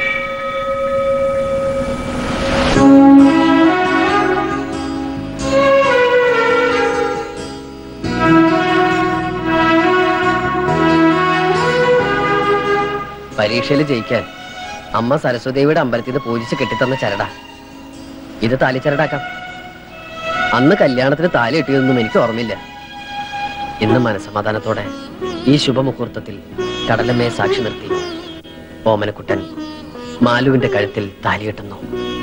പരീക്ഷയിൽ ജയിക്കാൻ അമ്മ സരസ്വതിയുടെ അമ്പലത്തിൽ നിന്ന് പൂജിച്ച് കെട്ടിത്തന്ന ചരട ഇത് താലിച്ചരടാക്കാം അന്ന് കല്യാണത്തിന് താലി കിട്ടിയതൊന്നും എനിക്ക് ഓർമ്മയില്ല ഇന്ന് മനസമാധാനത്തോടെ ഈ ശുഭമുഹൂർത്തത്തിൽ കടലമ്മയെ സാക്ഷി നിർത്തി ഓമനക്കുട്ടൻ മാലുവിന്റെ കഴുത്തിൽ താലി കെട്ടുന്നു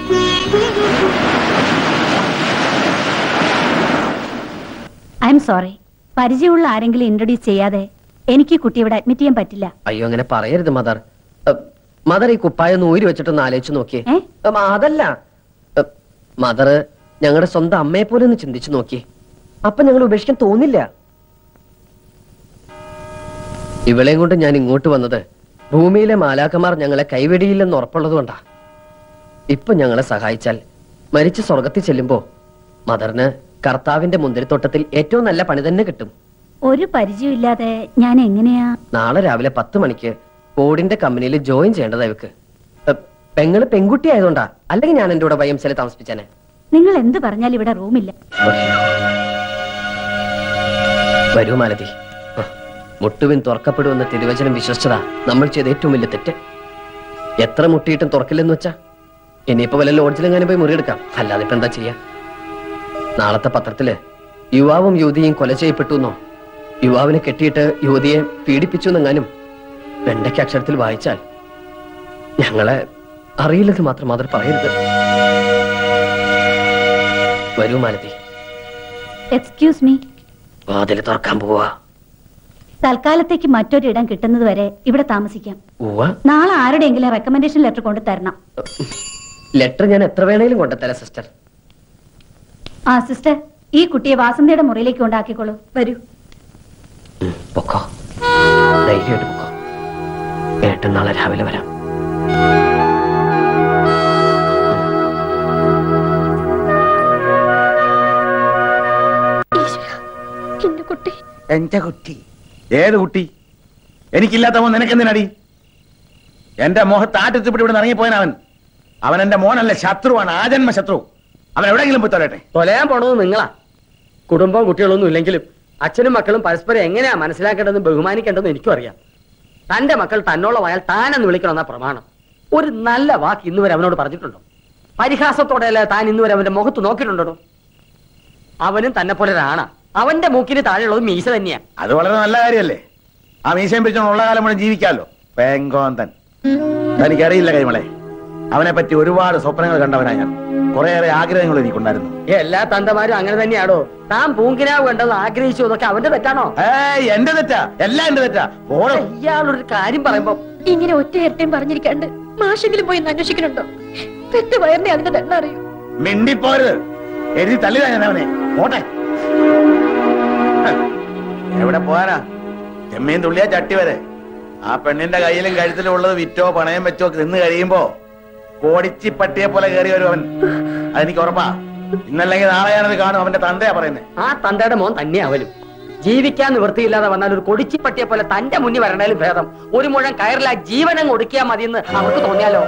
ഐ എം സോറി പരിചയമുള്ള ആരെങ്കിലും ഇൻട്രൊഡ്യൂസ് ചെയ്യാതെ എനിക്ക് ഈ കുട്ടി ഇവിടെ അഡ്മിറ്റ് ചെയ്യാൻ പറ്റില്ല അയ്യോ അങ്ങനെ പറയരുത് മദർ അഹ്, മദർ ഈ കുപ്പായ ഒന്ന് ഊരി വെച്ചിട്ടൊന്ന് ആലോചിച്ച് നോക്കിയേ അഹ്, അതല്ല അഹ്, മദർ ഞങ്ങളുടെ സ്വന്തം അമ്മയെ പോലെ ഒന്ന് ചിന്തിച്ചു നോക്കിയേ അപ്പൊ ഞങ്ങൾ ഉപേക്ഷിക്കാൻ തോന്നില്ല ഇവളെയും കൊണ്ട് ഞാൻ ഇങ്ങോട്ട് വന്നത് ഭൂമിയിലെ മാലാക്കമാർ ഞങ്ങളെ കൈവെടിയില്ലെന്ന് ഉറപ്പുള്ളത് കൊണ്ടാ ഇപ്പൊ ഞങ്ങളെ സഹായിച്ചാൽ മരിച്ച് സ്വർഗത്തിൽ ചെല്ലുമ്പോ മദറിന് കർത്താവിന്റെ മുന്തിരിത്തോട്ടത്തിൽ ഏറ്റവും നല്ല പണി തന്നെ കിട്ടും ഒരു പരിചയമില്ലാതെ ഞാൻ എങ്ങനെയാ നാളെ രാവിലെ പത്ത് മണിക്ക് ബോർഡിന്റെ കമ്പനിയിൽ ജോയിൻ ചെയ്യേണ്ടതാ ഇവക്ക് എ, പെങ്ങള് പെൺകുട്ടി ആയതുകൊണ്ടാ അല്ലെങ്കിൽ ഞാൻ എന്റെ കൂടെ വൈഎംസിലെ താമസിപ്പിച്ചേനെ നിങ്ങൾ എന്ത് പറഞ്ഞാലും ഇവിടെ റൂമില്ല വരൂ മാലതി ആ, മുട്ടുവിൻ തുറക്കപ്പെടുമെന്ന തിരുവചനം വിശ്വസിച്ചതാ നമ്മൾ ചെയ്ത ഏറ്റവും വലിയ തെറ്റ് എത്ര മുട്ടിയിട്ടും തുറക്കില്ലെന്ന് വെച്ചാ ഇനിയിപ്പോ വല്ല ലോഡ്ജിലെങ്ങാനും പോയി മുറിയെടുക്കാം അല്ലാതെ ഇപ്പൊ എന്താ ചെയ്യാ നാളത്തെ പത്രത്തില് യുവാവും യുവതിയും കൊല ചെയ്യപ്പെട്ടു എന്നോ യുവാവിനെ കെട്ടിയിട്ട് യുവതിയെ പീഡിപ്പിച്ചു എന്നെങ്ങാനും വെണ്ടയ്ക്ക് അക്ഷരത്തിൽ വായിച്ചാൽ ഞങ്ങളെ അറിയില്ലെന്ന് മാത്രം മാത്രം പറയരുത് വരൂ മാലതി എക്സ്ക്യൂസ് മീ വാതിൽ തുറക്കാൻ പോവാ തൽക്കാലത്തേക്ക് മറ്റൊരിടം കിട്ടുന്നത് വരെ ഇവിടെ താമസിക്കാം ഉവ്വ നാളെ ആരുടെയെങ്കിലും റെക്കമെൻഡേഷൻ ലെറ്റർ കൊണ്ട് തരണം ലെറ്റർ ഞാൻ എത്ര വേണേലും കൊണ്ടുതരാം സിസ്റ്റർ ആ സിസ്റ്റർ ഈ കുട്ടിയെ വാസന്തിയുടെ മുറിയിലേക്ക് കൊണ്ടാക്കിക്കോളൂ വരൂ പൊക്കോ ധൈര്യമായിട്ട് പൊക്കോ ഏട്ടൻ നാളെ രാവിലെ വരാം എന്റെ കുട്ടി എന്റെ കുട്ടി ഏത് കുട്ടി എനിക്കില്ലാത്ത മോൻ നിനക്കെന്തിനടി എന്റെ മോഹത്ത് ആട്ടിത്തിപ്പിട്ട് ഇവിടെ ഇറങ്ങിപ്പോയൻ അവൻ അവൻ എന്റെ മോനല്ല ശത്രുവാണ് ആജന്മ ശത്രു അവൻ എവിടെയെങ്കിലും പോയി തൊലട്ടെ തൊലയാൻ പോണത് നിങ്ങളാ കുടുംബവും കുട്ടികളൊന്നും ഇല്ലെങ്കിലും അച്ഛനും മക്കളും പരസ്പരം എങ്ങനെയാ മനസ്സിലാക്കേണ്ടതെന്ന് ബഹുമാനിക്കേണ്ടതെന്ന് എനിക്കും അറിയാം തന്റെ മക്കൾ തന്നോളമായാൽ താനെന്ന് വിളിക്കണമെന്ന പ്രമാണം ഒരു നല്ല വാക്ക് ഇന്ന് വരെ അവനോട് പറഞ്ഞിട്ടുണ്ടോ പരിഹാസത്തോടെയല്ല താൻ ഇന്ന് വരെ അവന്റെ മുഖത്ത് നോക്കിയിട്ടുണ്ടോ അവനും തന്നെ പോലെ ഒരാണാ അവന്റെ മൂക്കിന് താഴെയുള്ളത് മീശ തന്നെയാ അത് വളരെ നല്ല കാര്യമല്ലേ ആ മീശയും പിടിച്ചോണ്ട് ഉള്ള കാലം മുഴുവൻ ജീവിക്കാമല്ലോ പെങ്കോന്തൻ തനിക്കറിയില്ല കൈമളെ അവനെ പറ്റി ഒരുപാട് സ്വപ്നങ്ങൾ കണ്ടവനാ ഞാൻ കുറേയേറെ ആഗ്രഹങ്ങൾ എനിക്കുണ്ടായിരുന്നു എല്ലാ തന്തമാരും അങ്ങനെ തന്നെയാണോ താൻ പൂങ്കിനാവ് കണ്ടത് ആഗ്രഹിച്ചു എന്നൊക്കെ അവന്റെ തെറ്റാണോ ഏയ് എന്റെ തെറ്റാ എല്ലാം എന്റെ തെറ്റാ ഓടോ ഇയാളൊരു കാര്യം പറയുമ്പോ ഇങ്ങനെ ഒറ്റ ഇരട്ടയും പറഞ്ഞിരിക്കാണ്ട് മാഷെങ്കിലും പോയി ഒന്ന് അന്വേഷിക്കണുണ്ടോ പെറ്റ വയറിനെ അതിന്റെ ദണ്ണ അറിയൂ മിണ്ടിപ്പോരുത് എഴുതി തള്ളിതാ ഞാൻ അവനെ പോട്ടെ ഹ്, എവിടെ പോകാനാ ചെമ്മീൻ തുള്ളിയാ ചട്ടി വരെ ആ പെണ്ണിന്റെ കയ്യിലും കഴുത്തിലും ഉള്ളത് വിറ്റോ പണയം വെച്ചോ നിന്ന് കഴിയുമ്പോ കോടിച്ചി പട്ടിയെ പോലെ കയറി വരും അവൻ അതെനിക്ക് ഉറപ്പാ ഇന്നല്ലെങ്കിൽ നാളെ ഞാനത് കാണും അവന്റെ തന്തയാ പറയുന്നത് ആ തന്തയുടെ മോൻ തന്നെയാ അവലും ജീവിക്കാൻ നിവൃത്തിയില്ലാതെ വന്നാൽ ഒരു കൊടിച്ചിപ്പട്ടിയെ പോലെ തന്റെ മുന്നിൽ വരണേലും ഭേദം ഒരു മുഴം കയറില്ല ജീവനം ഒടുക്കിയാൽ മതിയെന്ന് അവർക്ക് തോന്നിയാലോ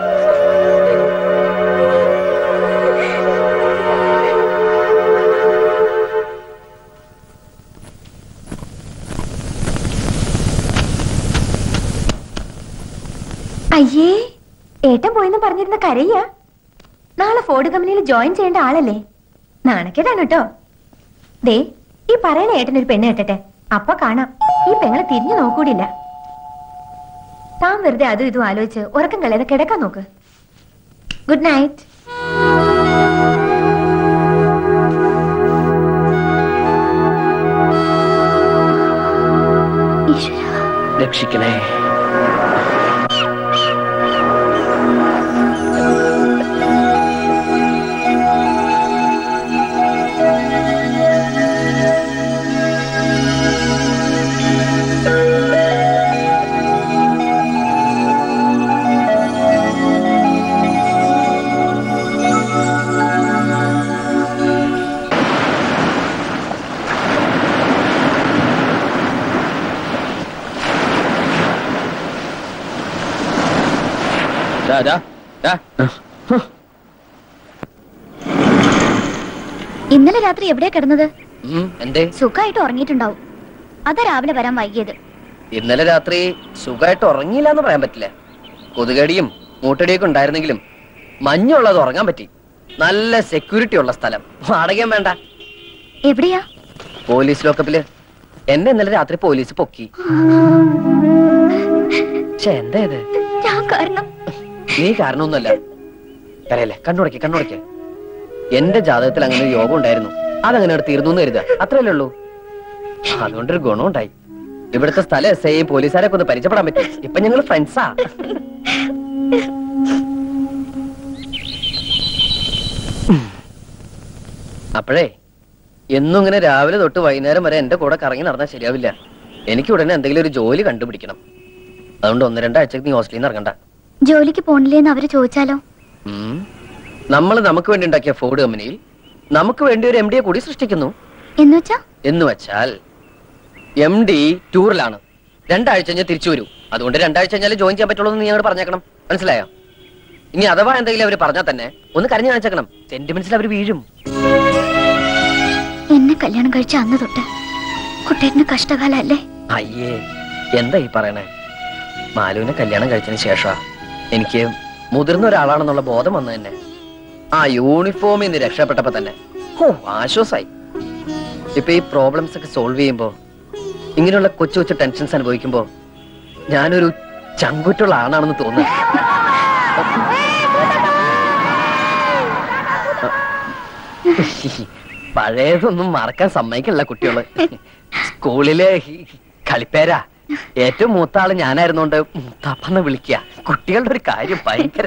അയ്യേ ഏട്ടൻ പോയെന്ന് പറഞ്ഞിരുന്ന കരയ്യ നാളെ ഫോർഡ് കമ്പനിയിൽ ജോയിൻ ചെയ്യേണ്ട ആളല്ലേ നാണക്കേടാണ് കേട്ടോ ദേ ഈ പറയണ ഏട്ടൻ ഒരു പെണ്ണ് കെട്ടട്ടെ അപ്പൊ കാണാം ഈ പെങ്ങളെ തിരിഞ്ഞു നോക്കൂടില്ല താൻ വെറുതെ അതും ഇതും ആലോചിച്ച് ഉറക്കം കളയാതെ കിടക്കാൻ നോക്ക് ഗുഡ് നൈറ്റ് രക്ഷിക്കണേ ദാ, ദാ, ദാ. ഇന്നലെ രാത്രി എവിടെയാ കിടന്നത് ഉം, എന്തേ സുഖമായിട്ട് ഉറങ്ങിയിട്ടുണ്ടാവും അതാ രാവിലെ വരാൻ വൈകിയത് ഇന്നലെ രാത്രി സുഖമായിട്ട് ഉറങ്ങിയില്ല എന്ന് പറയാൻ പറ്റില്ല കൊതുകടിയും മൂട്ടടിയൊക്കെ ഉണ്ടായിരുന്നെങ്കിലും മഞ്ഞുള്ളത് ഉറങ്ങാൻ പറ്റി നല്ല സെക്യൂരിറ്റി ഉള്ള സ്ഥലം വാടകയും വേണ്ട എവിടെയാ പോലീസ് ലോക്കപ്പില് എന്നെ ഇന്നലെ രാത്രി പോലീസ് പൊക്കി പക്ഷെ എന്താ ഇത് ഞാൻ കാരണം നീ കാരണമൊന്നുമല്ല കരയല്ലേ കണ്ണുടക്കി കണ്ണുടക്കി എന്റെ ജാതകത്തിൽ അങ്ങനെ ഒരു യോഗം ഉണ്ടായിരുന്നു അതങ്ങനെ അവിടെ തീർന്നു എന്ന് കരുതുക അത്രയല്ലേ ഉള്ളൂ അതുകൊണ്ടൊരു ഗുണമുണ്ടായി ഇവിടുത്തെ സ്ഥലം എസ് ഐ പോലീസുകാരൊക്കെ ഒന്ന് പരിചയപ്പെടാൻ പറ്റി ഇപ്പൊ ഞങ്ങൾ ഫ്രണ്ട്സാ അപ്പോഴേ എന്നും ഇങ്ങനെ രാവിലെ തൊട്ട് വൈകുന്നേരം വരെ എന്റെ കൂടെ കറങ്ങി നടന്നാൽ ശരിയാവില്ല എനിക്ക് ഉടനെ എന്തെങ്കിലും ഒരു ജോലി കണ്ടുപിടിക്കണം അതുകൊണ്ട് ഒന്ന് രണ്ടാഴ്ചക്ക് നീ ഹോസ്റ്റലിൽ നിന്ന് ഇറങ്ങണ്ട ജോലിക്ക് പോണില്ലേന്ന് അവര് ചോദിച്ചാലോ നമ്മൾ നമുക്ക് വേണ്ടി ഉണ്ടാക്കിയ ഫോർഡ് കമ്പനിയിൽ നമുക്ക് വേണ്ടി ഒരു എം ഡിയെ കൂടി സൃഷ്ടിക്കുന്നു എന്നുവെച്ചാ എന്ന് വെച്ചാൽ എം ഡി ടൂറിലാണ് രണ്ടാഴ്ച കഴിഞ്ഞാൽ തിരിച്ചു വരൂ അതുകൊണ്ട് രണ്ടാഴ്ച കഴിഞ്ഞാൽ ജോയിൻ ചെയ്യാൻ പറ്റുള്ളൂ എന്ന് നീ അങ്ങോട്ട് പറഞ്ഞേക്കണം മനസ്സിലായോ ഇനി അഥവാ എന്തെങ്കിലും അവർ പറഞ്ഞാൽ തന്നെ ഒന്ന് കരഞ്ഞു കാണിച്ചേക്കണം സെന്റിമെന്റ്സിൽ അവർ വീഴും എന്നെ കല്യാണം കഴിച്ച അന്ന് തൊട്ട് കുട്ടേട്ടന് കഷ്ടകാലല്ലേ അയ്യേ എന്താ ഈ പറയണേ മാലുവിനെ കല്യാണം കഴിച്ചതിന് ശേഷമാ എനിക്ക് മുതിർന്ന ഒരാളാണെന്നുള്ള ബോധം വന്നു തന്നെ ആ യൂണിഫോമിൽ നിന്ന് രക്ഷപ്പെട്ടപ്പോ തന്നെ ഹോ ആശ്വാസായി ഇപ്പൊ ഈ പ്രോബ്ലംസ് ഒക്കെ സോൾവ് ചെയ്യുമ്പോ ഇങ്ങനെയുള്ള കൊച്ചു കൊച്ചു ടെൻഷൻസ് അനുഭവിക്കുമ്പോ ഞാനൊരു ചങ്കുറ്റുള്ള ആണാണെന്ന് തോന്നുന്നു പഴയതൊന്നും മറക്കാൻ സമ്മതിക്കില്ല കുട്ടികള് സ്കൂളിലെ ഈ കളിപ്പേരാ ഏറ്റവും മൂത്ത ആള് ഞാനായിരുന്നോണ്ട് മുത്താപ്പെന്ന് വിളിക്കുക കുട്ടികളുടെ ഒരു കാര്യം ഭയങ്കര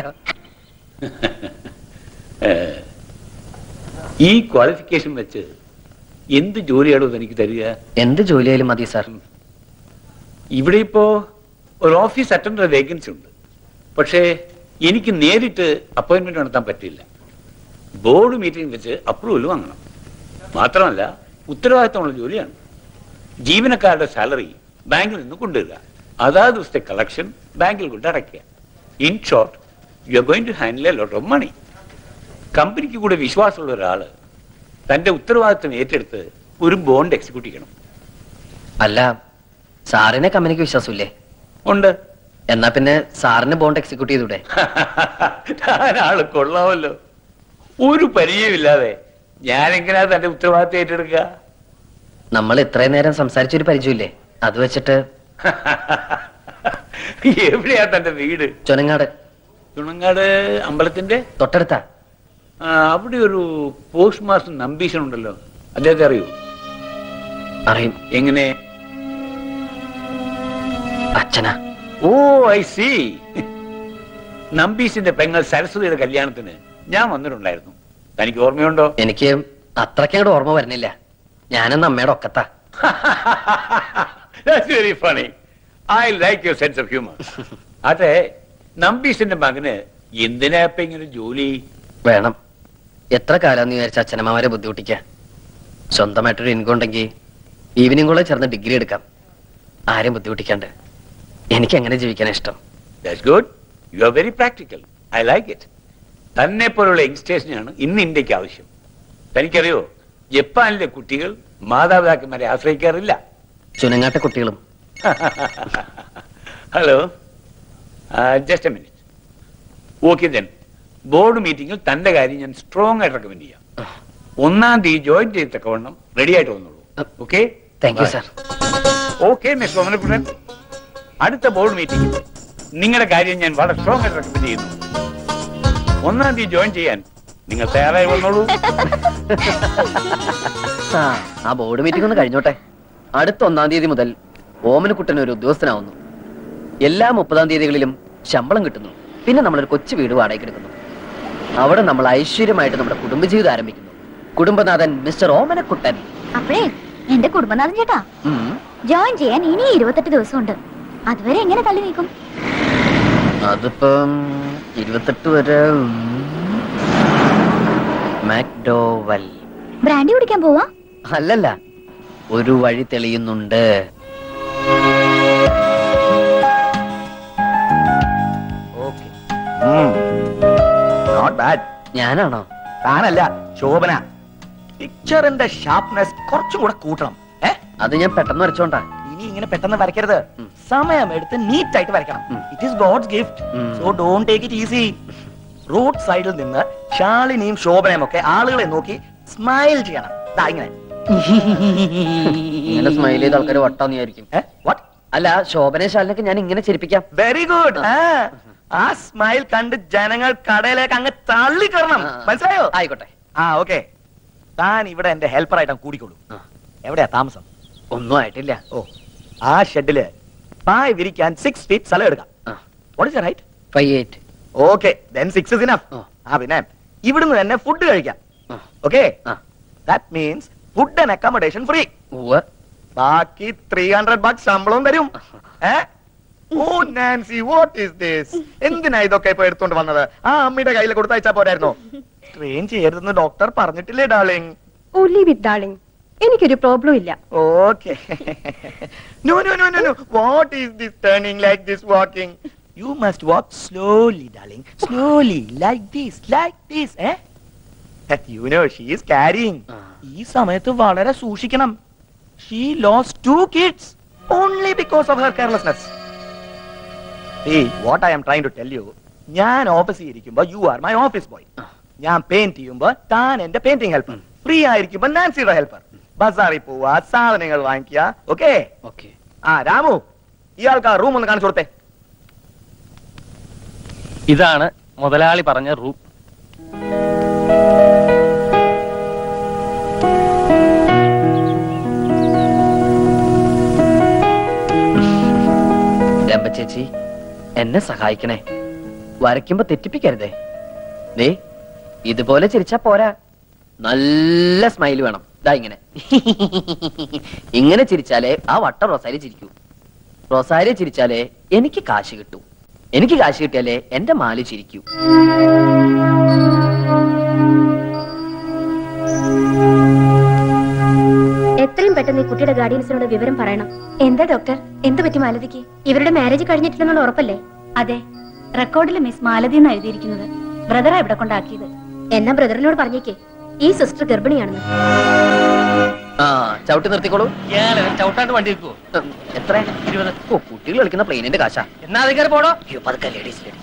ഏഹ്, ഈ ക്വാളിഫിക്കേഷൻ വെച്ച് എന്ത് ജോലിയാണോ എനിക്ക് തരിക എന്ത് ജോലിയായാലും മതി സാർ ഇവിടെ ഇപ്പോ ഒരു ഓഫീസ് അറ്റൻഡർ വേക്കൻസി ഉണ്ട് പക്ഷേ എനിക്ക് നേരിട്ട് അപ്പോയിന്റ്മെന്റ് നടത്താൻ പറ്റില്ല ബോർഡ് മീറ്റിംഗ് വെച്ച് അപ്രൂവൽ വാങ്ങണം മാത്രമല്ല ഉത്തരവാദിത്തമുള്ള ജോലിയാണ് ജീവനക്കാരുടെ സാലറി ബാങ്കിൽ നിന്ന് കൊണ്ടുവരിക അതാത് ദിവസത്തെ കളക്ഷൻ ബാങ്കിൽ കൊണ്ട് അടയ്ക്കുക in short you are going to handle a lot of money കമ്പനിക്ക് കൂടെ വിശ്വാസമുള്ള ഒരാള് തന്റെ ഉത്തരവാദിത്തം ഏറ്റെടുത്ത് ഒരു ബോണ്ട് എക്സിക്യൂട്ട് ചെയ്യണം അല്ല സാറിനെ കമ്പനിക്ക് വിശ്വാസമില്ലേ ഉണ്ട് എന്നാ പിന്നെ സാറിന് ബോണ്ട് എക്സിക്യൂട്ട് ചെയ്തൂടെ ആള് കൊള്ളാമല്ലോ ഒരു പരിചയമില്ലാതെ ഞാനെങ്ങനെയാ തന്റെ ഉത്തരവാദിത്തം ഏറ്റെടുക്കുക നമ്മൾ ഇത്രയും നേരം സംസാരിച്ചൊരു പരിചയമില്ലേ അത് വെച്ചിട്ട് എവിടെയാ തന്റെ വീട് ചുനങ്ങാട് ചുണങ്ങാട് അമ്പലത്തിന്റെ തൊട്ടടുത്താ ആ, അവിടെ ഒരു പോസ്റ്റ് മാസ്റ്റർ നമ്പീശൻ ഉണ്ടല്ലോ അദ്ദേഹത്തെ അറിയൂ അറിയും എങ്ങനെ അച്ഛനാ ഓ ഐ സി നമ്പീശിന്റെ പെങ്ങൾ സരസ്വതിയുടെ കല്യാണത്തിന് ഞാൻ വന്നിട്ടുണ്ടായിരുന്നു തനിക്ക് ഓർമ്മയുണ്ടോ എനിക്ക് അത്രയ്ക്കങ്ങോട്ട് ഓർമ്മ വരുന്നില്ല ഞാനെന്ന് അമ്മയുടെ ഒക്കത്താ That's very funny. I like your sense of humor. അതെ നമ്പീശിന്റെ മകന് എന്തിനാ ഇപ്പൊ ഇങ്ങനെ ജോലി വേണം എത്ര കാലാന്ന് വിചാരിച്ച അച്ഛനമ്മമാരെ ബുദ്ധിമുട്ടിക്ക സ്വന്തമായിട്ടൊരു ഇൻകം ഉണ്ടെങ്കിൽ ഈവനിങ് കൂടെ ചേർന്ന് ഡിഗ്രി എടുക്കാം ആരെയും ബുദ്ധിമുട്ടിക്കാണ്ട് എനിക്ക് എങ്ങനെ ജീവിക്കാൻ ഇഷ്ടം that's good you are very practical I like it തന്നെ പോലുള്ള യങ്സ്റ്റേഴ്സിനാണ് ഇന്ന് ഇന്ത്യക്ക് ആവശ്യം തനിക്കറിയോ ജപ്പാനിലെ കുട്ടികൾ മാതാപിതാക്കന്മാരെ ആശ്രയിക്കാറില്ല ചുനങ്ങാട്ടെ കുട്ടികളും hello just a minute okay then board മീറ്റിംഗിൽ തന്റെ കാര്യം ഞാൻ സ്ട്രോങ് ആയിട്ട് റെക്കമെൻഡ് ചെയ്യാം ഒന്നാം തീയതി ജോയിൻ ചെയ്തക്കവണ്ണം റെഡി ആയിട്ട് വന്നോളൂ okay thank you sir okay Miss Omanakuttan അടുത്ത ബോർഡ് മീറ്റിംഗിൽ നിങ്ങളുടെ കാര്യം ഞാൻ വളരെ സ്ട്രോങ് ആയിട്ട് റെക്കമെൻഡ് ചെയ്യുന്നു ഒന്നാം തീയതി ജോയിൻ ചെയ്യാൻ നിങ്ങൾ തയ്യാറായി വന്നോളൂ ആ, ആ ബോർഡ് മീറ്റിംഗ് ഒന്ന് കഴിഞ്ഞോട്ടെ അടുത്ത ഒന്നാം തീയതി മുതൽ ഓമനക്കുട്ടൻ ഒരു ഉദ്യോഗസ്ഥനാവുന്നു എല്ലാ മുപ്പതാം തീയതികളിലും ശമ്പളം കിട്ടുന്നു പിന്നെ നമ്മളൊരു കൊച്ചു വീട് വാടകയ്ക്ക് എടുക്കുന്നു അവിടെ നമ്മൾ ഐശ്വര്യമായിട്ട് നമ്മുടെ കുടുംബജീവിതം ആരംഭിക്കുന്നു കുടുംബനാഥൻ മിസ്റ്റർ ഓമനക്കുട്ടൻ അപ്പഴേ എന്റെ കുടുംബനാഥൻ ചേട്ടാ ഉം. ജോയിൻ ചെയ്യാൻ ഇനി ഇരുപത്തെട്ട് ദിവസമുണ്ട് അതുവരെ എങ്ങനെ തള്ളി നീക്കും അതിപ്പം ഇരുപത്തെട്ട് വരെ ഉം. മാക്ഡോവൽ ബ്രാൻഡി കുടിക്കാൻ പോവാ അല്ലല്ല ഒരു വഴി തെളിയുന്നുണ്ട് നോട്ട് ബാഡ് ഞാനാണോ താനല്ല ശോഭന പിക്ചറിന്റെ ഷാർപ്നെസ് കുറച്ചും കൂടെ കൂട്ടണം ഏ അത് ഞാൻ പെട്ടെന്ന് വരച്ചോണ്ടാ ഇനി ഇങ്ങനെ പെട്ടെന്ന് വരയ്ക്കരുത് സമയം എടുത്ത് നീറ്റ് ആയിട്ട് വരയ്ക്കണം it is God's gift so don't take it easy road സൈഡിൽ നിന്ന് ശാലിനിയും ശോഭനയും ഒക്കെ ആളുകളെ നോക്കി സ്മൈൽ ചെയ്യണം ദാ ഇങ്ങനെ ഇങ്ങനെ സ്മൈൽ ചെയ്ത ആൾക്കാർ വട്ടാന്ന് വിചാരിക്കും അല്ല ശോഭന ശാലിനൊക്കെ ഞാൻ ഇങ്ങനെ ചിരിപ്പിക്കാം വെരി ഗുഡ് ആ സ്മൈൽ കണ്ട് ജനങ്ങൾ കടയിലേക്ക് അങ്ങ് തള്ളിക്കറണം മനസ്സിലായോ ആയിക്കോട്ടെ ആ ഓക്കെ താൻ ഇവിടെ എന്റെ ഹെൽപ്പർ ആയിട്ട് കൂടിക്കോളൂ എവിടെയാ താമസം ഒന്നും ആയിട്ടില്ല ഓ ആ ഷെഡില് പായ് വിരിക്കാൻ സിക്സ് ഫീറ്റ് സ്ഥലം എടുക്കാം what is right five eight okay then six is enough ആ പിന്നെ ഇവിടുന്ന് തന്നെ ഫുഡ് കഴിക്കാം okay that means food and accommodation free ബാക്കി ത്രീ ഹൺഡ്രഡ് ബക്സ് ശമ്പളവും തരും ഏ oh Nancy what is this എന്തിനാ ഇതൊക്കെ ഇപ്പൊ എടുത്തോണ്ട് വന്നത് ആ അമ്മയുടെ കയ്യിൽ കൊടുത്തയച്ചാ പോരായിരുന്നോ ട്രെയിൻ ചെയ്യരുതെന്ന് ഡോക്ടർ പറഞ്ഞിട്ടില്ലേ darling oh leave it darling എനിക്കൊരു പ്രോബ്ലം ഇല്ല okay no no no no no what is this turning like this walking you must walk slowly darling slowly like this like this ഏ you know she is carrying ഈ സമയത്ത് വളരെ സൂക്ഷിക്കണം she lost two kids only because of her carelessness See, what I am trying to tell you, ഞാൻ ഓഫീസിൽ ഇരിക്കുമ്പോ you are my office boy ഞാൻ പെയിന്റ് ചെയ്യുമ്പോ താൻ എന്റെ പെയിന്റിംഗ് ഹെൽപ്പർ ഫ്രീ ആയിരിക്കുമ്പോ നാൻസിയുടെ ഹെൽപ്പർ ബസാറിൽ പോവാ സാധനങ്ങൾ വാങ്ങിക്കുക ഓക്കെ ഓക്കെ ആ രാമു ഇയാൾക്ക് ആ റൂം ഒന്ന് കാണിച്ചു കൊടുത്തേ ഇതാണ് മുതലാളി പറഞ്ഞ റൂം രമ്പ ചേച്ചി എന്നെ സഹായിക്കണേ വരയ്ക്കുമ്പോ തെറ്റിപ്പിക്കരുതേ ദേ ഇതുപോലെ ചിരിച്ചാ പോരാ നല്ല സ്മൈൽ വേണം ദാ ഇങ്ങനെ ഇങ്ങനെ ചിരിച്ചാലേ ആ വട്ട റൊസാരി ചിരിക്കൂ റൊസാരി ചിരിച്ചാലേ എനിക്ക് കാശ് കിട്ടൂ എനിക്ക് കാശ് കിട്ടിയാലേ എന്റെ മാലി ചിരിക്കൂ എത്രയും പെട്ടെന്ന് ഈ കുട്ടിയുടെ ഗാർഡിയൻസിനോട് വിവരം പറയണം എന്താ ഡോക്ടർ എന്ത് പറ്റി മാലതിക്ക് ഇവരുടെ മാരേജ് കഴിഞ്ഞിട്ടില്ലെന്നുള്ള ഉറപ്പല്ലേ അതെ റെക്കോർഡിൽ മിസ് മാലതി എന്ന് എഴുതിയിരിക്കുന്നത് ബ്രദറാ ഇവിടെ കൊണ്ടാക്കിയത് എന്നാ ബ്രദറിനോട് പറഞ്ഞേക്കേ ഈ സിസ്റ്റർ ഗർഭിണിയാണെന്ന് ആ ചവിട്ടി നിർത്തിക്കോളൂ ചവിട്ടാണ്ട് വണ്ടി വെക്കുവോ എത്ര ഇരുപത് ഓ കുട്ടികൾ കളിക്കുന്ന പ്ലെയിനിന്റെ കാശാ എന്നാ അത് കയറി പോടോ അയ്യോ പതുക്കെ ലേഡീസ് ലേഡീസ്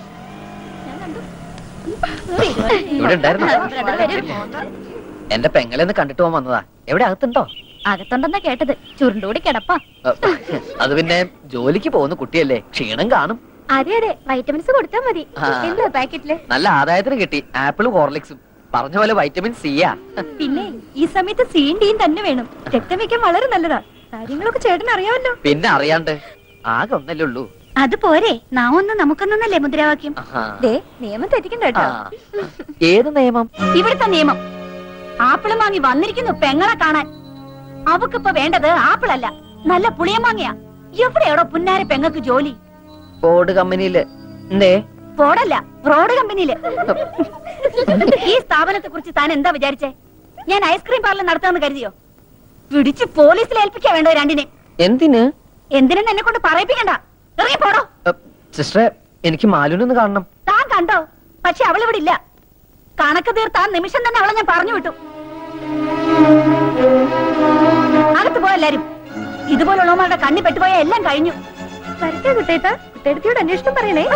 ഇവിടെ ഉണ്ടായിരുന്നു എന്റെ പെങ്ങളെന്ന് കണ്ടിട്ട് പോകാൻ വന്നതാ എവിടെ അകത്തുണ്ടോ അകത്തുണ്ടെന്നാ കേട്ടത് ചുരുണ്ടോടി കിടപ്പാ അത് പിന്നെ ജോലിക്ക് പോകുന്ന കുട്ടിയല്ലേ ക്ഷീണം കാണും അതെ അതെ വൈറ്റമിൻസ് കൊടുത്താൽ മതി ആ. എന്താ പാക്കറ്റില് നല്ല ആദായത്തിന് കിട്ടി ആപ്പിളും ഹോർലിക്സും പറഞ്ഞ പോലെ വൈറ്റമിൻ സിയാ പിന്നെ ഈ സമയത്ത് സീൻഡിയും തന്നെ വേണം രക്തം വെക്കാൻ വളരെ നല്ലതാ കാര്യങ്ങളൊക്കെ ചേട്ടൻ അറിയാമല്ലോ പിന്നെ അറിയാണ്ട് ആകെ ഒന്നല്ലേ ഉള്ളൂ അത് പോരെ നാ ഒന്ന് നമുക്കൊന്നല്ലേ മുദ്രാവാക്യം ആഹാ. ദേ നിയമം തെറ്റിക്കണ്ട കേട്ടോ ആ. ഏത് നിയമം ഇവിടുത്തെ നിയമം ആപ്പിളും വാങ്ങി വന്നിരിക്കുന്നു പെങ്ങളെ കാണാൻ അവക്കിപ്പോ വേണ്ടത് ആപ്പിളല്ല നല്ല പുളിയമാങ്ങയാ എവിടെയാടോ പുന്നാര പെങ്ങക്ക് ജോലി ഫോർഡ് കമ്പനിയില് എന്തേ ഫോർഡല്ല റോഡ് കമ്പനിയില് ഈ സ്ഥാപനത്തെ കുറിച്ച് താൻ എന്താ വിചാരിച്ചേ ഞാൻ ഐസ്ക്രീം പാർലർ നടത്താന്ന് കരുതിയോ പിടിച്ച് പോലീസിൽ ഏൽപ്പിക്കാ വേണ്ടത് രണ്ടിനെ എന്തിന് എന്തിനെന്ന് എന്നെ കൊണ്ട് പറയിപ്പിക്കണ്ട ഇറങ്ങി പോടോ സിസ്റ്ററെ എനിക്ക് മാലുനൊന്ന് കാണണം താൻ കണ്ടോ പക്ഷെ അവളിവിടെ ഇല്ല കണക്ക് തീർത്താൻ നിമിഷം തന്നെ അവളെ ഞാൻ പറഞ്ഞു വിട്ടു അകത്ത് പോ എല്ലാരും ഇതുപോലുള്ളവന്മാരുടെ കണ്ണി പെട്ടുപോയ എല്ലാം കഴിഞ്ഞു വരട്ടെ കുട്ടേട്ട കുട്ടേടത്തിയോട് അന്വേഷണം പറയണേ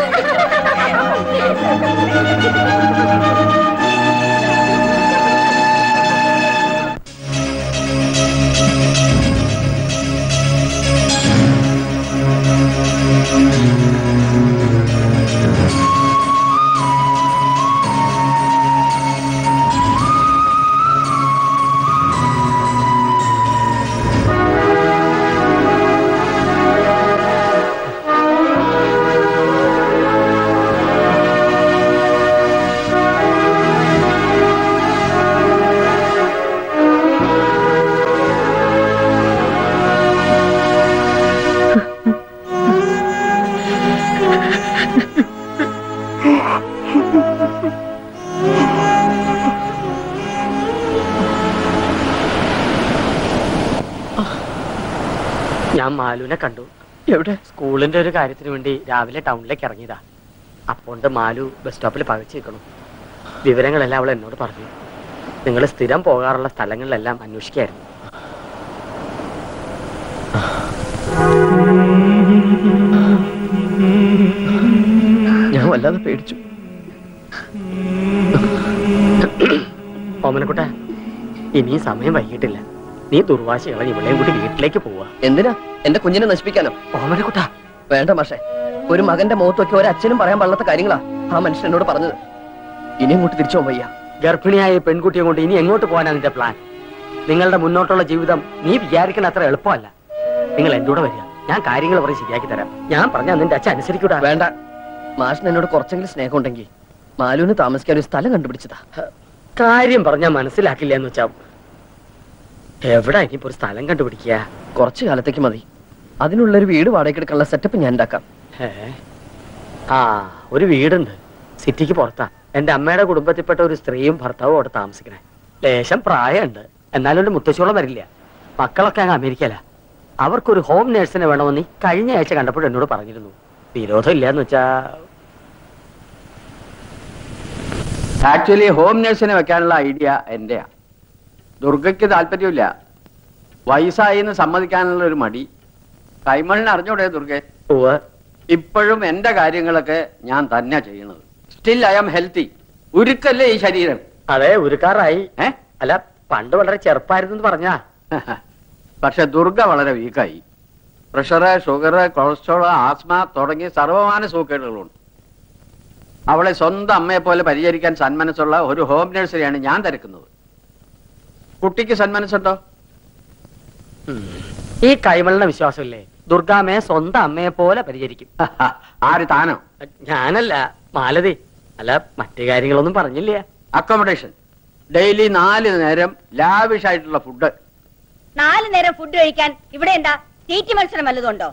ഞാൻ മാലുവിനെ കണ്ടു എവിടെ സ്കൂളിന്റെ ഒരു കാര്യത്തിന് വേണ്ടി രാവിലെ ടൗണിലേക്ക് ഇറങ്ങിയതാ അപ്പോണ്ട് മാലു ബസ് സ്റ്റോപ്പിൽ പകച്ചു നിൽക്കണം വിവരങ്ങളെല്ലാം അവൾ എന്നോട് പറഞ്ഞു നിങ്ങൾ സ്ഥിരം പോകാറുള്ള സ്ഥലങ്ങളിലെല്ലാം അന്വേഷിക്കായിരുന്നു ഞാൻ വല്ലാതെ പേടിച്ചു ഓമനക്കുട്ട ഇനിയും സമയം വൈകിട്ടില്ല നീ ദുർവാശ കളഞ്ഞ് ഇവളെയും കൂടി വീട്ടിലേക്ക് പോവാ എന്തിനാ എന്റെ കുഞ്ഞിനെ നശിപ്പിക്കാനോ ഓമനക്കുട്ട വേണ്ട മാഷെ ഒരു മകന്റെ മുഖത്തൊക്കെ ഒരു അച്ഛനും പറയാൻ പാടില്ലാത്ത കാര്യങ്ങളാ ആ മനുഷ്യൻ എന്നോട് പറഞ്ഞത് ഇനി അങ്ങോട്ട് തിരിച്ചു പോകാൻ വയ്യ ഗർഭിണിയായ ഈ പെൺകുട്ടിയെ കൊണ്ട് ഇനി എങ്ങോട്ട് പോകാനാ നിന്റെ പ്ലാൻ നിങ്ങളുടെ മുന്നോട്ടുള്ള ജീവിതം നീ വിചാരിക്കണ അത്ര എളുപ്പമല്ല നിങ്ങൾ എന്റെ കൂടെ വരിക ഞാൻ കാര്യങ്ങൾ പറയും ശരിയാക്കി തരാം ഞാൻ പറഞ്ഞ നിന്റെ അച്ഛൻ അനുസരിക്കൂടാ വേണ്ട മാഷിന് എന്നോട് കുറച്ചെങ്കിലും സ്നേഹം ഉണ്ടെങ്കിൽ മാലുവിന് താമസിക്കാൻ ഒരു സ്ഥലം കണ്ടുപിടിച്ചതാ കാര്യം പറഞ്ഞാൽ മനസ്സിലാക്കില്ല എന്ന് വെച്ചാ എവിടെ ഇനിയിപ്പോ ഒരു സ്ഥലം കണ്ടുപിടിക്കുക കുറച്ചു കാലത്തേക്ക് മതി അതിനുള്ള ഒരു വീട് വാടകയ്ക്ക് എടുക്കാനുള്ള സെറ്റപ്പ് ഞാൻ ഉണ്ടാക്കാം ഏ? ആ ഒരു വീടുണ്ട് സിറ്റിക്ക് പുറത്താ എന്റെ അമ്മയുടെ കുടുംബത്തിൽപ്പെട്ട ഒരു സ്ത്രീയും ഭർത്താവും അവിടെ താമസിക്കണേ ലേശം പ്രായമുണ്ട് എന്നാലും ഒരു മുത്തശ്ശോളം വരില്ല മക്കളൊക്കെ അങ്ങ് അമേരിക്കല അവർക്കൊരു ഹോം നേഴ്സിനെ വേണമെന്ന് ഈ കഴിഞ്ഞ ആഴ്ച കണ്ടപ്പോൾ എന്നോട് പറഞ്ഞിരുന്നു വിരോധം ഇല്ലാന്ന് വെച്ചാ ആക്ച്വലി ഹോം നഴ്സിനെ വെക്കാനുള്ള ഐഡിയ എന്റെയാ ദുർഗയ്ക്ക് താല്പര്യമില്ല വയസ്സായി എന്ന് സമ്മതിക്കാനുള്ള ഒരു മടി കൈമളിനെ അറിഞ്ഞൂടെ ദുർഗെ ഇപ്പോഴും എന്റെ കാര്യങ്ങളൊക്കെ ഞാൻ തന്നെ ചെയ്യണത് സ്റ്റിൽ ഐ ആം ഹെൽത്തി ഉരുക്കല്ലേ ഈ ശരീരം അതെ ഉരുക്കാറായി അല്ല പണ്ട് വളരെ ചെറുപ്പായിരുന്നു പറഞ്ഞാ പക്ഷെ ദുർഗ വളരെ വീക്കായി പ്രഷർ ഷുഗർ കൊളസ്ട്രോൾ ആസ്മ തുടങ്ങിയ സർവമാന സൂക്കേടുകളുണ്ട് അവളെ സ്വന്തം അമ്മയെ പോലെ പരിചരിക്കാൻ സന്മനസ്സുള്ള ഒരു ഹോം നഴ്സറിയാണ് ഞാൻ തിരക്കുന്നത് കുട്ടിക്ക് സന്മനസ്സുണ്ടോ ഈ കൈമളിന്റെ വിശ്വാസമില്ലേ ദുർഗാമ്മയെ സ്വന്തം അമ്മയെ പോലെ പരിചരിക്കും ആര് താനോ ഞാനല്ല മാലതി അല്ല മറ്റു കാര്യങ്ങളൊന്നും പറഞ്ഞില്ല അക്കോമഡേഷൻ ഡെയിലി നാല് നേരം ലാവിഷ് ആയിട്ടുള്ള ഫുഡ് നാല് നേരം ഫുഡ് കഴിക്കാൻ ഇവിടെ എന്താ തീറ്റി മത്സരം വല്ലതുണ്ടോ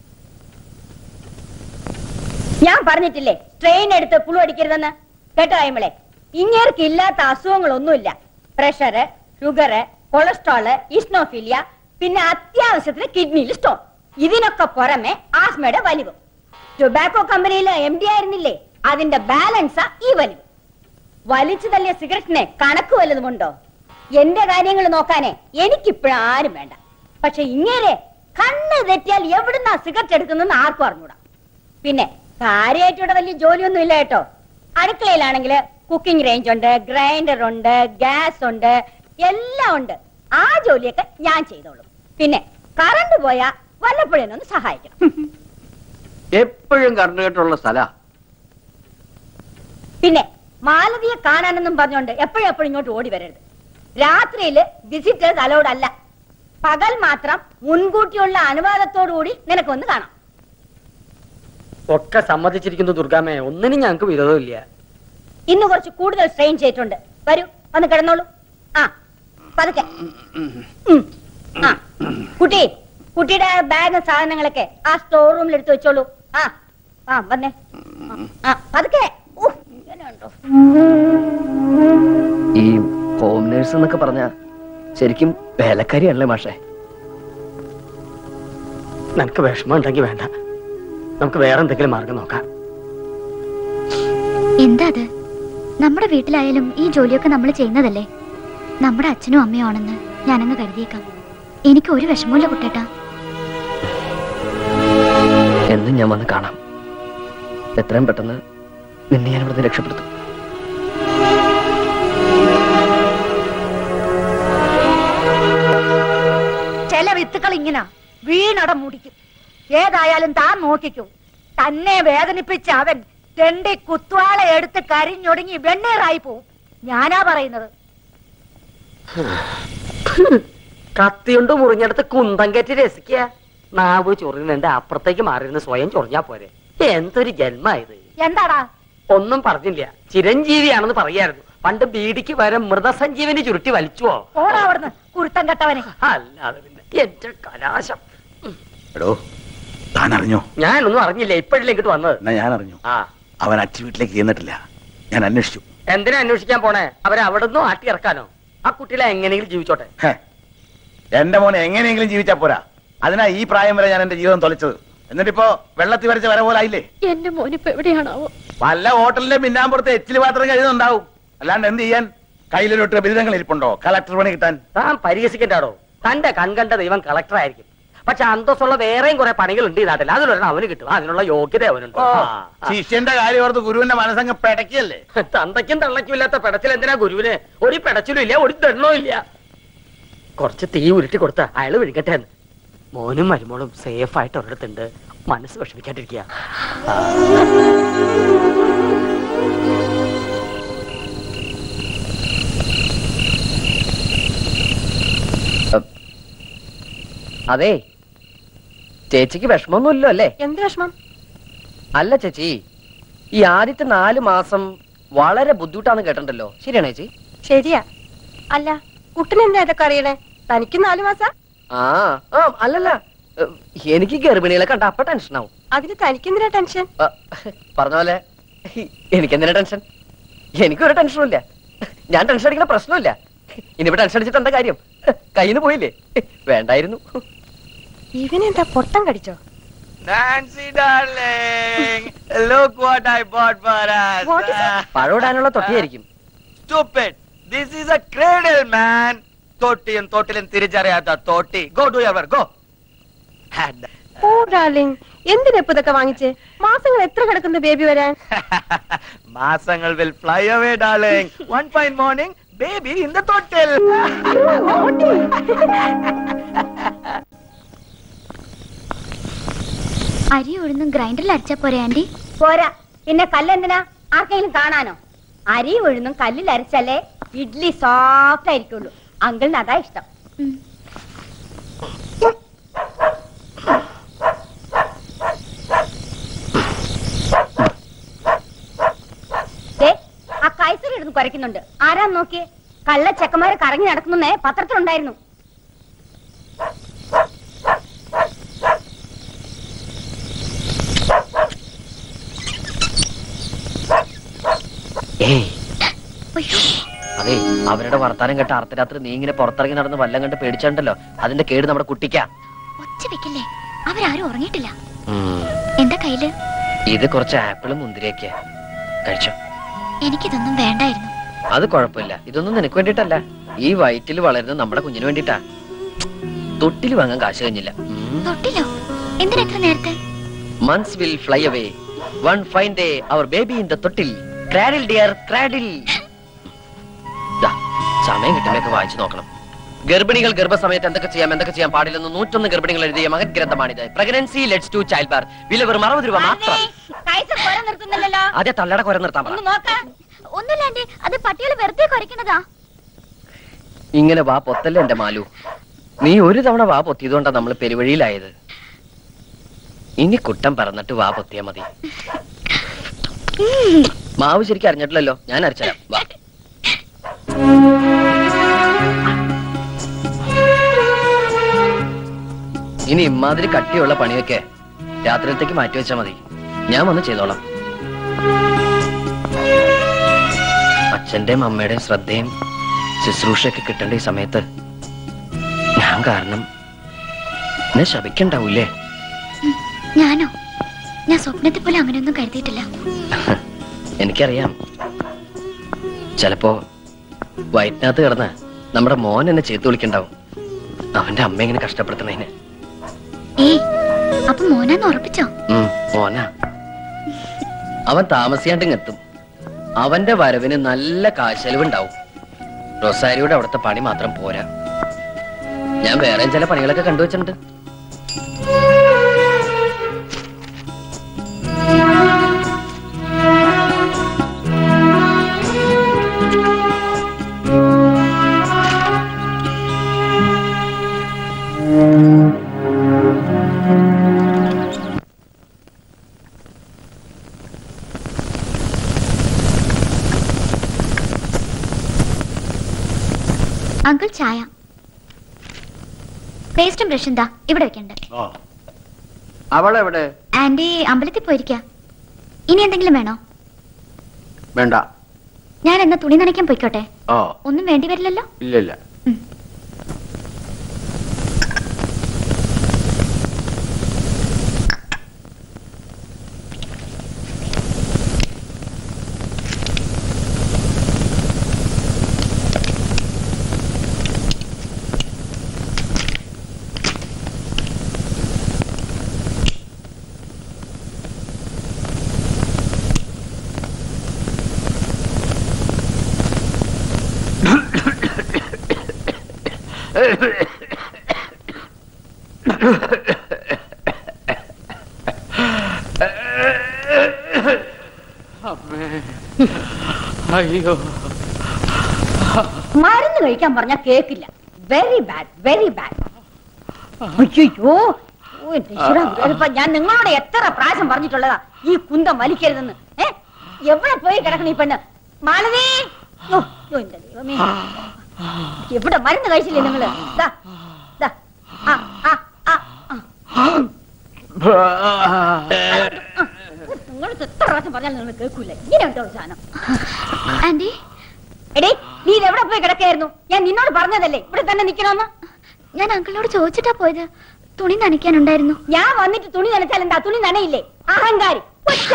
ഞാൻ പറഞ്ഞിട്ടില്ലേ ട്രെയിൻ എടുത്ത് പുളു അടിക്കരുതെന്ന് കേട്ടോ അയ്മളെ ഇങ്ങേർക്ക് ഇല്ലാത്ത അസുഖങ്ങളൊന്നുമില്ല പ്രഷറ് ഷുഗറ് കൊളസ്ട്രോള് ഇസ്നോഫീലിയ പിന്നെ അത്യാവശ്യത്തിന് കിഡ്നിയിൽ സ്റ്റോൺ ഇതിനൊക്കെ പുറമെ ആസ്മയുടെ വലിവ് ടൊബാക്കോ കമ്പനിയിലെ എം ഡി ആയിരുന്നില്ലേ അതിന്റെ ബാലൻസാ ഈ വലിവ് വലിച്ചു തള്ളിയ സിഗരറ്റിനെ കണക്ക് വല്ലതുമുണ്ടോ എന്റെ കാര്യങ്ങൾ നോക്കാനേ എനിക്കിപ്പോഴും ആരും വേണ്ട പക്ഷെ ഇങ്ങേരെ കണ്ണ് തെറ്റിയാൽ എവിടുന്നാ സിഗരറ്റ് എടുക്കുന്നെന്ന് ആർക്കും അറിഞ്ഞൂടാ പിന്നെ കാര്യമായിട്ട് ഇവിടെ വലിയ ജോലിയൊന്നും ഇല്ല കേട്ടോ അടുക്കളയിലാണെങ്കിൽ കുക്കിംഗ് റേഞ്ച് ഉണ്ട് ഗ്രൈൻഡർ ഉണ്ട് ഗ്യാസ് ഉണ്ട് എല്ലാം ഉണ്ട് ആ ജോലിയൊക്കെ ഞാൻ ചെയ്തോളും പിന്നെ കറണ്ട് പോയാ വല്ലപ്പോഴും ഒന്ന് സഹായിക്കണം എപ്പോഴും കറണ്ട് കേട്ടുള്ള സ്ഥല പിന്നെ മാലതിയെ കാണാനെന്നും പറഞ്ഞോണ്ട് എപ്പോഴും എപ്പോഴും ഇങ്ങോട്ട് ഓടി വരരുത് രാത്രിയില് വിസിറ്റേഴ്സ് അലൗഡ് അല്ല പകൽ മാത്രം മുൻകൂട്ടിയുള്ള അനുവാദത്തോടു കൂടി നിനക്കൊന്ന് കാണാം ഒക്കെ സമ്മതിച്ചിരിക്കുന്നു ദുർഗാമ്മയെ ഒന്നിനും ഞങ്ങൾക്ക് വിരോധമില്ല ഇന്ന് കുറച്ച് കൂടുതൽ സ്ട്രെയിൻ ചെയ്തിട്ടുണ്ട് വരൂ ഒന്ന് കിടന്നോളൂ ആ പതുക്കെ ഉം. ആ കുട്ടി കുട്ടിയുടെ ബാഗ് സാധനങ്ങളൊക്കെ ആ സ്റ്റോർ റൂമിൽ എടുത്തു വെച്ചോളൂ ആ ആ വന്നേ ആ പതുക്കെ ഉഫ്, ഇങ്ങനെയുണ്ടോ ഈ ഹോം നേഴ്സ് എന്നൊക്കെ പറഞ്ഞ ശരിക്കും വേലക്കാരിയല്ലേ മാഷേ നിനക്ക് വിഷമം ഉണ്ടെങ്കിൽ വേണ്ട നമുക്ക് വേറെ എന്തെങ്കിലും മാർഗം നോക്കാം എന്താ അത് നമ്മുടെ വീട്ടിലായാലും ഈ ജോലിയൊക്കെ നമ്മൾ ചെയ്യുന്നതല്ലേ നമ്മുടെ അച്ഛനും അമ്മയും ആണെന്ന് ഞാനങ്ങ് കരുതിയേക്കാം എനിക്ക് ഒരു വിഷമമില്ല കുട്ടേട്ടാ എന്നും ഞാൻ വന്ന് കാണാം എത്രയും പെട്ടെന്ന് നിന്നെ ഞാൻ ഇവിടുന്ന് രക്ഷപ്പെടുത്തും ചില വിത്തുകൾ ഇങ്ങനെ വീണട മുടിക്കും ഏതായാലും താൻ നോക്കിക്കൂ തന്നെ വേദനിപ്പിച്ച അവൻ തെണ്ടി കുത്തുവാള എടുത്ത് കരിഞ്ഞൊടുങ്ങി വെണ്ണീറായി പോവും ഞാനാ പറയുന്നത് കത്തിയുണ്ട് മുറിഞ്ഞെടുത്ത് കുന്തം കയറ്റി രസിക്കുക നാവ് ചൊറിയുന്നുണ്ട് അപ്പുറത്തേക്ക് മാറിയിരുന്ന് സ്വയം ചൊറിഞ്ഞാ പോരെ എന്തൊരു ജന്മായത് എന്താടാ ഒന്നും പറഞ്ഞില്ല ചിരഞ്ജീവിയാണെന്ന് പറയായിരുന്നു പണ്ട് ബീഡിക്ക് പകരം മൃതസഞ്ജീവനി ചുരുട്ടി വലിച്ചുവോ ഓടാ അവിടുന്ന് കുരുത്തം കെട്ടവനെ അല്ലാതെ പിന്നെ എന്റെ കലാശം എടോ താൻ അറിഞ്ഞോ ഞാനൊന്നും അറിഞ്ഞില്ല ഇപ്പോഴല്ലേ ഇങ്ങോട്ട് വന്നത് എന്നാ ഞാൻ അറിഞ്ഞു ആ അവൻ അച്ഛ വീട്ടിലേക്ക് ചെന്നിട്ടില്ല ഞാൻ അന്വേഷിച്ചു എന്തിനാ അന്വേഷിക്കാൻ പോണേ അവരെ അവിടെ നിന്നും ആട്ടി ഇറക്കാനോ ആ കുട്ടികളെ എങ്ങനെയെങ്കിലും ജീവിച്ചോട്ടെ ഹേ, എന്റെ മോനെ എങ്ങനെയെങ്കിലും ജീവിച്ചാ പോരാ അതിനാ ഈ പ്രായം വരെ ഞാൻ എന്റെ ജീവിതം തൊലച്ചത് എന്നിട്ടിപ്പോ വെള്ളത്തിൽ വരച്ച വര പോലെ ആയില്ലേ എന്റെ മോനിപ്പോ എവിടെയാണാവോ വല്ല ഹോട്ടലിന്റെ മിന്നാമ്പുറത്ത് എച്ചിൽ പാത്രം കഴിയുന്നുണ്ടാവും അല്ലാണ്ട് എന്ത് ചെയ്യാൻ കയ്യിലൊരു ബിരുദങ്ങൾ ഇരിപ്പുണ്ടോ കളക്ടർ പണി കിട്ടാൻ താൻ പരിഹസിക്കണ്ടാടോ തന്റെ കൺകണ്ട ദൈവം കളക്ടർ ആയിരിക്കും പക്ഷെ അന്തസ്സുള്ള വേറെയും കുറെ പണികളുണ്ട് ഈ നാട്ടിൽ അതിലൊരെണ്ണം അവന് കിട്ടും അതിനുള്ള യോഗ്യത അവനുണ്ട് ഓ, ആ, ആ. ശിഷ്യന്റെ കാര്യം ഓർത്ത് ഗുരുവിന്റെ മനസ്സങ്ങ് പെടക്കിയല്ലേ തന്തയ്ക്കും തള്ളയ്ക്കും ഇല്ലാത്ത പെടച്ചിൽ എന്തിനാ ഗുരുവിന് ഒരു പെടച്ചിലും ഇല്ല ഒരു ദണ്ണവും ഇല്ല കുറച്ച് തീ ഉരുട്ടി കൊടുത്ത അയാള് വിഴുകട്ടെ എന്ന് മോനും മരുമോളും സേഫ് ആയിട്ട് ഒരിടത്തുണ്ട് മനസ്സ് വിഷമിക്കാണ്ടിരിക്കുക അതെ ചേച്ചിക്ക് വിഷമമൊന്നുമില്ലോ അല്ലേ എന്ത് വിഷമം അല്ല ചേച്ചി ഈ ആദ്യത്തെ നാല് മാസം വളരെ ബുദ്ധിമുട്ടാന്ന് കേട്ടിട്ടുണ്ടല്ലോ ശരിയാണോ ചേച്ചി ശരിയാ അല്ല കുട്ടനെന്താ ഇതൊക്കെ അറിയണേ തനിക്ക് നാലു മാസം ആ ആ അല്ലല്ല ഏ, എനിക്ക് ഗർഭിണികളെ കണ്ട അപ്പൊ ടെൻഷൻ ആവും അതിന് തനിക്കെന്തിനാ ടെൻഷൻ ആ, പറഞ്ഞ പോലെ എനിക്കെന്തിനാ ടെൻഷൻ എനിക്കൊരു ടെൻഷനും ഇല്ല ഞാൻ ടെൻഷൻ അടിക്കുന്ന പ്രശ്നമില്ല ഇനിയിപ്പോ ടെൻഷൻ അടിച്ചിട്ട് എന്താ കാര്യം കയ്യിൽ നിന്ന് പോയില്ലേ വേണ്ടായിരുന്നു ഇവനെന്താ പൊട്ടം കടിച്ചോ Nancy, darling, look what I bought for us. What is it? പഴമിടാനുള്ള തൊട്ടിയായിരിക്കും Stupid. This is a cradle, man. തൊട്ടിയും തൊട്ടിലും തിരിച്ചറിയാത്ത തൊട്ടി go do your go oh darling എന്തിനാ ഇപ്പൊ ഇതൊക്കെ വാങ്ങിച്ചേ മാസങ്ങൾ എത്ര കിടക്കുന്നു ബേബി വരാൻ മാസങ്ങൾ will fly away darling one fine morning baby in the തൊട്ടിൽ അരി ഉഴുന്നും ഗ്രൈൻഡറിൽ അരച്ചാ പോരെ ആന്റി പോരാ പിന്നെ കല്ലെന്തിനാ ആർക്കെങ്കിലും കാണാനോ അരി ഉഴുന്നും കല്ലിൽ അരച്ചാലേ ഇഡ്ലി സോഫ്റ്റ് ആയിരിക്കുള്ളൂ അങ്കിളിന് അതാ ഇഷ്ടം ദേ, ആ കൈസർ ഇരുന്ന് കുരയ്ക്കുന്നുണ്ട് ആരാന്ന് നോക്കിയേ കള്ള ചെക്കന്മാരെ കറങ്ങി നടക്കുന്നേ പത്രത്തിലുണ്ടായിരുന്നു ഏയ് അതെ അവരുടെ വർത്താനം കേട്ട അർദ്ധരാത്രി നീ ഇങ്ങനെ പുറത്തിറങ്ങി നടന്ന് വല്ലം കണ്ട് പേടിച്ചിട്ടുണ്ടല്ലോ അതിന്റെ കേട് നമ്മുടെ കുട്ടിക്കാ ഒച്ച വെക്കല്ലേ അവരാരും ഉറങ്ങിയിട്ടില്ല എന്താ കയ്യില് ഇത് കുറച്ച് ആപ്പിളും മുന്തിരിയൊക്കെ കഴിച്ചോ എനിക്കിതൊന്നും വേണ്ടായിരുന്നു അത് കുഴപ്പമില്ല ഇതൊന്നും നിനക്ക് വേണ്ടിട്ടല്ല ഈ വയറ്റിൽ വളരുന്ന നമ്മുടെ കുഞ്ഞിന് വേണ്ടിട്ടാ തൊട്ടിൽ വാങ്ങാൻ കാശ് കഴിഞ്ഞില്ല തൊട്ടില്ലോ എന്തിനാ എത്ര നേരത്തെ months will fly away one fine day our baby in the തൊട്ടിൽ ക്രാഡിൽ ഡിയർ ക്രാഡിൽ സമയം കിട്ടുമ്പോഴൊക്കെ വായിച്ചു നോക്കണം ഗർഭിണികൾ ഗർഭസമയത്ത് എന്തൊക്കെ ചെയ്യാം എന്തൊക്കെ ചെയ്യാൻ പാടില്ലെന്ന് നൂറ്റൊന്ന് ഗർഭിണികൾ എഴുതിയ മകൻ ഗ്രന്ഥമാണിത് പ്രഗ്നൻസി ലെറ്റ്സ് ടു ചൈൽഡ് ബാർ വില വെറും അറുപത് രൂപ മാത്രം കൈസർ കുര നിർത്തുന്നില്ലല്ലോ ആദ്യം തള്ളയുടെ കുര നിർത്താൻ പറ ഒന്ന് നോക്ക ഒന്നുമില്ല ആന്റി അത് പട്ടികൾ വെറുതെ കുറയ്ക്കുന്നതാ ഇങ്ങനെ വാ പൊത്തല്ലേ എന്റെ മാലു നീ ഒരു തവണ വാ പൊത്തിയതുകൊണ്ടാ നമ്മൾ പെരുവഴിയിലായത് ഇനി കുട്ടം പറന്നിട്ട് വാ പൊത്തിയാ മതി മാവ് ശരിക്കും അറിഞ്ഞിട്ടില്ലല്ലോ ഞാൻ അരച്ചരാം വാ ഇനി ഇമാതിരി കട്ടിയുള്ള പണിയൊക്കെ രാത്രിയിലത്തേക്ക് മാറ്റി വെച്ചാ മതി ഞാൻ വന്ന് ചെയ്തോളാം അച്ഛന്റെയും അമ്മയുടെയും ശ്രദ്ധയും ശുശ്രൂഷയൊക്കെ കിട്ടേണ്ട ഈ സമയത്ത് ഞാൻ കാരണം എന്നെ ശപിക്കണ്ടാവൂലേ ഞാനോ ഞാൻ സ്വപ്നത്തിൽ പോലും അങ്ങനെയൊന്നും കരുതിയിട്ടില്ല എനിക്കറിയാം ചിലപ്പോ വയറ്റിനകത്ത് കിടന്ന് നമ്മുടെ മോൻ എന്നെ ചേർത്ത് വിളിക്കണ്ടാവും അവന്റെ അമ്മ ഇങ്ങനെ കഷ്ടപ്പെടുത്തണേന് ഏയ് അപ്പൊ മോനാന്ന് ഉറപ്പിച്ചോ ഉം, മോനാ അവൻ താമസിയാണ്ടിങ് എത്തും അവന്റെ വരവിന് നല്ല കാശലവുണ്ടാവും റൊസാരിയുടെ അവിടുത്തെ പണി മാത്രം പോരാ ഞാൻ വേറെ ചില പണികളൊക്കെ കണ്ടുവച്ചിട്ടുണ്ട് അങ്കിൾ ചായ പേസ്റ്റും ബ്രഷും എന്താ ഇവിടെ വെക്കണ്ട അവളെവിടെ ആന്റി അമ്പലത്തിൽ പോയിരിക്ക ഇനി എന്തെങ്കിലും വേണോ വേണ്ട ഞാൻ എന്നാ തുണി നനയ്ക്കാൻ പോയിക്കോട്ടെ ഓ ഒന്നും വേണ്ടി വരില്ലല്ലോ ഇല്ല ഇല്ല അയ്യോ മരുന്ന് കഴിക്കാൻ പറഞ്ഞാ കേക്കില്ല വെരി ബാഡ് വെരി ബാഡ് അയ്യോ ഓ, എന്റെ ഈശ്വരാ, ഇതിപ്പോ ഞാൻ നിങ്ങളോട് എത്ര പ്രാവശ്യം പറഞ്ഞിട്ടുള്ളതാ ഈ കുന്തം വലിക്കരുതെന്ന് ഏ എവിടെ പോയി കിടക്കണ ഈ പെണ്ണ് മാലവേ ഓ, ഓ, എന്റെ ദൈവമേ എവിടെ മരുന്ന് കഴിച്ചില്ലേ നിങ്ങള് ദാ, ദാ, ആ, ആ, ആ, ആ. നിങ്ങൾ എത്ര പ്രാവശ്യം പറഞ്ഞാലും നിങ്ങൾ കേൾക്കൂല ഇങ്ങനെ ഉണ്ടോ സാധനം ആന്റി എടേ നീ ഇത് എവിടെ പോയി കിടക്കായിരുന്നു ഞാൻ നിന്നോട് പറഞ്ഞതല്ലേ ഇവിടെ തന്നെ നിക്കണമെന്ന് ഞാൻ അങ്കിളിനോട് ചോദിച്ചിട്ടാ പോയത് തുണി നനയ്ക്കാനുണ്ടായിരുന്നു ഞാൻ വന്നിട്ട് തുണി നനച്ചാൽ എന്താ തുണി നനയില്ലേ അഹങ്കാരി ഒറ്റ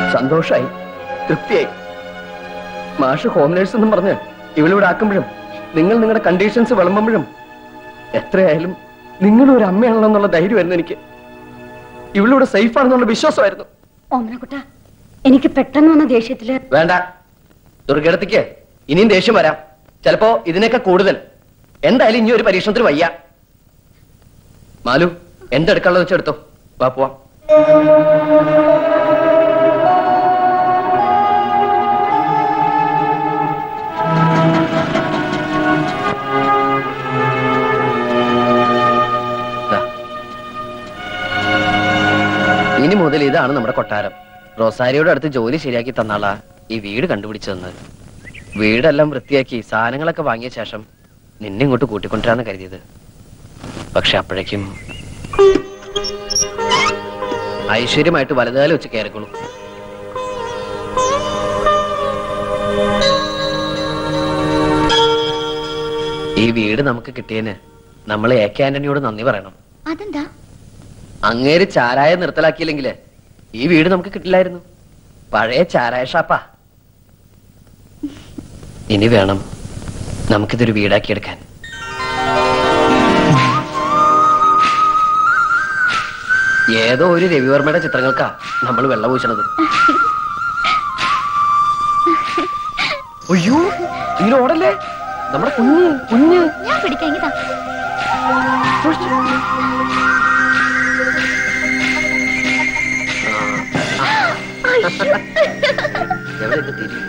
സന്തോഷായി തൃപ്തിയായി മാഷ് ഹോം നേഴ്സ് എന്നും പറഞ്ഞ് ഇവളിവിടെ ആക്കുമ്പോഴും നിങ്ങൾ നിങ്ങളുടെ കണ്ടീഷൻസ് വിളമ്പുമ്പോഴും എത്രയായാലും നിങ്ങളും ഒരു അമ്മയാണല്ലോ എന്നുള്ള ധൈര്യമായിരുന്നു എനിക്ക് ഇവളിവിടെ സേഫ് ആണെന്നുള്ള വിശ്വാസമായിരുന്നു ഓമനക്കുട്ട എനിക്ക് പെട്ടെന്ന് വന്ന ദേഷ്യത്തില് വേണ്ട ദുർഘടത്തിക്ക് ഇനിയും ദേഷ്യം വരാം ചിലപ്പോ ഇതിനൊക്കെ കൂടുതൽ എന്തായാലും ഇനി ഒരു പരീക്ഷണത്തിന് വയ്യ മാലു എന്തെടുക്കാനുള്ളത് വെച്ചെടുത്തോ വാ പോവാം ദാ. ഇനി മുതൽ ഇതാണ് നമ്മുടെ കൊട്ടാരം റോസാരിയുടെ അടുത്ത് ജോലി ശരിയാക്കി തന്നാളാ ഈ വീട് കണ്ടുപിടിച്ചു തന്നത് വീടെല്ലാം വൃത്തിയാക്കി സാധനങ്ങളൊക്കെ വാങ്ങിയ ശേഷം നിന്നെ ഇങ്ങോട്ട് കൂട്ടിക്കൊണ്ടുവരാന്ന് കരുതിയത് പക്ഷെ അപ്പോഴേക്കും ഐശ്വര്യമായിട്ട് വലതുകാലം വെച്ച് കയറിക്കോളൂ ഈ വീട് നമുക്ക് കിട്ടിയതിന് നമ്മൾ എ കെ ആന്റണിയോട് നന്ദി പറയണം അതെന്താ അങ്ങേര് ചാരായ നിർത്തലാക്കിയില്ലെങ്കില് ഈ വീട് നമുക്ക് കിട്ടില്ലായിരുന്നു പഴയ ചാരായ ഷാപ്പാ ഇനി വേണം നമുക്കിതൊരു വീടാക്കിയെടുക്കാൻ ഏതോ ഒരു രവിവർമ്മയുടെ ചിത്രങ്ങൾക്കാ നമ്മൾ വെള്ളം പൂശണത് അയ്യോ ഇങ്ങനെ ഓടല്ലേ നമ്മുടെ കുഞ്ഞ് കുഞ്ഞ് ഞാൻ പിടിക്കാം ഇതാ എവിടെയൊക്കെ തിരി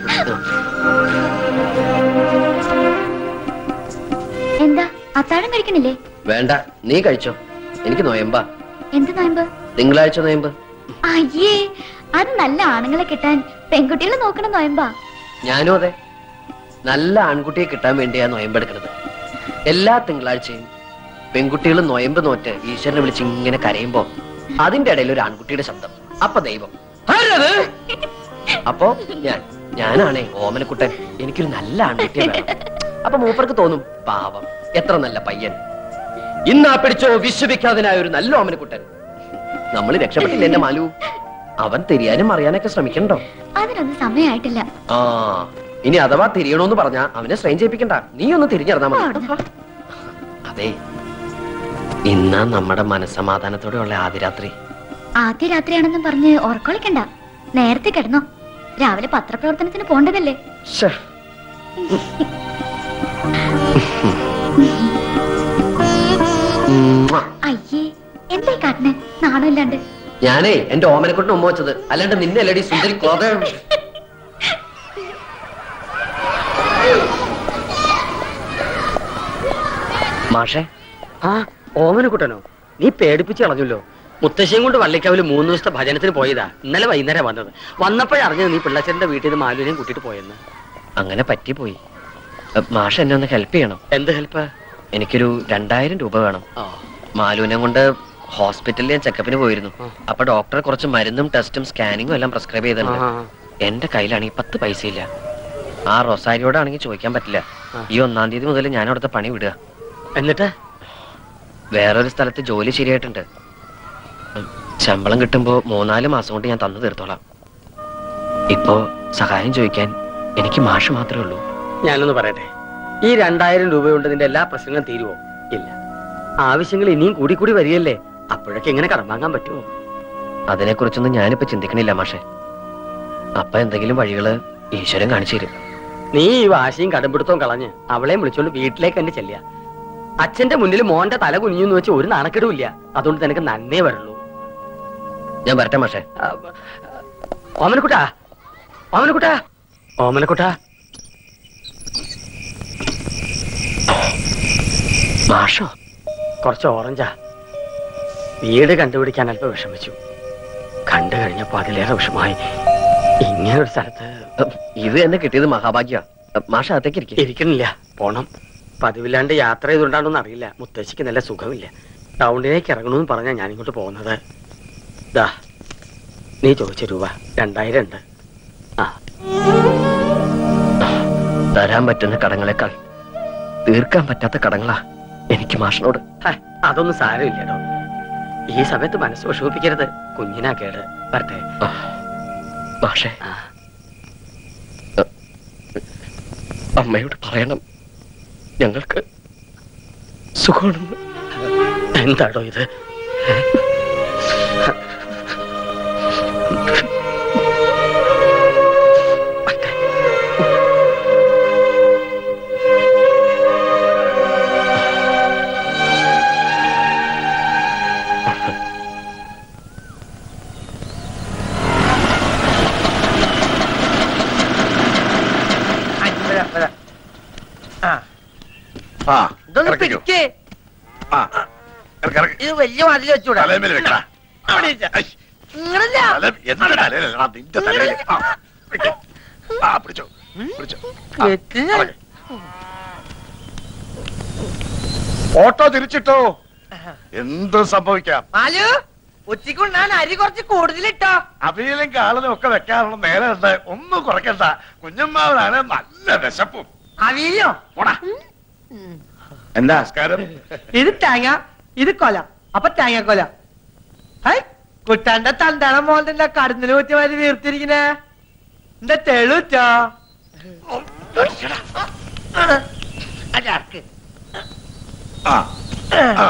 എന്താ അത്താഴം കഴിക്കണില്ലേ വേണ്ട നീ കഴിച്ചോ എനിക്ക് നോയമ്പാ എന്ത് നോയമ്പ് തിങ്കളാഴ്ച നോയമ്പ് അയ്യേ അത് നല്ല ആണുങ്ങളെ കിട്ടാൻ പെൺകുട്ടികളെ നോക്കണ നോയമ്പാ ഞാനും അതെ നല്ല ആൺകുട്ടിയെ കിട്ടാൻ വേണ്ടിയാ നോയമ്പെടുക്കുന്നത് എല്ലാ തിങ്കളാഴ്ചയും പെൺകുട്ടികൾ നോയമ്പ് നോറ്റ് ഈശ്വരനെ വിളിച്ച് ഇങ്ങനെ കരയുമ്പോ അതിന്റെ ഇടയിൽ ഒരു ആൺകുട്ടിയുടെ ശബ്ദം അപ്പൊ ദൈവം ആരത്? അപ്പോ ഞാൻ ഞാനാണേ ഓമനക്കുട്ടൻ എനിക്കൊരു നല്ല ആൺകുട്ടിയെ വേണം അപ്പൊ മൂപ്പർക്ക് തോന്നും പാവം എത്ര നല്ല പയ്യൻ ഇന്നാ പിടിച്ചോ വിശ്വവിഖ്യാതനായ ഒരു നല്ല ഓമനക്കുട്ടൻ നമ്മൾ രക്ഷപ്പെട്ടില്ല എന്റെ മാലു അവൻ തിരിയാനും അറിയാനൊക്കെ ശ്രമിക്കണ്ടോ അതിനൊന്നും സമയമായിട്ടില്ല ആ ഇനി അഥവാ തിരിയണോന്ന് പറഞ്ഞാ അവനെ സ്ട്രെയിൻ ചെയ്യിപ്പിക്കണ്ട നീ ഒന്ന് തിരിഞ്ഞിറങ്ങാ മതി അതെ ഇന്നാ നമ്മുടെ മനസ്സമാധാനത്തോടെയുള്ള ആദ്യ രാത്രി ആദ്യ രാത്രിയാണെന്നും പറഞ്ഞ് ഉറക്കൊളിക്കണ്ട നേരത്തെ കിടന്നോ രാവിലെ പത്രപ്രവർത്തനത്തിന് പോണ്ടതല്ലേ ശ്ശേ. ഉമ്മാ. അയ്യേ എന്തായി കാട്ടിനെ നാണമില്ലാണ്ട് ഞാനേ എന്റെ ഓമനക്കുട്ടിന് ഉമ്മ വെച്ചത് അല്ലാണ്ട് നിന്നെ അല്ലടി സുന്ദരി ക്ലോതം മാഷേ ആ ഓമനക്കുട്ടനോ നീ പേടിപ്പിച്ച് കളഞ്ഞല്ലോ മുത്തശ്ശിയും കൊണ്ട് വള്ളിക്കാവില് മൂന്ന് ദിവസത്തെ ഭജനത്തിന് പോയതാ ഇന്നലെ വൈകുന്നേരം വന്നത് വന്നപ്പോഴറിഞ്ഞത് നീ പിള്ളച്ചന്റെ വീട്ടിൽ നിന്ന് മാലുവിനെയും കൂട്ടിട്ട് പോയെന്ന് അങ്ങനെ പറ്റിപ്പോയി അ, മാഷ് എന്നെ ഒന്ന് ഹെൽപ്പ് ചെയ്യണം എന്ത് ഹെൽപ്പ് എനിക്കൊരു രണ്ടായിരം രൂപ വേണം മാലുവിനെ കൊണ്ട് ഹോസ്പിറ്റലിൽ ഞാൻ ചെക്കപ്പിന് പോയിരുന്നു അപ്പൊ ഡോക്ടർ കുറച്ച് മരുന്നും ടെസ്റ്റും സ്കാനിങ്ങും എല്ലാം പ്രിസ്ക്രൈബ് ചെയ്തിട്ടുണ്ട് ആ. എന്റെ കയ്യിലാണെങ്കിൽ പത്ത് പൈസ ഇല്ല ആ റൊസാരിയോടാണെങ്കിൽ ചോദിക്കാൻ പറ്റില്ല ഈ ഒന്നാം തീയതി മുതൽ ഞാൻ അവിടുത്തെ പണി വിടുക എന്നിട്ട് വേറൊരു സ്ഥലത്ത് ജോലി ശരിയായിട്ടുണ്ട് ഉം, ശമ്പളം കിട്ടുമ്പോ മൂന്നാല് മാസം കൊണ്ട് ഞാൻ തന്നു തീർത്തോളാം ഇപ്പോ സഹായം ചോദിക്കാൻ എനിക്ക് മാഷ് മാത്രമേ ഉള്ളൂ ഞാനൊന്ന് പറയട്ടെ ഈ രണ്ടായിരം രൂപ കൊണ്ട് നിന്റെ എല്ലാ പ്രശ്നങ്ങളും തീരുവോ ഇല്ല ആവശ്യങ്ങൾ ഇനിയും കൂടി കൂടി വരികയല്ലേ അപ്പോഴൊക്കെ എങ്ങനെ കടം വാങ്ങാൻ പറ്റുമോ അതിനെക്കുറിച്ചൊന്നും ഞാനിപ്പോ ചിന്തിക്കണില്ല മാഷെ അപ്പൊ എന്തെങ്കിലും വഴികള് ഈശ്വരൻ കാണിച്ചു തരും നീ ഈ വാശിയും കടമ്പിടുത്തവും കളഞ്ഞ് അവളെയും വിളിച്ചോണ്ട് വീട്ടിലേക്ക് തന്നെ ചെല്ലുക അച്ഛന്റെ മുന്നിൽ മോന്റെ തല കുനിഞ്ഞെന്ന് വെച്ച് ഒരു നാണക്കെടും ഇല്ല അതുകൊണ്ട് നിനക്ക് നന്നേ വരുള്ളൂ ഞാൻ വരട്ടെ മാഷെ ഓമനക്കുട്ടാ ഓമനക്കുട്ടാ ഓമനക്കുട്ടാ മാഷോ കുറച്ച് ഓറഞ്ചാ വീട് കണ്ടുപിടിക്കാൻ അല്പം വിഷമിച്ചു കണ്ടു കഴിഞ്ഞപ്പോ അതിലേറെ വിഷമായി ഇങ്ങനെ ഒരു സ്ഥലത്ത് ഇത് എന്നെ കിട്ടിയത് മഹാഭാഗ്യ മാഷ അകത്തേക്ക് ഇരിക്കും ഇരിക്കണില്ല പോണം പതിവില്ലാണ്ട് യാത്ര ചെയ്തുകൊണ്ടാണെന്ന് അറിയില്ല മുത്തശ്ശിക്ക് നല്ല സുഖമില്ല ടൗണിലേക്ക് ഇറങ്ങണമെന്ന് പറഞ്ഞാ ഞാൻ ഇങ്ങോട്ട് പോകുന്നത് ദാ നീ ചോദിച്ച രൂപ രണ്ടായിരം ഉണ്ട് തരാൻ പറ്റുന്ന കടങ്ങളെക്കാൾ തീർക്കാൻ പറ്റാത്ത കടങ്ങളാ എനിക്ക് മാഷിനോട് ഹേ, അതൊന്നും സാരമില്ലടോ ഈ സമയത്ത് മനസ്സ് വിഷമിപ്പിക്കരുത് കുഞ്ഞിനാ കേട് വരട്ടെ പക്ഷേ അമ്മയോട് പറയണം ഞങ്ങൾക്ക് സുഖമാണെന്ന് എന്താടോ ഇത് വരാം, വരാം. ആ ആ ഇതൊന്ന് ഇറക്കിക്കോ. പിടിക്കേ ആ ഇറക്ക്, ഇറക്ക്. ഇത് വലിയ മതിൽ വെച്ചൂടാ തലമേൽ വെക്കടാ. അവിടെ ഇരിക്ക. ഇങ്ങടല്ല. തല- എന്റെ തലയിലല്ലടാ, നിന്റെ തലയിൽ ആ, വെക്ക്. ആ പിടിച്ചോ പിടിച്ചോ ആ, വെക്ക്. ഇറക്ക്. ഓട്ടോ തിരിച്ചിട്ടോ എന്തും സംഭവിക്കാം മാലു ഉച്ചക്ക് ഉണ്ണാൻ അരി കുറച്ച് കൂടുതലിട്ടോ അവിയലും കാളനും ഒക്കെ വെക്കാനുള്ള നേരം ഉണ്ട് ഒന്നും കുറയ്ക്കണ്ട കുഞ്ഞമ്മാവനാണ് നല്ല വിശപ്പും അവിയോ പോടാ എന്താ നമസ്കാരം ഇത് തേങ്ങ ഇത് കൊല അപ്പൊ തേങ്ങ കൊല ഹൈ കുട്ടാന്റെ തന്താളം മോളുടെ കടന്നില് കുത്തി മാതിരി വീർത്തിരിക്കണേ എന്താ തെളുറ്റോ അതാർക്ക് ആ ആ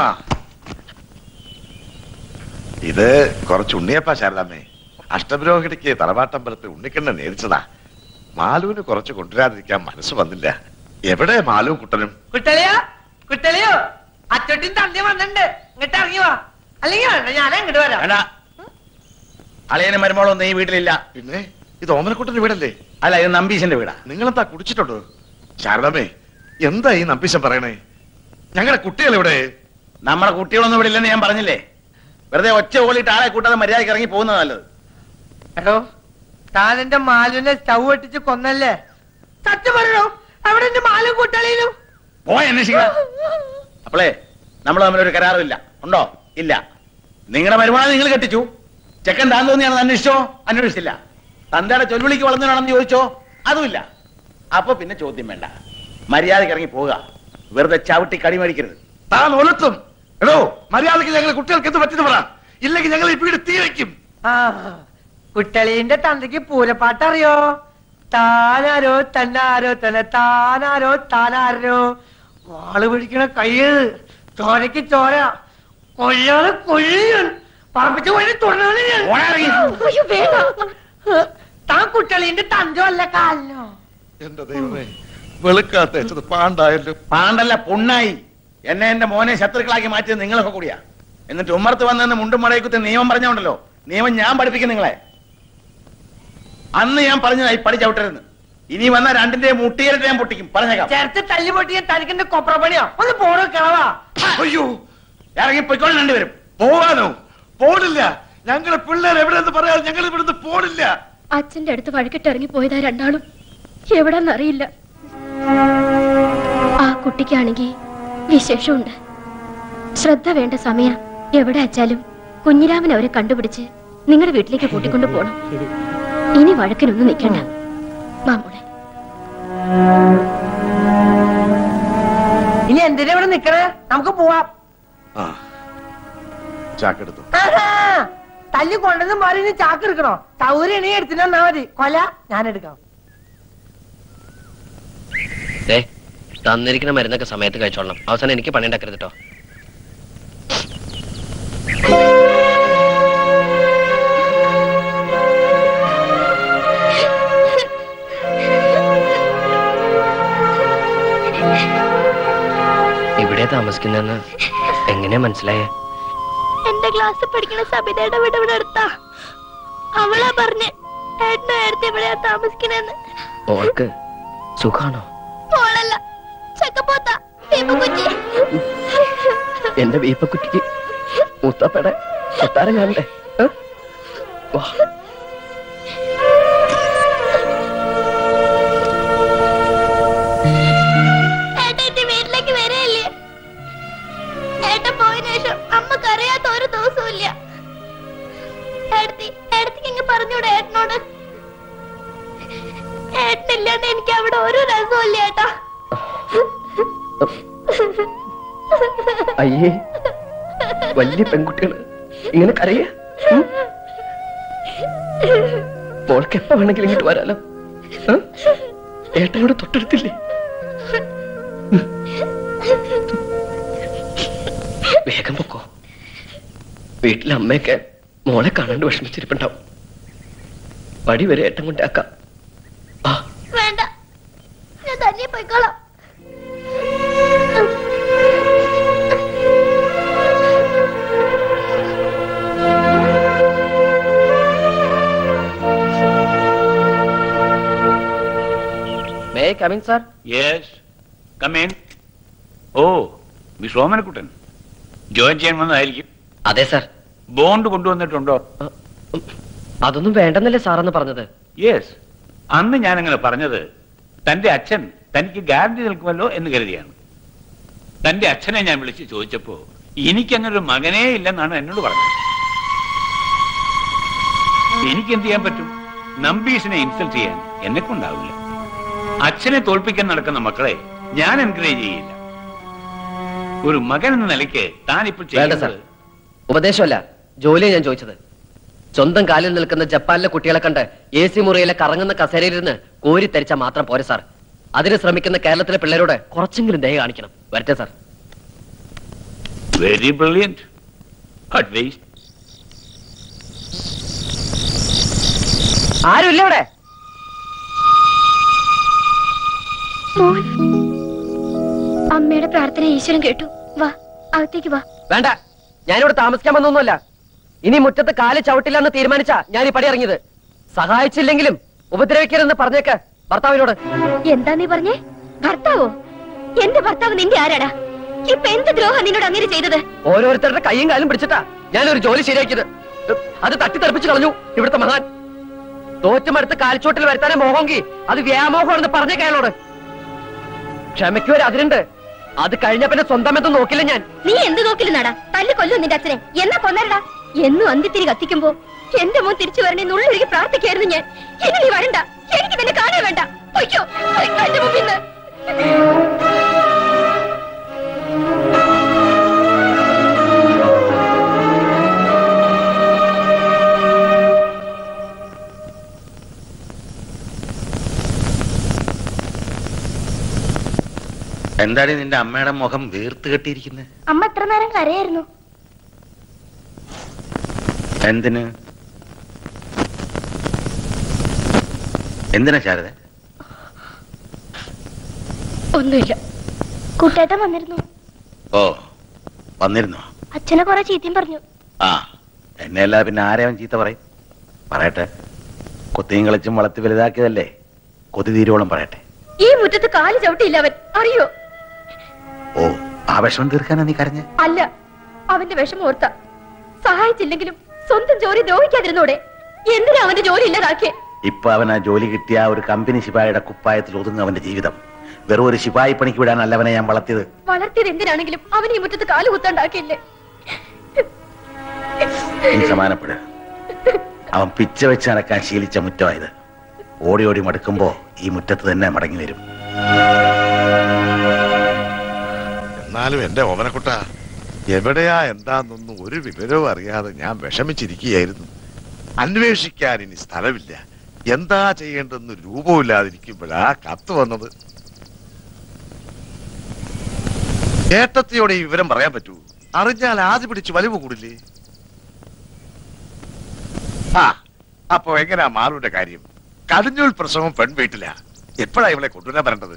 ഇത് കുറച്ച് ഉണ്ണിയപ്പ ശാരദാമ്മേ അഷ്ടപുരോഹിണിക്ക് തറവാട്ടമ്പലത്തിൽ ഉണ്ണിക്കണ്ണ നേരിച്ചതാ മാലുവിന് കുറച്ച് കൊണ്ടുവരാതിരിക്കാൻ മനസ്സ് വന്നില്ല എവിടെ മാലു കുട്ടനും കുട്ടളിയോ കുട്ടളിയോ അച്ചോട്ടിൻ തന്തി വന്നിട്ടുണ്ട് ഇങ്ങോട്ട് ഇറങ്ങി വാ അല്ലെങ്കിൽ വേണ്ട ഞാൻ അങ്ങോട്ട് വരാം വേണ്ട അളിയനും മരുമോളൊന്നും ഈ വീട്ടിലില്ല പിന്നെ ഇത് ഓമനക്കുട്ടന്റെ വീടല്ലേ അല്ല ഇത് നമ്പീശന്റെ വീടാ നിങ്ങളെന്താ കുടിച്ചിട്ടുണ്ടോ ശാരദാമ്മേ എന്താ ഈ നമ്പീശൻ പറയണേ ഞങ്ങളുടെ കുട്ടികൾ ഇവിടെ നമ്മുടെ കുട്ടികളൊന്നും ഇവിടെ ഇല്ലെന്ന് ഞാൻ പറഞ്ഞില്ലേ വെറുതെ ഒച്ച ഓളിയിട്ട് ആളെ കൂട്ടാതെ മര്യാദയ്ക്ക് ഇറങ്ങി പോകുന്നത് നല്ലത് എടോ താൻ എന്റെ മാലുവിനെ സ്റ്റൗ വെട്ടിച്ച് കൊന്നല്ലേ സത്യം പറയണോ അവിടെ എന്റെ മാലും കുട്ടളിയിലും പോയ അന്വേഷിക്കണം അപ്പളേ നമ്മൾ തമ്മിലൊരു കരാറില്ല ഉണ്ടോ ഇല്ല നിങ്ങളുടെ മരുമാനെ നിങ്ങൾ കെട്ടിച്ചു ചെക്കൻ താൻ തോന്നിയാണെന്ന് അന്വേഷിച്ചോ അന്വേഷിച്ചില്ല തന്തയുടെ ചൊൽവിളിക്ക് വളർന്നതാണെന്ന് ചോദിച്ചോ അതുമില്ല അപ്പൊ പിന്നെ ചോദ്യം വേണ്ട മര്യാദയ്ക്ക് ഇറങ്ങി പോവുക വെറുതെ ചവിട്ടി കടി മേടിക്കരുത് താൻ ഒലത്തും എടോ മര്യാദക്ക് ഞങ്ങൾ കുട്ടികൾക്ക് എന്ത് പറ്റുന്നു പറ ഇല്ലെങ്കിൽ ഞങ്ങൾ ഈ വീട് തീ വയ്ക്കും ആ കുട്ടളീന്റെ തന്തയ്ക്ക് പൂരപ്പാട്ട് അറിയോ താനാരോ തന്നാരോ തന്നെ താനാരോ താനാരോ വാള് പിടിക്കണ കയ്യ് ചോരക്ക് ചോര കൊല്ലാതെ കൊല്ലിയൻ പറപ്പിച്ച് കൊല്ലി തുടങ്ങി അയ്യോ വേണ്ട താൻ കുട്ടളീന്റെ തന്തോ അല്ല കാലിനോ എന്റെ ദൈവമേ വെളുക്കാത്ത വെച്ചത് പാണ്ടായല്ലോ പാണ്ടല്ല പൊണ്ണായി എന്നെ എന്റെ മോനെ ശത്രുക്കളാക്കി മാറ്റിയത് നിങ്ങളൊക്കെ കൂടിയാ എന്നിട്ട് ഉമ്മർത്ത് വന്നെന്ന് മുണ്ടും മടയക്കുത്തി നിയമം പറഞ്ഞോണ്ടല്ലോ നിയമം ഞാൻ പഠിപ്പിക്കും നിങ്ങളെ അന്ന് ഞാൻ പറഞ്ഞതായി പഠി ചവിട്ടരുന്ന് ഇനി വന്ന രണ്ടിന്റെ മുട്ടിയിലിട്ട് ഞാൻ പൊട്ടിക്കും പറഞ്ഞേക്കാം ചേർത്ത് തല്ലി പൊട്ടിയ തനിക്കെന്റെ കൊപ്ര പണിയോ ഒന്ന് പോണോ കിളവാ അയ്യോ ഇറങ്ങി പൊയ്ക്കോളും രണ്ടുപേരും പോവാനോ പോണില്ല ഞങ്ങളുടെ പിള്ളേർ എവിടെയെന്ന് പറയാതെ ഞങ്ങൾ ഇവിടുന്ന് പോണില്ല അച്ഛന്റെ അടുത്ത് വഴക്കിട്ടിറങ്ങി പോയതാ രണ്ടാളും എവിടെന്നറിയില്ല ആ കുട്ടിക്കാണെങ്കിൽ വിശേഷമുണ്ട് ശ്രദ്ധ വേണ്ട സമയ എവിടെ അച്ചാലും കുഞ്ഞിരാമൻ അവരെ കണ്ടുപിടിച്ച് നിങ്ങളുടെ വീട്ടിലേക്ക് കൂട്ടിക്കൊണ്ടു പോണം ഇനി വഴക്കിനൊന്നും നിൽക്കണ്ട മാമോളെ ഇനി എന്തിനാ ഇവിടെ നിക്കണേ നമുക്ക് പോവാം ആ ചാക്കെടുത്തു ആഹാ, തല്ലി കൊണ്ടത് മാറി ഇനി ചാക്ക് എടുക്കണോ സൗകര്യണി എടുത്തിട്ട് വന്നാ മതി കൊല ഞാൻ എടുക്കാം ദേ തന്നിരിക്കുന്ന മരുന്നൊക്കെ സമയത്ത് കഴിച്ചോളണം അവസാനം എനിക്ക് പണി ഉണ്ടാക്കരുത് കേട്ടോ ഇവിടെ താമസിക്കുന്നെന്ന് എങ്ങനെയാ മനസ്സിലായേ എന്റെ ക്ലാസ്സിൽ പഠിക്കുന്ന സബിതയുടെ വീട് ഇവിടെ അടുത്താ അവളാ പറഞ്ഞ് ഏട്ടനും ഏടത്തി ഇവിടെയാ താമസിക്കണെന്ന് ഓൾക്ക് സുഖാണോ മോളല്ല ചക്കപ്പോത്ത കുറ്റി എന്റെ വീപ്പക്കുറ്റിക്ക് മുത്തപ്പടെ കൊട്ടാരം കാണണ്ടേ ഏ? വാ ഏട്ടൻ വീട്ടിലേക്ക് വരെയല്ലേ ഏട്ടൻ പോയതിനു ശേഷം അമ്മക്ക് അറിയാത്ത ഒരു ദിവസവും ഇല്ല ഏടത്തി ഏടത്തിക്ക് ഇങ്ങ് പറഞ്ഞൂടെ ഏട്ടനോട് ഏട്ടനില്ലാണ്ട് എനിക്ക് അവിടെ ഒരു രസവും ഇല്ല ഏട്ടാ അയ്യേ വലിയ പെൺകുട്ടികൾ ഇങ്ങനെ കരയ മോൾക്ക് എപ്പോ വേണമെങ്കിലും ഇങ്ങോട്ട് വരാലോ ആ? ഏട്ടനോട് തൊട്ടടുത്തില്ലേ വേഗം പൊക്കോ വീട്ടിലെ അമ്മയൊക്കെ മോളെ കാണാണ്ട് വിഷമിച്ചിരിപ്പുണ്ടാവും പടി വരെ ഏട്ടൻ കൊണ്ടാക്കാം വേണ്ട ഞാൻ തന്നെ പോയിക്കോളാം may come in sir yes come in oh miss Omanakuttan join ചെയ്യാൻ വന്നതായിരിക്കും അതെ സാർ ബോണ്ട് കൊണ്ടുവന്നിട്ടുണ്ടോ അതൊന്നും വേണ്ടെന്നല്ലേ സാറെന്ന് പറഞ്ഞത് യെസ് അന്ന് ഞാൻ അങ്ങനെ പറഞ്ഞത് തന്റെ അച്ഛൻ തനിക്ക് ഗ്യാരണ്ടി നിൽക്കുമല്ലോ എന്ന് കരുതിയാണ് തന്റെ അച്ഛനെ ഞാൻ വിളിച്ച് ചോദിച്ചപ്പോ എനിക്കങ്ങനെ ഒരു മകനേ ഇല്ലെന്നാണ് എന്നോട് പറഞ്ഞത് എനിക്ക് എന്ത് ചെയ്യാൻ പറ്റും നമ്പീസിനെ ഇൻസൾട്ട് ചെയ്യാൻ എന്നെ കൊണ്ടാവില്ല അച്ഛനെ തോൽപ്പിക്കാൻ നടക്കുന്ന മക്കളെ ഞാൻ എൻകറേജ് ചെയ്യില്ല ഒരു മകൻ എന്ന നിലയ്ക്ക് താനിപ്പോൾ വേണ്ട സാർ ചെയ്യുന്നത് ഉപദേശമല്ല ജോലിയാണ് ഞാൻ ചോദിച്ചത് സ്വന്തം കാലിൽ നിൽക്കുന്ന ജപ്പാനിലെ കുട്ടികളെ കണ്ട് എ സി മുറിയിലെ കറങ്ങുന്ന കസേരയിരുന്ന് കോരിത്തരിച്ചാൽ മാത്രം പോരെ സാർ അതിന് ശ്രമിക്കുന്ന കേരളത്തിലെ പിള്ളേരോട് കുറച്ചെങ്കിലും ദയ കാണിക്കണം വരട്ടെ സാർ വെരി ബ്രില്യൻറ്റ് അഡ്വൈസ് ആരുമില്ല ഇവിടെ മോൻ അമ്മയുടെ പ്രാർത്ഥന ഈശ്വരൻ കേട്ടു വാ അകത്തേക്ക് വാ വേണ്ട ഞാനിവിടെ താമസിക്കാൻ വന്നൊന്നുമല്ല ഇനി മുറ്റത്ത് കാല് ചവിട്ടില്ല എന്ന് തീരുമാനിച്ചാ ഞാൻ ഈ പടി ഇറങ്ങിയത് സഹായിച്ചില്ലെങ്കിലും ഉപദ്രവിക്കരുതെന്ന് പറഞ്ഞേക്ക് ഭർത്താവിനോട് എന്താ നീ പറഞ്ഞേ ഭർത്താവോ എന്റെ ഭർത്താവ് നിന്റെ ആരാടാ ഇപ്പൊ എന്ത് ദ്രോഹം നിന്നോട് അങ്ങനെ ചെയ്തത് ഓരോരുത്തരുടെ കൈയും കാലും പിടിച്ചിട്ടാ ഞാൻ ഒരു ജോലി ശരിയാക്കിയത് അത് തട്ടിത്തെറിപ്പിച്ച് കളഞ്ഞു ഇവിടുത്തെ മഹാൻ തോറ്റുമടുത്ത് കാൽച്ചോട്ടിൽ വരുത്താനേ മോഹമെങ്കിൽ അത് വ്യാമോഹമാണെന്ന് പറഞ്ഞ അയാളോട് ക്ഷമയ്ക്ക് ഒരു അതിരുണ്ട് അത് കഴിഞ്ഞ പിന്നെ സ്വന്തം എന്തും നോക്കില്ല ഞാൻ നീ എന്ത് നോക്കില്ലെന്നാടാ തല്ലി കൊല്ലും നിന്റെ അച്ഛനെ എന്നാ കൊന്നരടാ എന്നും അന്ത്യത്തിരി കത്തിക്കുമ്പോ എന്റെ മോൻ തിരിച്ചു വരണേ നുള്ളൊരുക്കി പ്രാർത്ഥിക്കായിരുന്നു ഞാൻ ഇനി നീ വരണ്ട എനിക്ക് നിന്നെ കാണാൻ വേണ്ട പൊയ്ക്കോ പൊയ്ക്കോ എന്റെ മുമ്പിൽ നിന്ന് എന്താണ് നിന്റെ അമ്മയുടെ മുഖം വീർത്ത് കെട്ടിയിരിക്കുന്നത് അമ്മ എത്ര നേരം കരയായിരുന്നു എന്തിന് എന്തിനാ ശാരദ ഒന്നുമില്ല കുട്ടേട്ടൻ വന്നിരുന്നു ഓ വന്നിരുന്നോ അച്ഛനെ കുറെ ചീത്തയും പറഞ്ഞു ആ എന്നെ അല്ല പിന്നെ ആരെ അവൻ ചീത്ത പറയും പറയട്ടെ കൊത്തിയും കളിച്ചും വളർത്തി വലുതാക്കിയതല്ലേ കൊതി തീരോളം പറയട്ടെ ഈ മുറ്റത്ത് കാല് ചവിട്ടിയില്ല അവൻ അറിയോ ഓ ആ വിഷമം തീർക്കാനാ നീ കരഞ്ഞ അല്ല അവന്റെ വിഷമം ഓർത്ത സഹായിച്ചില്ലെങ്കിലും സ്വന്തം ജോലി ദ്രോഹിക്കാതിരുന്നോടെ എന്തിനാ അവന്റെ ജോലി ഇല്ലാതാക്കിയേ ഇപ്പൊ അവൻ ആ ജോലി കിട്ടിയ ആ ഒരു കമ്പനി ശിപായിയുടെ കുപ്പായത്തിൽ ഒതുങ്ങും അവന്റെ ജീവിതം വെറും ഒരു ശിപായി പണിക്ക് വിടാനല്ല അവനെ ഞാൻ വളർത്തിയത് വളർത്തിയത് എന്തിനാണെങ്കിലും അവൻ ഈ മുറ്റത്ത് കാല് കുത്താണ്ടാക്കിയില്ലേ നീ സമാനപ്പെട് അവൻ പിച്ച വെച്ച് നടക്കാൻ ശീലിച്ച മുറ്റമായത് ഓടി ഓടി മടുക്കുമ്പോ ഈ മുറ്റത്ത് തന്നെ മടങ്ങി വരും എന്നാലും എന്റെ ഓമനക്കുട്ട എവിടെയാ എന്താന്നൊന്നും ഒരു വിവരവും അറിയാതെ ഞാൻ വിഷമിച്ചിരിക്കുകയായിരുന്നു അന്വേഷിക്കാൻ ഇനി സ്ഥലമില്ല എന്താ ചെയ്യേണ്ടെന്ന് രൂപമില്ലാതിരിക്കുമ്പോഴാ കത്ത് വന്നത് ഏട്ടത്തിയോടെ ഈ വിവരം പറയാൻ പറ്റൂ അറിഞ്ഞാൽ ആദ്യ പിടിച്ച് വലിവ് കൂടില്ലേ ആ അപ്പൊ എങ്ങനെയാ മാറുവിന്റെ കാര്യം കടിഞ്ഞൂൽ പ്രസവം പെൺവീട്ടില എപ്പോഴാ ഇവളെ കൊണ്ടുവരാൻ വരേണ്ടത്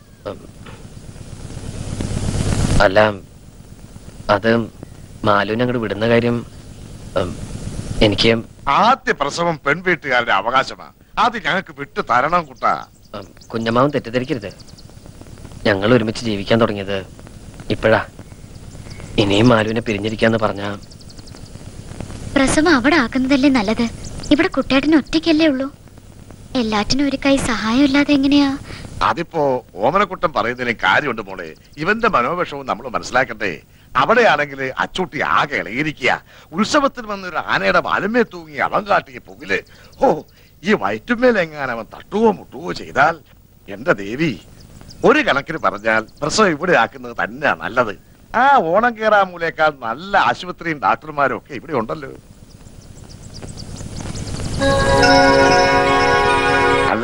അല്ല അത് മാലുവിനെ അങ്ങോട്ട് വിടുന്ന കാര്യം ഉം, എനിക്ക് ആദ്യ പ്രസവം പെൺവീട്ടുകാരുടെ അവകാശമാ അത് ഞങ്ങൾക്ക് വിട്ടു തരണം കുട്ടാ ഉം, കുഞ്ഞമ്മാവൻ തെറ്റിദ്ധരിക്കരുത് ഞങ്ങൾ ഒരുമിച്ച് ജീവിക്കാൻ തുടങ്ങിയത് ഇപ്പോഴാ ഇനിയും മാലുവിനെ പിരിഞ്ഞിരിക്കാന്ന് പറഞ്ഞാ പ്രസവം അവിടെ ആക്കുന്നതല്ലേ നല്ലത് ഇവിടെ കുട്ടേട്ടന് ഒറ്റയ്ക്കല്ലേ ഉള്ളൂ എല്ലാറ്റിനും ഒരു കൈ സഹായം ഇല്ലാതെ എങ്ങനെയാ അതിപ്പോ ഓമനക്കുട്ടൻ പറയുന്നതിന് കാര്യമുണ്ട് മോളെ ഇവന്റെ മനോവിഷവും നമ്മൾ മനസ്സിലാക്കട്ടെ അവിടെയാണെങ്കിൽ അച്ചൂട്ടി ആകെ ഇളകിയിരിക്കുക ഉത്സവത്തിന് വന്ന ഒരു ആനയുടെ വാലുമേ തൂങ്ങി അവൻ കാട്ടിയ പുകില് ഓ ഈ വയറ്റുമേലെങ്ങാൻ അവൻ തട്ടുവോ മുട്ടുവോ ചെയ്താൽ എന്റെ ദേവി ഒരു കണക്കിന് പറഞ്ഞാൽ പ്രസവം ഇവിടെ ആക്കുന്നത് തന്നെയാ നല്ലത് ആ ഓണം കേറാമൂലേക്കാൾ നല്ല ആശുപത്രിയും ഡാക്ടർമാരും ഒക്കെ ഇവിടെ ഉണ്ടല്ലോ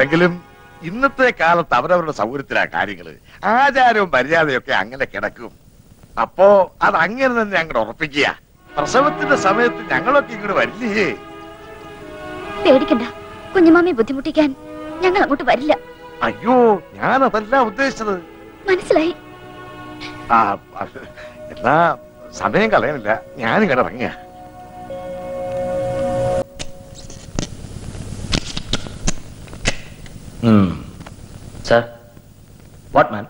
അല്ലെങ്കിലും ഇന്നത്തെ കാലത്ത് അവരവരുടെ സൗകര്യത്തിലാ കാര്യങ്ങള് ആചാരവും മര്യാദയൊക്കെ അങ്ങനെ കിടക്കും അപ്പോ അത് അങ്ങനെ തന്നെ അങ്ങോട്ട് ഉറപ്പിക്കുക പ്രസവത്തിന്റെ സമയത്ത് ഞങ്ങളൊക്കെ ഇങ്ങോട്ട് വരില്ലേ പേടിക്കണ്ട കുഞ്ഞുമാമി ബുദ്ധിമുട്ടിക്കാൻ ഞങ്ങൾ അങ്ങോട്ട് വരില്ല അയ്യോ ഞാനതല്ല ഉദ്ദേശിച്ചത് മനസ്സിലായി ആ അത് എന്നാ സമയം കളയാനില്ല ഞാനും കിടറങ്ങ സാർ വാട്ട് മാൻ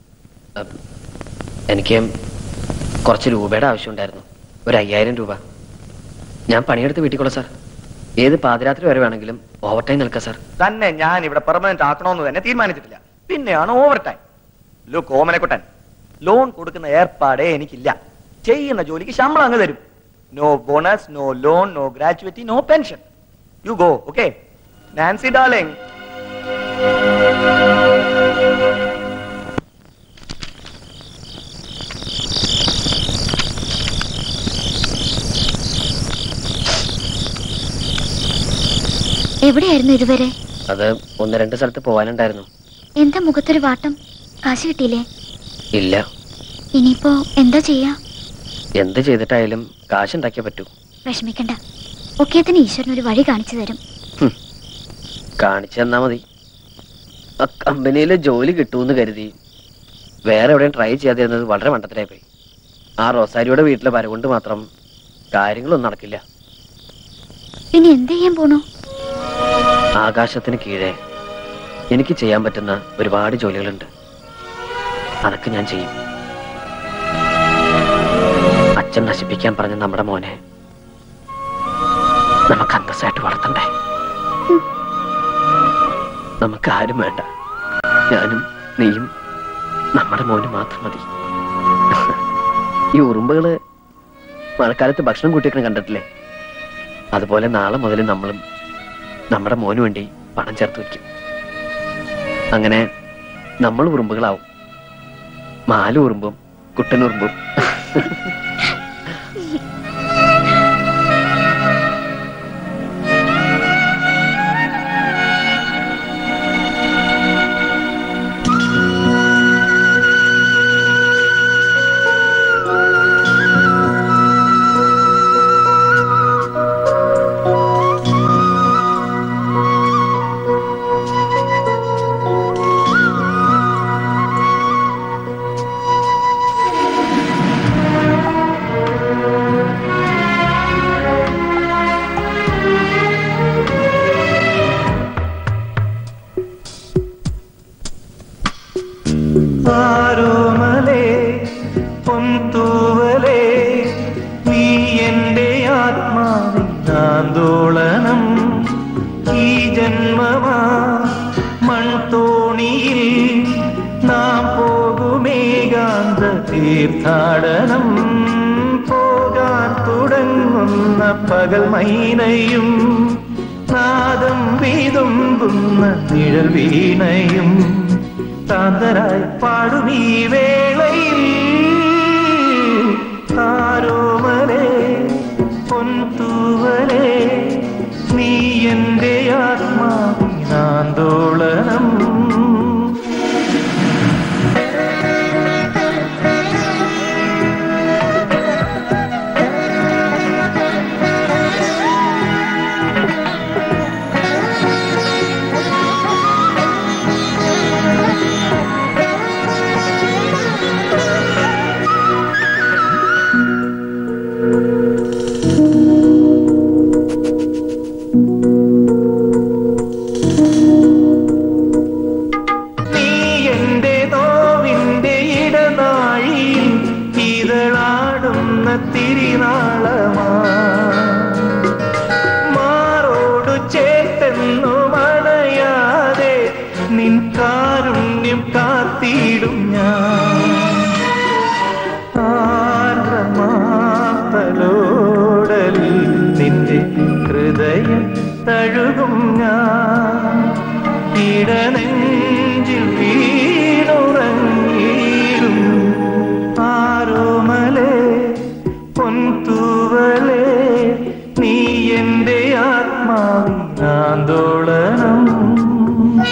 എനിക്ക് കുറച്ച് രൂപയുടെ ആവശ്യമുണ്ടായിരുന്നു ഒരു അയ്യായിരം രൂപ ഞാൻ പണിയെടുത്ത് വീട്ടിൽ കൊള്ളാം സാർ ഏത് പാതിരാത്രി വരെ വേണമെങ്കിലും ഓവർ ടൈം നിൽക്കാം സാർ തന്നെ ഞാൻ ഇവിടെ പെർമനന്റ് ആക്കണമെന്ന് തന്നെ തീരുമാനിച്ചിട്ടില്ല പിന്നെയാണ് overtime look Omanakuttan loan കൊടുക്കുന്ന ഏർപ്പാടേ എനിക്കില്ല ചെയ്യുന്ന ജോലിക്ക് ശമ്പളം അങ്ങ് തരും no bonus no loan no gratuity no pension you go okay Nancy darling എവിടെയായിരുന്നു ഇതുവരെ അത് ഒന്ന് രണ്ട് സ്ഥലത്ത് പോകാനുണ്ടായിരുന്നു എന്താ മുഖത്തൊരു വാട്ടം കാശ് കിട്ടിയില്ലേ ഇല്ല ഇനിയിപ്പോ എന്താ ചെയ്യാ എന്ത് ചെയ്തിട്ടായാലും കാശുണ്ടാക്കിയേ പറ്റൂ വിഷമിക്കണ്ട ഒക്കേത്തിന് ഈശ്വരൻ ഒരു വഴി കാണിച്ചു തരും കാണിച്ചു തന്നാ മതി ആ കമ്പനിയിൽ ജോലി കിട്ടുമെന്ന് കരുതി വേറെ എവിടെയും ട്രൈ ചെയ്യാതിരുന്നത് വളരെ മണ്ടത്തിലായി പോയി ആ റോസാരിയുടെ വീട്ടിലെ വരവുകൊണ്ട് മാത്രം കാര്യങ്ങളൊന്നും നടക്കില്ല പിന്നെ എന്ത് ചെയ്യാൻ പോണു ആകാശത്തിന് കീഴെ എനിക്ക് ചെയ്യാൻ പറ്റുന്ന ഒരുപാട് ജോലികളുണ്ട് അതൊക്കെ ഞാൻ ചെയ്യും അച്ഛൻ നശിപ്പിക്കാൻ പറഞ്ഞ നമ്മുടെ മോനെ നമുക്ക് അന്തസ്സായിട്ട് വളർത്തണ്ടേ നമുക്ക് ആരും വേണ്ട ഞാനും നീയും നമ്മുടെ മോന് മാത്രം മതി ഈ ഉറുമ്പുകള് മഴക്കാലത്ത് ഭക്ഷണം കൂട്ടിയൊക്കെ കണ്ടിട്ടില്ലേ അതുപോലെ നാളെ മുതൽ നമ്മളും നമ്മുടെ മോന് വേണ്ടി പണം ചേർത്ത് വെക്കും അങ്ങനെ നമ്മൾ ഉറുമ്പുകളാവും മാലു ഉറുമ്പും കുട്ടനുറുമ്പും ആരോമലേ പൊന്തൂവലേ നീ എന്റെ ആത്മാവിൻ ആന്തോളനം ഈ ജന്മമാ മൺതോണിയിൽ നാം പോകുമേകാന്ത തീർത്ഥാടനം പോകാൻ തുടങ്ങുന്ന പകൽ മൈനയും നാദം വീതുമ്പുന്ന നിഴൽ വീണയും താന്തരായി പാടും ഈ വേളയിൽ താരോമലേ പൊൻതൂവലേ നീ എന്റെ ആത്മാവിനാന്തോളനം നീ എന്റെ നോവിന്റെ ഇടനാഴിയിൽ ഇതളാടുന്ന തിരിനാളമാ മാറോടു ചേർത്തെന്നു മണയാതെ നിൻ കാരുണ്യം കാത്തിടും ഞാൻ ആർദ്രമാത്തലോടലിൽ നിന്റെ ഹൃദയം തഴുകും ഞാൻ ഇടനെഞ്ചിൽ വീണുറങ്ങിയിടും ആരോമലേ പൊൻതൂവലേ നീ എന്റെ ആത്മാവിനാന്തോളനം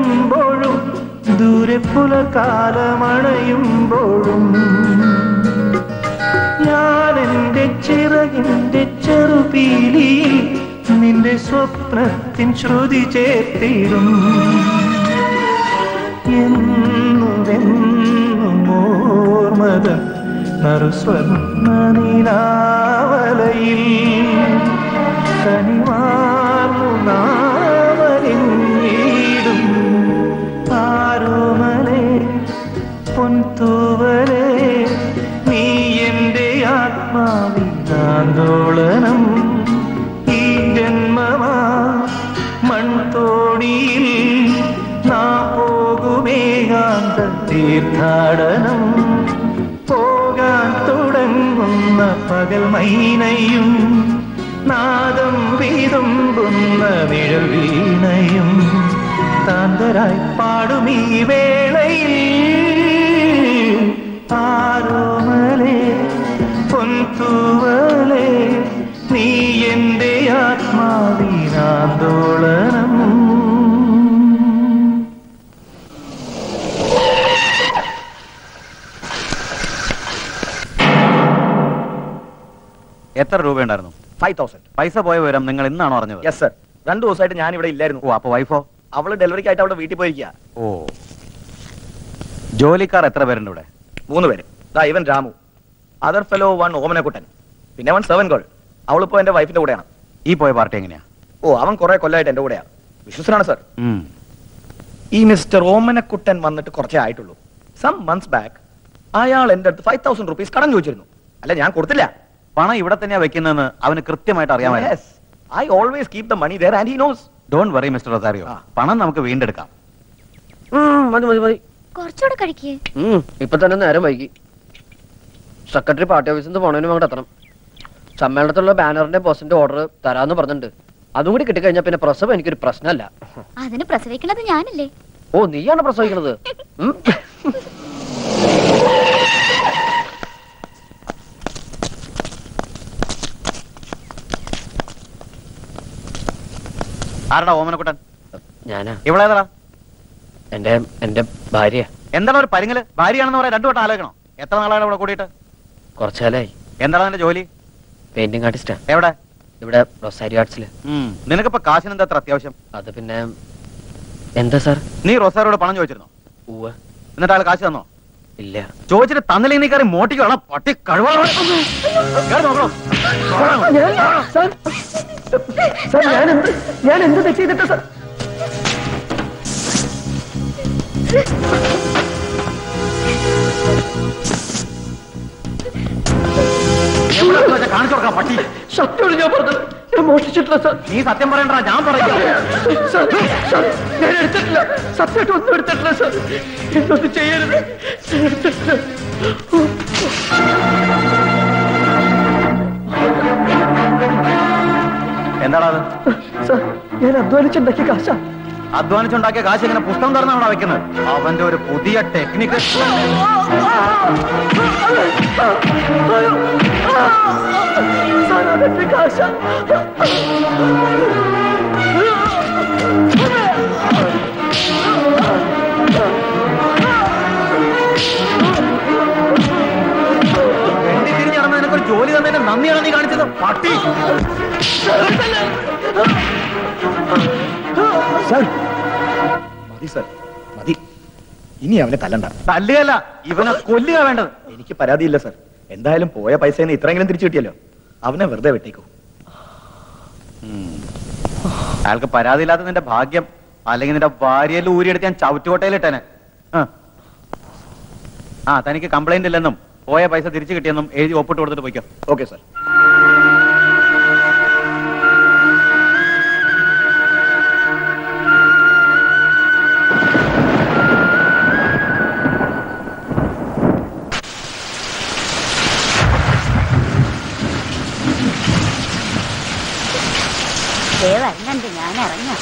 ഉറങ്ങുമ്പോഴും ദൂരെ പുലകാലമണയുമ്പോഴും ഞാൻ എന്റെ ചിറകിന്റെ ചെറുപീലിയിൽ നിന്റെ സ്വപ്നത്തിൻ ശ്രുതി ചേർത്തിടും എന്നുമെന്നും ഓർമ്മത നറുസ്വർണ്ണ നീലാവലയിൽ കനിമാർന്നു നാവലിടും ആരോമലേ പൊൻതൂവലേ നീ എന്റെ ആത്മാവിനാന്തോളനം ഈ ജന്മമാ മൺതോണിയിൽ നാം പോകുമേകാന്ത തീർത്ഥാടനം പോകാൻ തുടങ്ങുന്ന പകൽ മൈനയും നാദം വീതുമ്പുന്ന നിഴൽ വീണയും താന്തരായി പാടുമീ വേളയിൽ ആരോമലേ പൊൻതൂവലേ നീ എന്റെ ആത്മാവിനാന്തോളനം എത്ര രൂപയുണ്ടായിരുന്നു ഫൈവ് തൗസൻഡ് പൈസ പോയ വിവരം നിങ്ങൾ ഇന്നാണോ അറിഞ്ഞത് യെസ് സർ രണ്ടു ദിവസമായിട്ട് ഞാൻ ഇവിടെ ഇല്ലായിരുന്നു ഓ അപ്പൊ വൈഫോ അവള് ഡെലിവറിക്കായിട്ട് അവിടെ വീട്ടിൽ പോയിരിക്കുക ഓ ജോലിക്കാർ എത്ര പേരുണ്ട് ഇവിടെ മൂന്ന് പേര് ദാ ഇവൻ Ramu other fellow one Omanakuttan പിന്നെ വൺ സെവൻ ഗേൾ അവളിപ്പോ എന്റെ വൈഫിന്റെ കൂടെയാണ് ഈ പോയ പാർട്ടി എങ്ങനെയാ ഓ അവൻ കുറെ കൊല്ലമായിട്ട് എന്റെ കൂടെയാണ് വിശ്വസനാണ് സർ ഉം. ഈ മിസ്റ്റർ ഓമനക്കുട്ടൻ വന്നിട്ട് കുറച്ചേ ആയിട്ടുള്ളൂ സം മന്ത്സ് ബാക്ക് അയാൾ എന്റെ അടുത്ത് ഫൈവ് തൗസൻഡ് റുപ്പീസ് കടം ചോദിച്ചിരുന്നു അല്ല ഞാൻ കൊടുത്തില്ല പണം ഇവിടെ തന്നെയാ വെക്കുന്നതെന്ന് അവന് കൃത്യമായിട്ട് അറിയാമായിരുന്നു I always keep the money there and he knows don't worry mister Rosario പണം നമുക്ക് വീണ്ടെടുക്കാം മതി മതി മതി കുറച്ചുകൂടെ കഴിക്കേ ഉം, ഇപ്പൊ തന്നെ നേരം വൈകി സെക്രട്ടറി പാർട്ടി ഓഫീസിൽ നിന്ന് പോണതിന് അങ്ങോട്ട് എത്തണം സമ്മേളനത്തിലുള്ള ബാനറിന്റെ ബോസിന്റെ ഓർഡർ തരാന്ന് പറഞ്ഞിട്ടുണ്ട് അതും കൂടി കിട്ടിക്കഴിഞ്ഞാൽ പിന്നെ പ്രസവം എനിക്കൊരു പ്രശ്നമല്ല അതിന് പ്രസവിക്കണത് ഞാനല്ലേ ഓ നീയാണ് പ്രസവിക്കുന്നത് ഉം. ആരടാ ഓമനക്കുട്ടൻ ഞാനാ ഇവളേതാ എന്റെ എന്റെ ഭാര്യ എന്താണ് ഒരു പരിങ്ങല് ഭാര്യയാണെന്ന് പറയാൻ രണ്ടു വട്ടം ആലോചിക്കണം എത്ര നാളാണ് ഇവിടെ കൂടിയിട്ട് കുറച്ചാലായി എന്താണ് നിന്റെ ജോലി പെയിന്റിംഗ് ആർട്ടിസ്റ്റാ എവിടെ ഇവിടെ റൊസാരി ആർട്സില് ഉം. നിനക്കിപ്പോ കാശിന് എന്താ അത്ര അത്യാവശ്യം അത് പിന്നെ എന്താ സാർ നീ റൊസാരോട് പണം ചോദിച്ചിരുന്നോ ഉവ്വ എന്നിട്ട് ആൾ കാശ് തന്നോ ഇല്ല ചോദിച്ചിട്ട് തന്നില്ലെങ്കിൽ നീ കയറി മോട്ടിക്ക് വേണം പട്ടി കഴിവാണോ ഞാൻ എന്ത് ഞാൻ എന്ത് തെറ്റ് ചെയ്തിട്ട് സാർ കാണിച്ചു കൊടുക്കാം പട്ടി സത്യമാണ് ഞാൻ പറഞ്ഞത് ഞാൻ മോഷ്ടിച്ചിട്ടില്ല സാർ നീ സത്യം പറയണ്ട ഞാൻ പറയാം സാർ, സാർ, ഞാൻ എടുത്തിട്ടില്ല സത്യമായിട്ട് ഒന്നും എടുത്തിട്ടില്ല സാർ എന്നൊന്നും ചെയ്യരുത് ഞാൻ എടുത്തിട്ടില്ല എന്താടാ അത് സാർ ഞാൻ അധ്വാനിച്ചുണ്ടാക്കിയ കാശാ അധ്വാനിച്ചുണ്ടാക്കിയ കാശ് ഇങ്ങനെ പുസ്തകം തുറന്നാണോ വെക്കുന്നത് അവന്റെ ഒരു പുതിയ ടെക്നിക്ക് സാർ അതെന്റെ കാശാ വേണ്ടി തിരിഞ്ഞ് നടന്ന നിനക്കൊരു ജോലി തന്നതിന്റെ നന്ദിയാണ് നീ കാണിച്ചത് പട്ടി സർ മതി സർ മതി ഇനി അവനെ തല്ലണ്ട തല്ലുകയല്ല ഇവനെ കൊല്ലുക വേണ്ടത് എനിക്ക് പരാതിയില്ല സർ എന്തായാലും പോയ പൈസ ഇത്രയെങ്കിലും തിരിച്ചു കിട്ടിയല്ലോ അവനെ വെറുതെ വിട്ടേക്കൂ അയാൾക്ക് പരാതിയില്ലാത്ത നിന്റെ ഭാഗ്യം അല്ലെങ്കിൽ നിന്റെ ഭാര്യയിൽ ഊരിയെടുത്ത് ഞാൻ ചവിറ്റുകോട്ടയിലിട്ടേനെ ആ. ആ തനിക്ക് കംപ്ലൈന്റ് ഇല്ലെന്നും പോയ പൈസ തിരിച്ചു കിട്ടിയെന്നും എഴുതി ഒപ്പിട്ട് കൊടുത്തിട്ട് പോയിക്കോ ഓക്കെ സർ വരുന്നുണ്ട് ഞാൻ ഇറങ്ങാം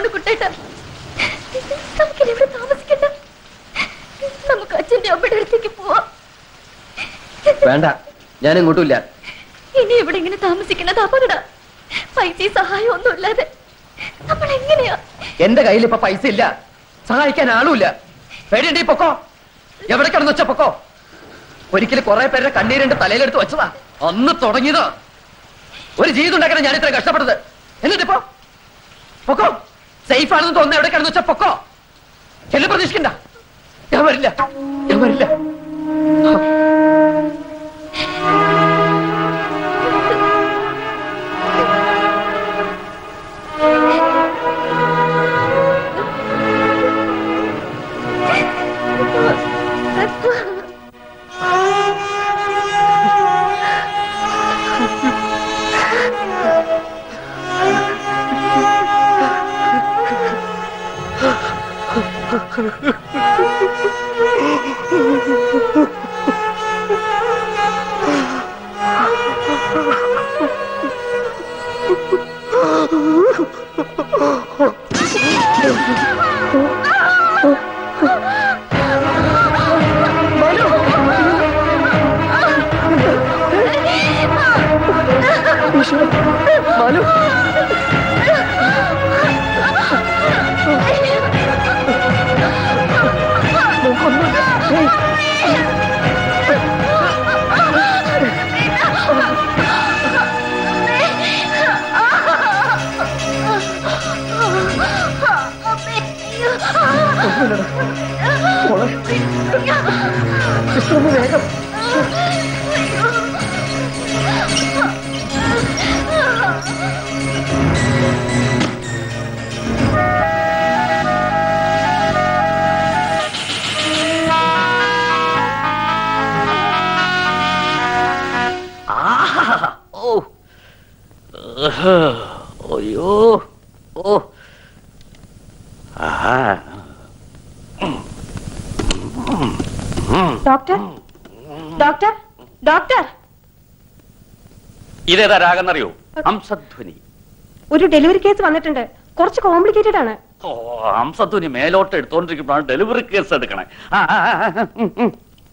പോവാണ് കുട്ടേട്ട നമുക്കിനി ഇവിടെ താമസിക്കണ്ട നമുക്ക് അച്ഛന്റെ അമ്മയുടെ അടുത്തേക്ക് പോവാം വേണ്ട ഞാൻ ഇങ്ങോട്ടുമില്ല ഇനി ഇവിടെ ഇങ്ങനെ താമസിക്കുന്നത് അപകട പൈസ സഹായം ഒന്നും ഇല്ലാതെ നമ്മൾ എങ്ങനെയാ എന്റെ കയ്യിൽ ഇപ്പൊ പൈസ ഇല്ല സഹായിക്കാൻ ആളുമില്ല പേടിയുണ്ട് ഈ പൊക്കോ എവിടെ കിടന്നു വെച്ച പൊക്കോ ഒരിക്കലും കുറെ പേരുടെ കണ്ണീരിന്റെ തലയിലെടുത്ത് വെച്ചതാ അന്ന് തുടങ്ങിയതാ ഒരു ജീവിതം ഉണ്ടാക്കാൻ ഞാൻ ഇത്ര കഷ്ടപ്പെട്ടത് എന്നിട്ടിപ്പോ പൊക്കോ സേഫ് ആണെന്ന് തോന്നുന്ന എവിടെ കിടന്നു വെച്ച പൊക്കോ എന്നെ പ്രതീക്ഷിക്കണ്ട ഞാൻ വരില്ല ഞാൻ വരില്ല വേഗം ആഹാ. ഓ ആഹാ. അയ്യോ ഓ ആഹാ. ഡോക്ടർ ഡോക്ടർ ഡോക്ടർ ഇതേതാ രാഗെന്നറിയോ ഹംസധ്വനി ഒരു ഡെലിവറി കേസ് വന്നിട്ടുണ്ട് കുറച്ച് കോംപ്ലിക്കേറ്റഡ് ആണ് ഓ ഹംസധ്വനി മേലോട്ട് എടുത്തോണ്ടിരിക്കുമ്പോഴാണ് ഡെലിവറി കേസ് എടുക്കണേ ആ, ആ, ആ, ആ, ഉം, ഉം.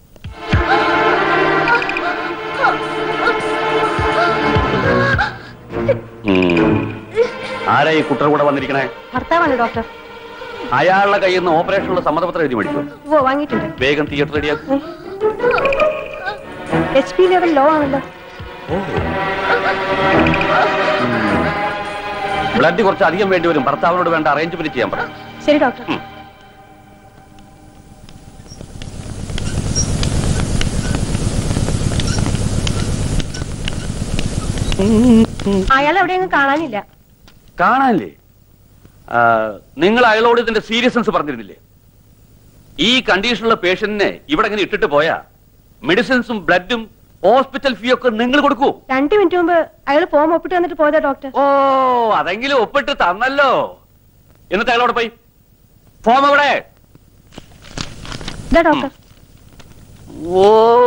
ഉം. ആരാ ഈ കുട്ടർ കൂടെ വന്നിരിക്കണേ ഭർത്താവാണ് ഡോക്ടർ അയാളുടെ കയ്യിൽ നിന്ന് ഓപ്പറേഷനുള്ള സമ്മതപത്രം എഴുതി മേടിച്ചു ഓ വാങ്ങിയിട്ടുണ്ട് വേഗം തിയേറ്റർ റെഡിയാക്കും എച്ച് പി ലെവൽ ലോ ആണല്ലോ ബ്ലഡ് കുറച്ച് അധികം വേണ്ടി വരും ഭർത്താവിനോട് വേണ്ട അറേഞ്ച്മെന്റ് ചെയ്യാൻ പറ ശരി ഡോക്ടർ അയാൾ എവിടെയെങ്കിലും കാണാനില്ല കാണാനില്ലേ ആ, നിങ്ങൾ അയാളോട് ഇതിന്റെ സീരിയസ്നെസ് പറഞ്ഞിരുന്നില്ലേ ഈ കണ്ടീഷനുള്ള പേഷ്യന്റിനെ ഇവിടെ ഇങ്ങനെ ഇട്ടിട്ട് പോയാ മെഡിസിൻസും ബ്ലഡും ഹോസ്പിറ്റൽ ഫീ ഒക്കെ നിങ്ങൾ കൊടുക്കൂ രണ്ടു മിനിറ്റ് മുമ്പ് അയാൾ ഫോം ഒപ്പിട്ട് വന്നിട്ട് പോയതാ ഡോക്ടർ ഓ അതെങ്കിലും ഒപ്പിട്ട് തന്നല്ലോ എന്നിട്ട് അയാളോട് പോയി ഫോം എവിടെ ഇതാ ഡോക്ടർ ഓ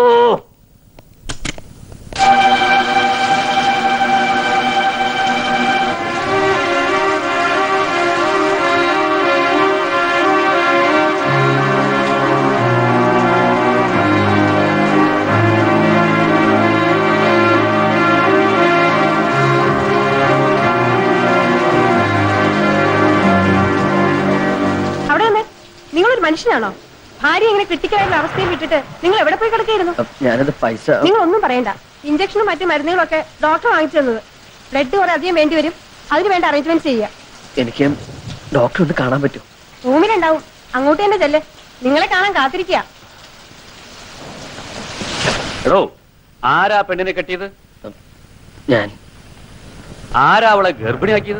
അവിടെ വന്നേ നിങ്ങളൊരു മനുഷ്യനാണോ ഭാര്യ ഇങ്ങനെ ക്രിട്ടിക്കലായിട്ടുള്ള അവസ്ഥയിൽ വിട്ടിട്ട് നിങ്ങൾ എവിടെ പോയി കിടക്കായിരുന്നു ഞാനത് പൈസ നിങ്ങൾ ഒന്നും പറയണ്ട ഇഞ്ചക്ഷനും മറ്റു മരുന്നുകളൊക്കെ ഡോക്ടർ വാങ്ങിച്ചു തന്നത് ബ്ലഡ് കുറെ അധികം വേണ്ടി വരും അതിന് വേണ്ട അറേഞ്ച്മെന്റ് ചെയ്യുക എനിക്ക് ഡോക്ടർ ഒന്ന് കാണാൻ പറ്റും റൂമിലുണ്ടാവും അങ്ങോട്ട് തന്നെ ചെല്ല് നിങ്ങളെ കാണാൻ കാത്തിരിക്കുക എടോ ആരാ പെണ്ണിനെ കെട്ടിയത് ഞാൻ ആരാ അവളെ ഗർഭിണിയാക്കിയത്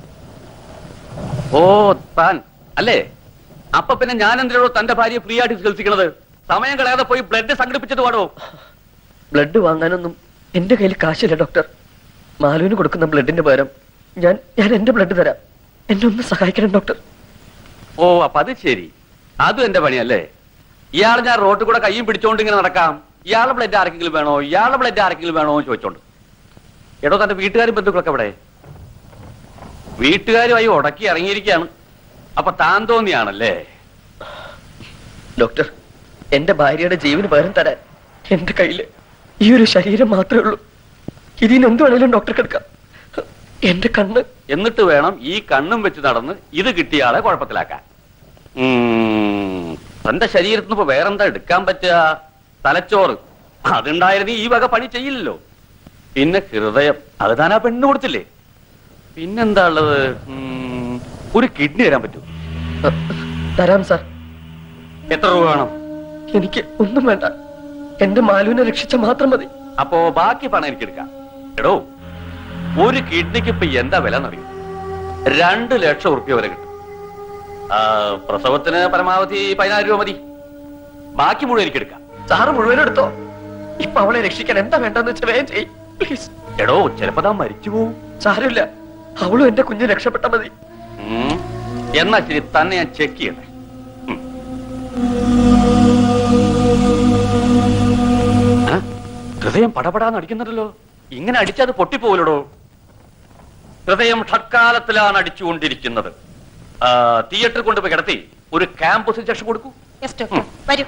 ഓ താൻ അല്ലേ അപ്പൊ പിന്നെ ഞാൻ എന്തിനോ തന്റെ ഭാര്യയെ ഫ്രീ ആയിട്ട് ചികിത്സിക്കണത് സമയം കളയാതെ പോയി ബ്ലഡ് സംഘടിപ്പിച്ചിട്ട് പാടോ ബ്ലഡ് വാങ്ങാനൊന്നും എന്റെ കയ്യിൽ കാശില്ല ഡോക്ടർ മാലുവിന് കൊടുക്കുന്ന ബ്ലഡിന്റെ പകരം ഞാൻ ഞാൻ എന്റെ ബ്ലഡ് തരാം എന്നെ ഒന്ന് സഹായിക്കണം ഡോക്ടർ ഓ അപ്പൊ അത് ശരി അതും എന്റെ പണിയല്ലേ ഇയാൾ ഞാൻ റോട്ടിൽ കൂടെ കയ്യും പിടിച്ചോണ്ട് ഇങ്ങനെ നടക്കാം ഇയാളെ ബ്ലഡ് ആർക്കെങ്കിലും വേണോ ഇയാളെ ബ്ലഡ് ആർക്കെങ്കിലും വേണോ എന്ന് ചോദിച്ചോണ്ട് എടോ തന്റെ വീട്ടുകാരും ബന്ധുക്കളൊക്കെ എവിടെ വീട്ടുകാരുമായി ഉടക്കി ഇറങ്ങിയിരിക്കുകയാണ് അപ്പൊ താൻ തോന്നിയാണല്ലേ ഡോക്ടർ എന്റെ ഭാര്യയുടെ ജീവന് പകരം തരാൻ എന്റെ കയ്യില് ഈ ഒരു ശരീരം മാത്രമേ ഉള്ളൂ ഇതിന് എന്ത് വേണേലും ഡോക്ടർ എടുക്കാം എന്റെ കണ്ണ് എന്നിട്ട് വേണം ഈ കണ്ണും വെച്ച് നടന്ന് ഇത് കിട്ടിയ ആളെ കുഴപ്പത്തിലാക്കാൻ ഉം, തന്റെ ശരീരത്തിന് ഇപ്പൊ വേറെന്താ എടുക്കാൻ പറ്റുക തലച്ചോറ് അതുണ്ടായിരുന്നു ഈ വക പണി ചെയ്യില്ലല്ലോ പിന്നെ ഹൃദയം അത് താൻ ആ പെണ്ണ് കൊടുത്തില്ലേ പിന്നെന്താ ഉള്ളത് ഉം, ഒരു കിഡ്നി തരാൻ പറ്റൂ തരാം സാർ എത്ര രൂപ വേണം എനിക്ക് ഒന്നും വേണ്ട എന്റെ മാലുവിനെ രക്ഷിച്ച മാത്രം മതി അപ്പോ ബാക്കി പണം എനിക്ക് എടുക്കാം എടോ ഒരു കിഡ്നിക്ക് ഇപ്പൊ എന്താ വില എന്നറിയും രണ്ട് ലക്ഷം ഉറുപ്പ്യ വരെ കിട്ടും ആ, പ്രസവത്തിന് പരമാവധി പതിനായിരം രൂപ മതി ബാക്കി മുഴുവൻ എനിക്ക് എടുക്കാം സാറ് മുഴുവൻ എടുത്തോ ഇപ്പൊ അവളെ രക്ഷിക്കാൻ എന്താ വേണ്ടെന്ന് വെച്ചാൽ വേഗം ചെയ് പ്ലീസ് എടോ ചിലപ്പോ താൻ മരിച്ചു പോവും സാരമില്ല അവളും എന്റെ കുഞ്ഞ് രക്ഷപ്പെട്ട മതി ഉം. എന്നാ ശരി തന്നെ ഞാൻ ചെക്ക് ചെയ്യട്ടെ ഉം. ആ? ഹൃദയം പടപടാന്ന് അടിക്കുന്നുണ്ടല്ലോ ഇങ്ങനെ അടിച്ചത് പൊട്ടിപ്പോലടോ ഹൃദയം ഷക്കാലത്തിലാണ് അടിച്ചുകൊണ്ടിരിക്കുന്നത് ആ, തിയേറ്ററിൽ കൊണ്ടുപോയി കിടത്തി ഒരു ക്യാമ്പസ് ഇഞ്ചക്ഷൻ കൊടുക്കൂ യെസ് ഡോക്ടർ വരൂ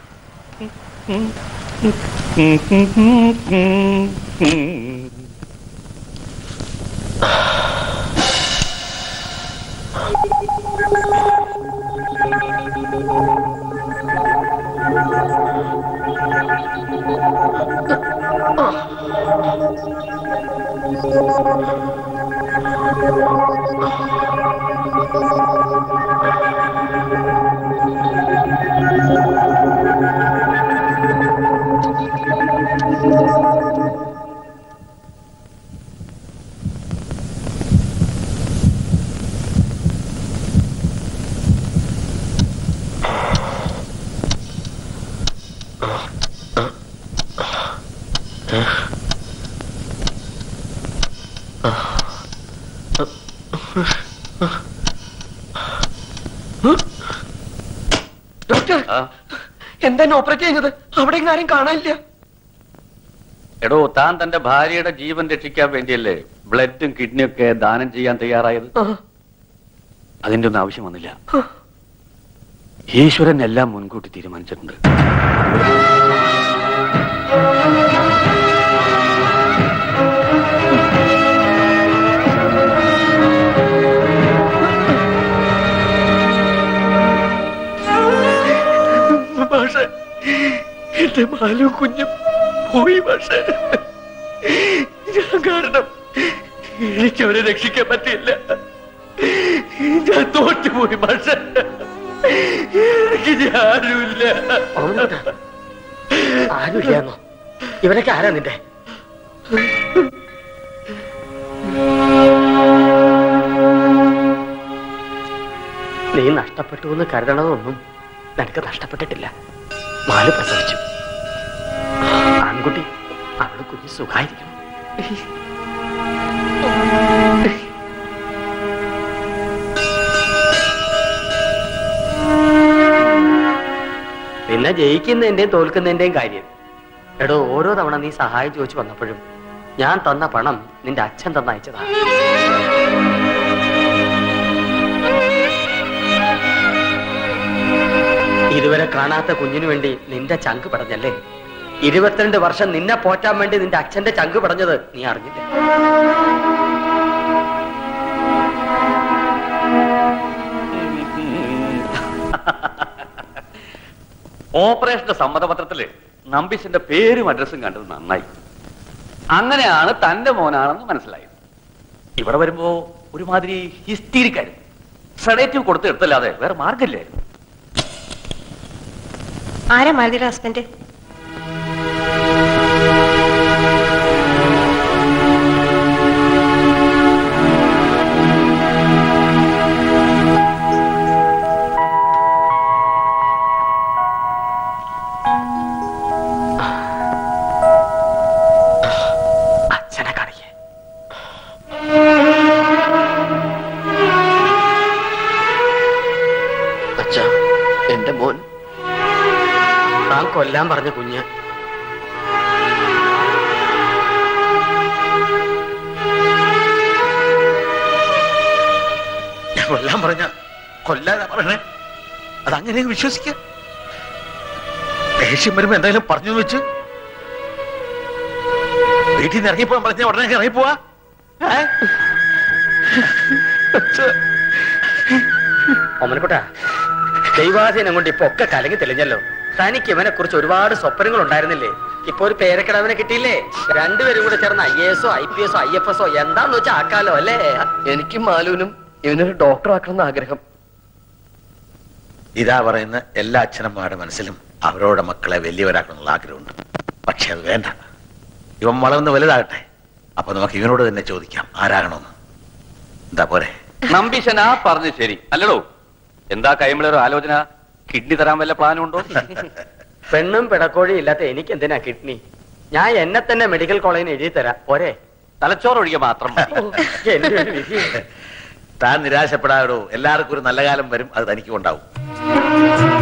ഡോക്ടർ എന്താ ഓപ്പറേറ്റ് ചെയ്യുന്നത് അവിടെ ഇങ്ങ് ആരും കാണാനില്ല എടോ താൻ തന്റെ ഭാര്യയുടെ ജീവൻ രക്ഷിക്കാൻ വേണ്ടിയല്ലേ ബ്ലഡും കിഡ്നിയും ഒക്കെ ദാനം ചെയ്യാൻ തയ്യാറായത് ആ, അതിന്റെ ഒന്നും ആവശ്യം വന്നില്ല ഈശ്വരൻ എല്ലാം മുൻകൂട്ടി തീരുമാനിച്ചിട്ടുണ്ട് മാഷെ എന്റെ മാലും കുഞ്ഞും പോയി മാഷെ ഞാൻ കാരണം എനിക്ക് അവരെ രക്ഷിക്കാൻ പറ്റില്ല ഞാൻ തോറ്റുപോയി മാഷെ എനിക്ക് ഞാനുമില്ല ആരുമില്ലാന്നോ ഇവരൊക്കെ ആരാ നിന്റെ നീ നഷ്ടപ്പെട്ടു എന്ന് കരുതണതൊന്നും നിനക്ക് നഷ്ടപ്പെട്ടിട്ടില്ല മാല് പ്രസവിച്ചു ആൺകുട്ടി അവള് കുഞ്ഞ് സുഖായിരിക്കും പിന്നെ ജയിക്കുന്നതിന്റെയും തോൽക്കുന്നതിന്റെയും കാര്യം എടോ ഓരോ തവണ നീ സഹായം ചോദിച്ചു വന്നപ്പോഴും ഞാൻ തന്ന പണം നിന്റെ അച്ഛൻ തന്ന അയച്ചതാ ഇതുവരെ കാണാത്ത കുഞ്ഞിനു വേണ്ടി നിന്റെ ചങ്ക് പടഞ്ഞല്ലേ ഇരുപത്തിരണ്ട് വർഷം നിന്നെ പോറ്റാൻ വേണ്ടി നിന്റെ അച്ഛന്റെ ചങ്ക് പടഞ്ഞത് നീ അറിഞ്ഞില്ല ഓപ്പറേഷന്റെ സമ്മതപത്രത്തില് നമ്പീശന്റെ പേരും അഡ്രസ്സും കണ്ടത് നന്നായി അങ്ങനെയാണ് തന്റെ മോനാണെന്ന് മനസ്സിലായത് ഇവിടെ വരുമ്പോ ഒരുമാതിരി ഹിസ്റ്റീരിക്കായിരുന്നു സെഡേറ്റീവ് കൊടുത്ത് എടുത്തല്ലാതെ വേറെ മാർഗമില്ലായിരുന്നു ആരാ മാരുതിയുടെ ഹസ്ബൻഡ് അച്ഛനെ കാണിക്കേ അച്ഛാ എന്റെ മോൻ താൻ കൊല്ലാൻ പറഞ്ഞ കുഞ്ഞ് കൊല്ലാൻ പറഞ്ഞ കൊല്ലാനാ പറയണേ അതങ്ങനെ വിശ്വസിക്ക ദേഷ്യം വരുമ്പോ എന്തായാലും പറഞ്ഞു എന്ന് വെച്ച് വീട്ടിൽ നിന്ന് ഇറങ്ങിപ്പോവാൻ പറഞ്ഞ ഉടനെ ഇറങ്ങിപ്പോവാ ഏ? ഓമനക്കുട്ടാ ദൈവാധീനം കൊണ്ട് ഇപ്പൊ ഒക്കെ കലങ്ങി തെളിഞ്ഞല്ലോ തനിക്ക് ഇവനെ കുറിച്ച് ഒരുപാട് സ്വപ്നങ്ങൾ ഉണ്ടായിരുന്നില്ലേ ഇപ്പൊ ഒരു പേരക്കിടവനെ കിട്ടിയില്ലേ രണ്ടുപേരും കൂടെ ചേർന്ന് ഐ എസോ ഐ പി എസോ ഐ എഫ് എസോ എന്താന്ന് വെച്ചാൽ ആക്കാലോ അല്ലേ എനിക്കും മാലുവിനും ഇവനൊരു ഡോക്ടർ ആക്കണം ആഗ്രഹം ഇതാ പറയുന്ന എല്ലാ അച്ഛനമ്മമാരുടെ മനസ്സിലും അവരോടെ മക്കളെ വലിയവരാക്കണമെന്നുള്ള ആഗ്രഹമുണ്ട് പക്ഷെ അത് വേണ്ട ഇവൻ വളർന്ന് വലുതാകട്ടെ അപ്പൊ നമുക്ക് ഇവനോട് തന്നെ ചോദിക്കാം ആരാകണമെന്ന് എന്താ പോരെ നമ്പീശനാ പറഞ്ഞു ശരി അല്ലടോ എന്താ കൈമിളൊരു ആലോചന കിഡ്നി തരാൻ വല്ല പ്ലാനും ഉണ്ടോ പെണ്ണും പിടക്കോഴി ഇല്ലാത്ത എനിക്ക് എന്തിനാ കിഡ്നി ഞാൻ എന്നെ തന്നെ മെഡിക്കൽ കോളേജിന് എഴുതി തരാം പോരെ തലച്ചോറ് ഒഴികെ മാത്രം എന്റെ ഒരു വിധി താൻ നിരാശപ്പെടാടോ എല്ലാവർക്കും ഒരു നല്ല കാലം വരും അത് തനിക്കും ഉണ്ടാവും